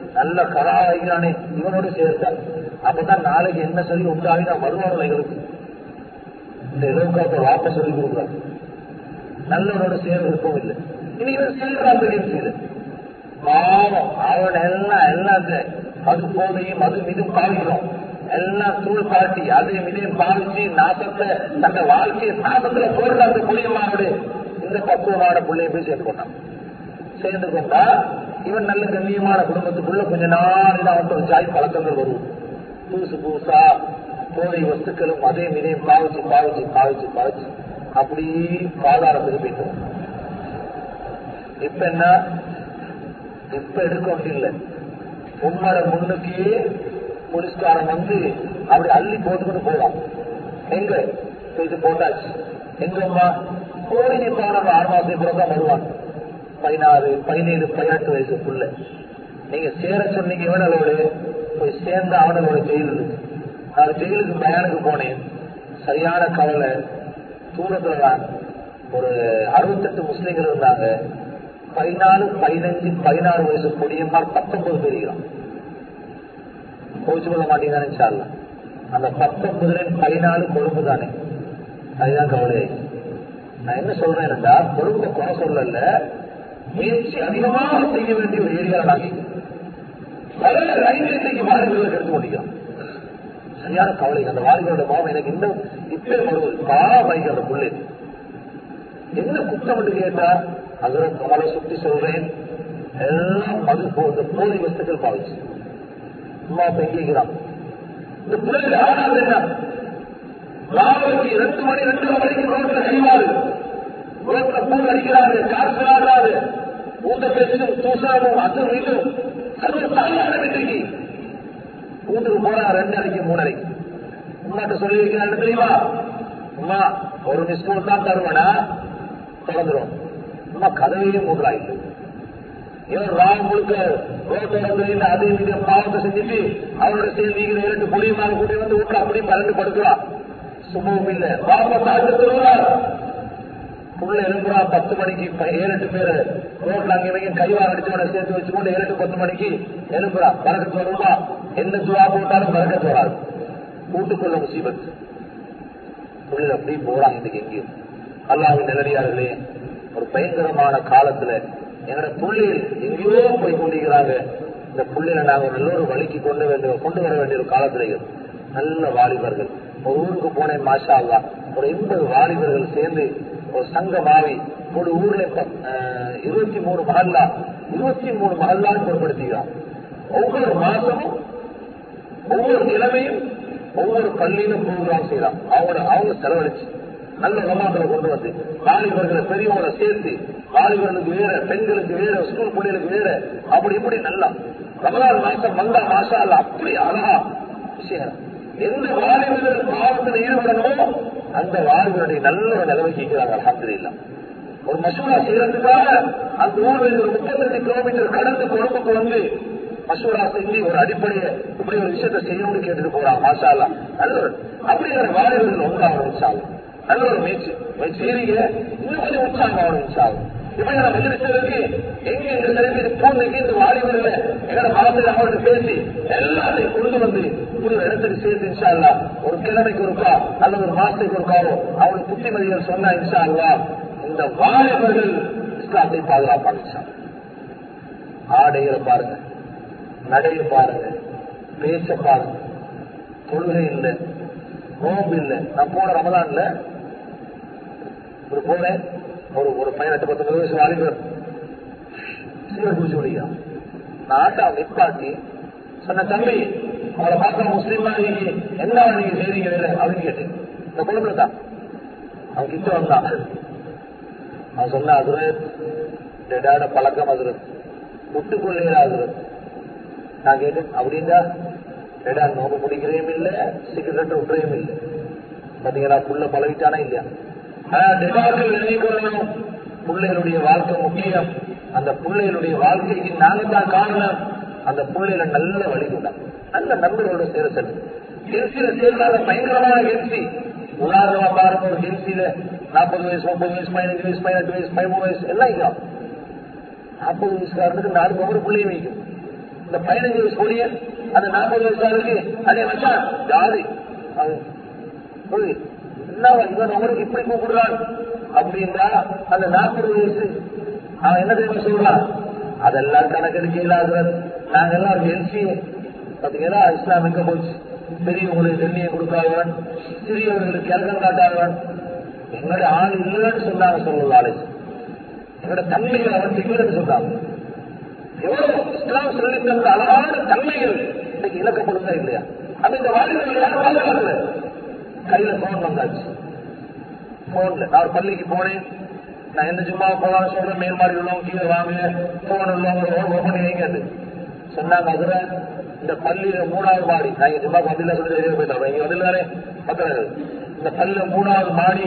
நல்ல கரா வைக்கிறானே இவனோட சேர்த்தார் அப்பதான் நாளைக்கு என்ன சொல்லி உண்டாகி நான் வருவார்கள் எங்களுக்கு இந்த இலவுக்காத்த வாப்ப சொல்லி கொடுக்குறாரு நல்லவனோட சேர்ந்து இருக்கவும் இல்லை இனி இவன் சேர்க்கிறான் தெரியும் செய்து பாவம் அவன் எல்லாம் எல்லாம் மது போதையும் மது மீதும் பாவிக்கிறோம் எல்லாம் தூள் காட்டி அதையும் இதையும் பாவிச்சு நாசத்தை தந்த வாழ்க்கையை நாசத்துல போடுற அந்த புள்ளியமானோடு இந்த பக்குவமான பிள்ளைய போய் சேர்க்கணும் சேர்ந்து கொண்டா இவன் நல்ல கண்ணியமான குடும்பத்துக்குள்ள கொஞ்ச நாள் அவன் ஒரு ஜாய் பழக்கங்கள் வரும் புதுசு புதுசா போதை வஸ்துக்களும் அதையும் இதையும் பாவிச்சு பாவிச்சு பாவிச்சு பாவிச்சு அப்படி பாதாரத்துக்கு போயிட்டு இப்ப என்ன இப்ப எடுக்க இல்லை உம்மோட முன்னுக்கு போலீஸ்காரன் வந்து அப்படி அள்ளி போட்டுக்கிட்டு போவான் எங்க இது போட்டாச்சு எங்கம்மா கோழி பாடம் ஆறு மாசம் கூட தான் வருவான் பதினாறு பதினேழு பதினெட்டு வயசுக்குள்ள நீங்க சேர சொன்னீங்க இவனோடு போய் சேர்ந்த அவனோட ஜெயில் இருக்கு நான் ஜெயிலுக்கு பயனுக்கு போனேன் சரியான கவலை தூரத்துல தான் ஒரு அறுபத்தெட்டு முஸ்லீம்கள் இருந்தாங்க பதினாலு பதினஞ்சு பதினாறு வயசு பொடியம்மார் பத்தொன்பது பேருக்கிறோம் கோச்சு கொள்ள மாட்டீங்கன்னு அந்த பத்தொன்பதுல பதினாலு கொழும்பு தானே அதுதான் கவலை நான் என்ன சொல்றேன் என்றால் கொழும்பை குறை சொல்லல முயற்சி அதிகமாக செய்ய வேண்டிய ஒரு ஏரியா நாங்க பல ரயில்வே இன்னைக்கு வாலிபர்களுக்கு எடுத்து கொண்டிருக்கிறோம் சரியான கவலை அந்த வாலிபரோட பாவம் எனக்கு இன்னும் இப்பே வருவது பாவைக்கு அந்த புள்ளை என்ன குற்றம் என்று கேட்டா அதுல கமலை சுத்தி சொல்றேன் எல்லாம் மது போது போதி வஸ்துக்கள் பாவிச்சு அம்மா பெங்கிக்கிறான் இந்த பிள்ளைகள் ஆனாது என்ன ராவலுக்கு ரெண்டு மணி ரெண்டு மணிக்கு ரோட்ல கைவாறு ரோட்ல பூ அடிக்கிறாங்க காசு ஆடாது ஊட்ட பேசும் தூசாமும் அது மீண்டும் அது சாதாரண இன்றைக்கு வீட்டுக்கு போறா ரெண்டு அடிக்கு மூணு அடிக்கு உமாட்ட சொல்லி வைக்கிறாங்க தெரியுமா அம்மா ஒரு மிஸ் தான் தருவனா திறந்துடும் அம்மா கதவையும் மூடுறாங்க இவர் ராம் முழுக்க ரோட்டோட அது இது பாவத்தை செஞ்சுட்டு அவரோட சேர்ந்து இரண்டு புளியமாக கூட்டி வந்து வீட்டுல அப்படி பரண்டு படுக்கலாம் சுமவும் இல்ல பாப்பா தாழ்த்து திருவார் புள்ள எழுப்புறா பத்து மணிக்கு ஏழு எட்டு பேரு ரோட்ல அங்க இவங்க கைவார அடிச்சவனை சேர்த்து வச்சுக்கொண்டு ஏழு எட்டு பத்து மணிக்கு எழுப்புறா பறக்கத்து வருமா எந்த துவா போட்டாலும் பறக்கத்து வராது கூட்டுக்குள்ள முசீபத் புள்ளில் அப்படி போறாங்க இன்னைக்கு எங்கேயும் அல்லாவின் நிலடியார்களே ஒரு பயங்கரமான காலத்துல எங்கட புள்ளியில் எங்கேயோ போய் கொண்டிருக்கிறாங்க இந்த புள்ளியில நாங்க நல்ல ஒரு வழிக்கு கொண்டு வேண்டிய கொண்டு வர வேண்டிய ஒரு காலத்துல நல்ல வாலிபர்கள் ஒரு ஊருக்கு போனேன் மாஷா அல்லா ஒரு எண்பது வாலிபர்கள் சேர்ந்து ஒரு சங்கமாவி ஒரு ஊர்ல இருபத்தி மூணு மகல்லா இருபத்தி மூணு மகல்லான்னு பொருட்படுத்திக்கிறான் ஒவ்வொரு மாசமும் ஒவ்வொரு நிலைமையும் ஒவ்வொரு பள்ளியிலும் ப்ரோக்ராம் செய்யலாம் அவங்க அவங்க செலவழிச்சு நல்ல ஜமாத்துல கொண்டு வந்து வாலிபர்களை பெரியவங்களை சேர்த்து வாலிபர்களுக்கு வேற பெண்களுக்கு வேற ஸ்கூல் பிள்ளைகளுக்கு வேற அப்படி இப்படி நல்லா ரமலான் மாசம் வந்தா மாசா அல்ல அப்படி அழகா விஷயம் எந்த வாலிபர்கள் பாவத்தில் ஈடுபடணுமோ அந்த வாலிபருடைய நல்ல ஒரு நிலைமைக்கு இருக்கிறாங்க அலமது இல்லா ஒரு மசூரா செய்யறதுக்காக அந்த ஊர்ல இருந்து ஒரு முப்பத்தஞ்சு கிலோமீட்டர் கடந்து கொழும்புக்கு வந்து மசூரா செஞ்சு ஒரு அடிப்படையை இப்படி ஒரு விஷயத்தை செய்யணும்னு கேட்டுட்டு போறான் மாஷாலா நல்ல ஒரு அப்படிங்கிற வாலிபர்கள் ஒன்றாக உற்சாகம் நல்ல ஒரு முயற்சி செய்றீங்க இன்னும் கொஞ்சம் உற்சாகம் ஆகணும் உற்சாகம் இப்ப நான் எதிர்த்ததுக்கு எங்க எங்க சிலைக்கு பூர்ணிக்கு இந்த வாலிபர்கள் எங்களோட மனதில் அவங்களுக்கு பேசி எல்லாத்தையும் கொண்டு வந்து இப்படி ஒரு இடத்துக்கு சேர்த்து இன்ஷா அல்லா ஒரு கிழமைக்கு ஒருக்கா அல்லது ஒரு மாசத்துக்கு ஒருக்காவோ அவங்களுக்கு புத்திமதிகள் சொன்னா இன்ஷா அல்லா இந்த வாலிபர்கள் இஸ்லாத்தை பாதுகாப்பாங்க இன்ஷா ஆடைகளை பாருங்க நடைய பாருங்க பேச்ச பாருங்க தொழுகை இல்லை நோம்பு இல்லை நான் போன ரமதான்ல ஒரு போனேன் ஒரு ஒரு பதினெட்டு பத்தொன்பது வயசு வாலிபர் சீவர் குடிச்சு முடியும் நான் ஆட்டா நிப்பாட்டி சொன்ன தம்பி அவளை பார்க்க முஸ்லீமா நீங்க என்ன நீங்க செய்றீங்க வேலை அப்படின்னு கேட்டேன் இந்த குழந்தை தான் அவன் கிட்ட வந்தான் அவன் சொன்ன அதுரு டெடாட பழக்கம் அதுரு விட்டுக்கொள்ளே அதுரு நான் கேட்டேன் அப்படின்னா டெடா நோம்பு பிடிக்கிறேயும் இல்லை சிகரெட் விட்டுறையும் இல்லை பாத்தீங்களா புள்ள பழகிட்டானா இல்லையா டெடாக்கள் நினைக்கொள்ளணும் பிள்ளைகளுடைய வாழ்க்கை முக்கியம் அந்த பிள்ளைகளுடைய வாழ்க்கைக்கு நாங்க தான் காரணம் அந்த பிள்ளைகளை நல்ல வழிகொண்டா நல்ல நண்பர்களோட சேர செல்லும் கென்சியில சேர்ந்தாங்க பயங்கரமான கென்சி உதாரணமா பாருங்க ஒரு கென்சியில நாற்பது வயசு முப்பது வயசு பதினஞ்சு வயசு பதினெட்டு வயசு பதிமூணு வயசு எல்லாம் இங்க நாற்பது வயசுக்காரனுக்கு நாலு ஒவ்வொரு பிள்ளையும் வைக்கும் இந்த பதினஞ்சு வயசு பொடிய அந்த நாற்பது வயசாளுக்கு அதே வச்சான் ஜாதி அது புரியுது? என்ன இவன் உங்களுக்கு இப்படி கூப்பிடுறான் அப்படின்றா அந்த நாற்பது வயசு அவன் என்ன தெரியுமா சொல்றான் அதெல்லாம் கணக்கெடுக்க இல்லாத நாங்க எல்லாம் எல்சி பாத்தீங்கன்னா இஸ்லாம் எங்க போச்சு பெரியவங்களுக்கு தென்னியை கொடுக்காதவன் சிறியவர்களுக்கு இறக்கம் காட்டாதவன் எங்களுடைய ஆள் இல்லைன்னு சொன்னாங்க சொல்லலாலே எங்களோட தன்மைகள் அவன் இல்லைன்னு சொன்னாங்க எவ்வளவு இஸ்லாம் சொல்லி தந்த அழகான தன்மைகள் இன்னைக்கு இழக்கப்படுதா இல்லையா அப்ப இந்த வாழ்க்கையில் யாரும் பாதுகாக்கல கையில போன் வந்தாச்சு போன்ல நான் ஒரு பள்ளிக்கு போனேன் நான் எந்த சும்மா போனாலும் சொல்றேன் மேல்மாடி உள்ளவங்க கீழே வாங்க போன் உள்ளவங்க ஓபன் பண்ணி வைங்க சொன்னாங்க அதுல இந்த பள்ளியில மூணாவது மாடி நான் இங்க சும்மா பள்ளியில சொல்லி வெளியே போயிட்டோம் இங்க வந்து தானே பத்திரங்கள் இந்த பள்ளியில மூணாவது மாடி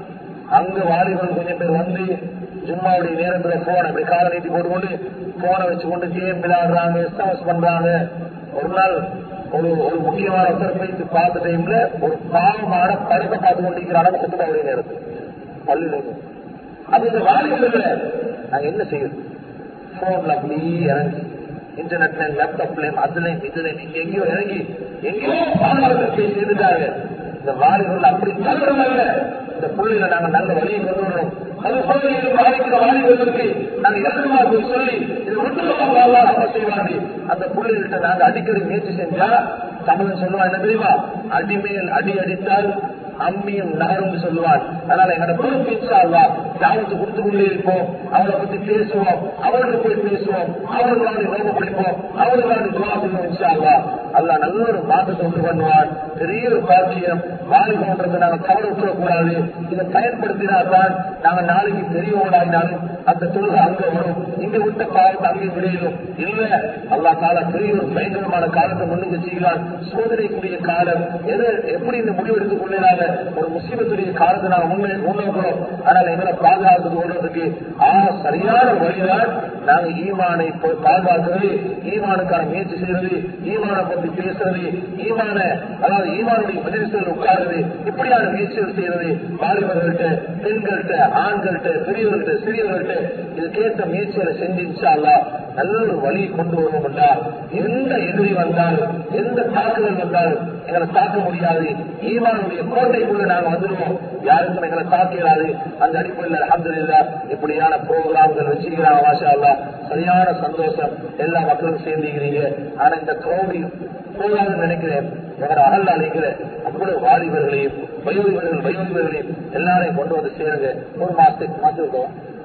அங்க வாலிபர்கள் கொஞ்சம் பேர் வந்து ஜும்மாவுடைய நேரத்துல போன் அப்படி காலை நீட்டி போட்டுக்கொண்டு போனை வச்சு கொண்டு கேம் விளையாடுறாங்க எஸ்எம்எஸ் பண்றாங்க ஒரு நாள் ஒரு ஒரு முக்கியமான ஒருத்தர் போய் பார்த்த டைம்ல ஒரு பாவமான படத்தை பார்த்து கொண்டிருக்கிறாங்க குத்துபாவுடைய நேரத்தில் பள்ளியில இருந்து. அது இந்த வாலிபர்கள நாங்க என்ன செய்யறது போன்ல அப்படி இறங்கி இன்டர்நெட்ல லேப்டாப்லயும் அதுலயும் இதுலயும் நீங்க எங்கேயோ இறங்கி எங்கேயோ பாடல்கள் போய் சேர்ந்துட்டாங்க இந்த வாலிபர்கள் அப்படி தள்ளுறவங்க இந்த புள்ளையில நாங்க நல்ல வழியை கொண்டு வரணும் அது பகுதியில் பாதிக்கிற வாலிபர்களுக்கு நாங்க இறக்கமா போய் சொல்லி இது ஒட்டுமொத்தமாக அவங்க செய்வாங்க அந்த புள்ளைகிட்ட நாங்க அடிக்கடி முயற்சி செஞ்சா தமிழன் சொல்லுவான் என்ன தெரியுமா அடிமேல் அடி அடித்தால் அம்மியும் நகரும் சொல்லுவான் அதனால எங்களோட பொறுப்பு இன்ஷா அல்லாஹ் தாவத்து கொடுத்து கொண்டே இருப்போம் அவரை பத்தி பேசுவோம் அவருக்கு போய் பேசுவோம் அவர்களுக்கான ரோம பிடிப்போம் அவர்களுக்கான துவா செய்வோம் இன்ஷா அல்லாஹ் அல்லாஹ் நல்ல ஒரு மாற்றத்தை உண்டு பண்ணுவான் பெரிய ஒரு பாக்கியம் வாலிபன்றதை நாங்க தவற விட்டுறக்கூடாது இதை பயன்படுத்தினால்தான் நாங்க நாளைக்கு பெரியவங்களாயினாலும் அந்த தொழுகை அங்க வரும் இங்க விட்ட பாவத்தை அங்கே விடையிலும் இல்ல அல்லா கால பெரிய ஒரு பயங்கரமான காலத்தை முன்னுக்கு செய்கிறான் சோதனைக்குரிய காலம் எது எப்படி இந்த முடிவு எடுத்துக் கொள்ளாத ஒரு முஸ்லிமத்துடைய காலத்தை நாங்கள் முன்னே முன்னோக்கிறோம் ஆனால் எங்களை பாதுகாத்து ஓடுறதுக்கு ஆக சரியான வழிதான் நாங்க ஈமானை போ- பாதுகாக்கிறது ஈமானுக்கான முயற்சி செய்யறது ஈமானை பத்தி பேசுறது ஈமான அதாவது ஈமானுடைய மதிரத்தில் உட்காருறது இப்படியான முயற்சிகள் செய்யறது வாலிபர்கள்ட்ட பெண்கள்கிட்ட ஆண்கள்கிட்ட பெரியவர்கள்ட்ட சிறியவர்கள்ட்ட இதுக்கேற்ற முயற்சிகளை செஞ்சு இன்ஷா அல்லாஹ் நல்ல ஒரு வழியை கொண்டு வருவோம்டா எந்த எதிரி வந்தாலும் எந்த தாக்குதல் வந்தாலும் எங்களை தாக்க முடியாது ஈமானுடைய கோட்டைக்குள்ள நாங்க வந்துடுவோம் யாருக்கும் எங்களை தாக்கிறாது அந்த அடிப்படையில் அலமதுல்லா இப்படியான ப்ரோக்ராம்கள் வச்சிருக்கிறாங்க மாஷா அல்லாஹ் சரியான சந்தோஷம் எல்லா மக்களும் சேர்ந்துக்கிறீங்க ஆனா இந்த கிரௌடி போதாதுன்னு நினைக்கிறேன் எங்களை அகல் அழைக்கிற அவ்வளவு வாலிபர்களையும் வயோதிபர்கள் வயோதிபர்களையும் எல்லாரையும் கொண்டு வந்து சேருங்க ஒரு மாசத்துக்கு மாசத்துக்கு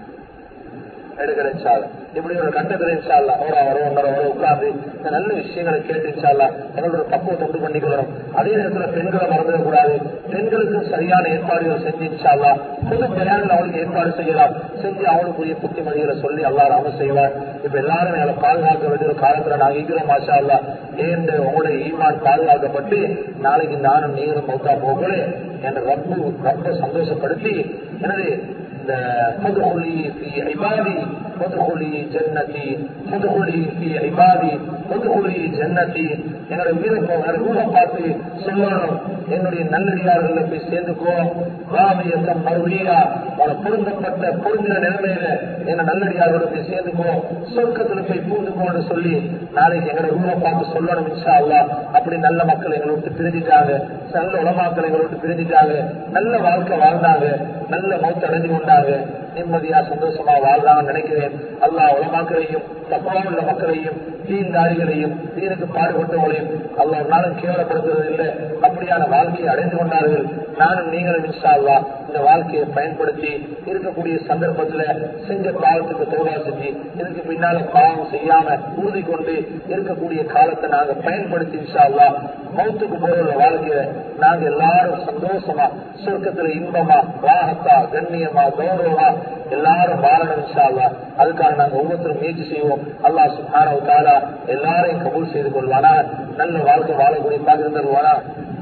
எடுக்கிற இன்ஷால்லா இப்படி ஒரு கட்டத்தில் இன்ஷால்லா ஒரு வரும் ஒன்றரை வரும் உட்கார்ந்து இந்த நல்ல விஷயங்களை கேட்டு இன்ஷால்லா எங்களோட பக்குவத்தை உண்டு பண்ணிக்கிறோம் அதே நேரத்துல பெண்களை மறந்துடக்கூடாது பெண்களுக்கும் சரியான ஏற்பாடுகள் செஞ்சு இன்ஷால்லா பொது பிரயாணங்கள் அவளுக்கு ஏற்பாடு செய்யலாம் செஞ்சு அவளுக்குரிய புத்திமதிகளை சொல்லி அல்லா ராம செய்வார் இப்ப எல்லாரும் எங்களை பாதுகாக்க வேண்டிய ஒரு காலத்துல நாங்க இருக்கிறோம் மாஷா அல்லா ஏன் உங்களுடைய ஈமான் பாதுகாக்கப்பட்டு நாளைக்கு நானும் நீரும் மௌத்தா போகல என்ற ரப்பு ரொம்ப சந்தோஷப்படுத்தி எனது இந்த فادخلي في عبادي وادخلي جنتي فادخلي في عبادي وادخلي جنتي என்னுடைய வீரப்போ ரூபம் பார்த்து சொல்லணும் என்னுடைய நல்லடியார்கள் போய் சேர்ந்துக்கோ ராமியத்தம் மறுவியா அவனை பொருந்தப்பட்ட பொருந்தின நிலைமையில என்ன நல்லடியாரோட போய் சேர்ந்துக்கோ சொர்க்கத்துல போய் பூந்துக்கோன்னு சொல்லி நாளைக்கு எங்களை ரூபம் பார்த்து சொல்லணும் இன்ஷா அல்லாஹ் அப்படி நல்ல மக்கள் எங்களை விட்டு பிரிஞ்சிட்டாங்க நல்ல உலமாக்கள் எங்களை விட்டு பிரிஞ்சிட்டாங்க நல்ல வாழ்க்கை வாழ்ந்தாங்க நல்ல மௌத்த அடைஞ்சு கொண்டாங்க நிம்மதியா சந்தோஷமா வாழ்றாங்கன்னு நினைக்கிறேன் அல்லா உலமாக்களையும் தப்பா உள்ள மக்களையும் தீன்தாரிகளையும் தீனுக்கு பாடுபட்டவங்களையும் அல்லா ஒரு நாளும் கேவலப்படுத்துறது இல்லை அப்படியான வாழ்க்கையை அடைந்து கொண்டார்கள் நானும் நீங்களும் இன்ஷா அல்லா இந்த வாழ்க்கையை பயன்படுத்தி இருக்கக்கூடிய சந்தர்ப்பத்துல செஞ்ச பாவத்துக்கு தோழா செஞ்சு இதுக்கு பின்னால பாவம் செய்யாம உறுதி கொண்டு இருக்கக்கூடிய காலத்தை நாங்க பயன்படுத்தி இன்ஷா அல்லா மௌத்துக்கு போற வாழ்க்கையில நாங்க எல்லாரும் சந்தோஷமா சொர்க்கத்துல இன்பமா ராகத்தா கண்ணியமா கௌரவமா எல்லாரும் வாழணும் இன்ஷா அல்லா அதுக்காக நாங்க ஒவ்வொருத்தரும் முயற்சி செய்வோம் அல்லாஹ் சுப்ஹானஹு தஆலா எல்லாரையும் கபூல் செய்து கொள்வானா நல்ல வாழ்க்கை வாழக்கூடிய பாக்கியம் தருவானா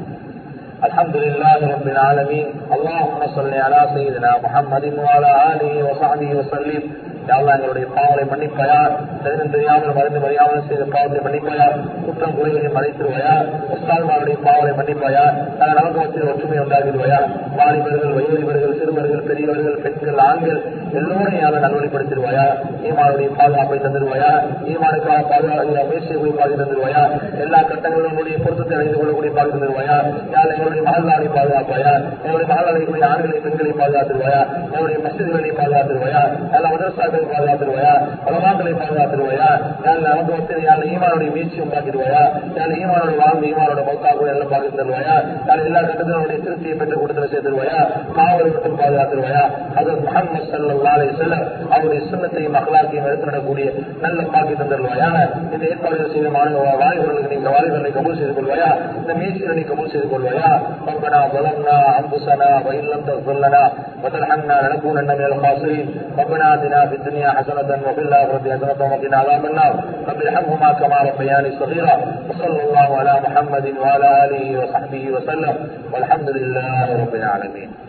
الحمد لله رب العالمين اللهم صل على سيدنا محمد وعلى آله وصحبه وسلم யாழ்லா எங்களுடைய பாவலை மன்னிப்பாயா தெரிந்து தெரியாமல் மருந்து மறியாமல் செய்த பாவத்தை மன்னிப்பாயா குற்றம் குறைகளை மறைத்திருவாயா உஸ்தான்மாருடைய பாவலை மன்னிப்பாயா நாங்கள் நமக்கு மத்தியில் ஒற்றுமை உண்டாகிடுவாயா வாலிபர்கள் வயோதிபர்கள் சிறுவர்கள் பெரியவர்கள் பெண்கள் ஆண்கள் எல்லோரையும் யாரும் நல்வழிப்படுத்திடுவாயா ஈமானுடைய பாதுகாப்பை தந்துடுவாயா ஈமானுக்காக பாதுகாப்பு முயற்சியை போய் பாதி தந்துடுவாயா எல்லா கட்டங்களிலும் உங்களுடைய பொருத்தத்தை அடைந்து கொள்ளக்கூடிய பாதி தந்துடுவாயா யார் எங்களுடைய மகளாரை பாதுகாப்பாயா எங்களுடைய மகளாரைக்கூடிய ஆண்களை பெண்களை பாதுகாத்துருவாயா எங்களுடைய மசிதிகளை பாதுகாத்துருவாயா எல்லா மதரசாக்களை பாதுகாத்துருவாயா பலமாக்களை பாதுகாத்துருவாயா யார் நமக்கு வந்து யார் ஈமானுடைய முயற்சி உண்டாக்கிடுவாயா யார் ஈமானோட வாழ்ந்து ஈமானோட மௌத்தாக எல்லாம் பாதுகாத்து தருவாயா யார் எல்லா கட்டத்தினுடைய திருப்தியை பெற்றுக் கொடுத்து சேர்த்துருவாயா காவலை மட்டும் பாதுகாத்துருவாயா அது முகமது சல்லா அலி செல்லம் அவருடைய சுண்ணத்தையும் அகலாக்கையும் எடுத்து நடக்கூடிய நல்ல பாக்கி தந்துருவாயா இந்த ஏற்பாடுகள் செய்த மாணவ வாலிபர்களுக்கு நீங்க வாலிபர்களை கபூல் செய்து கொள்வாயா இந்த முயற்சிகளை நீ கபூல் செய்து கொள்வாயா ربنا ظلمنا انفسنا وان لم تغفر لنا وترحمنا لنكونن من الخاسرين ربنا اتنا في الدنيا حسنه وفي الاخره حسنه وقنا عذاب النار رب ارحمهما كما ربياني صغيرا وصلى الله على محمد وعلى اله وصحبه وسلم والحمد لله رب العالمين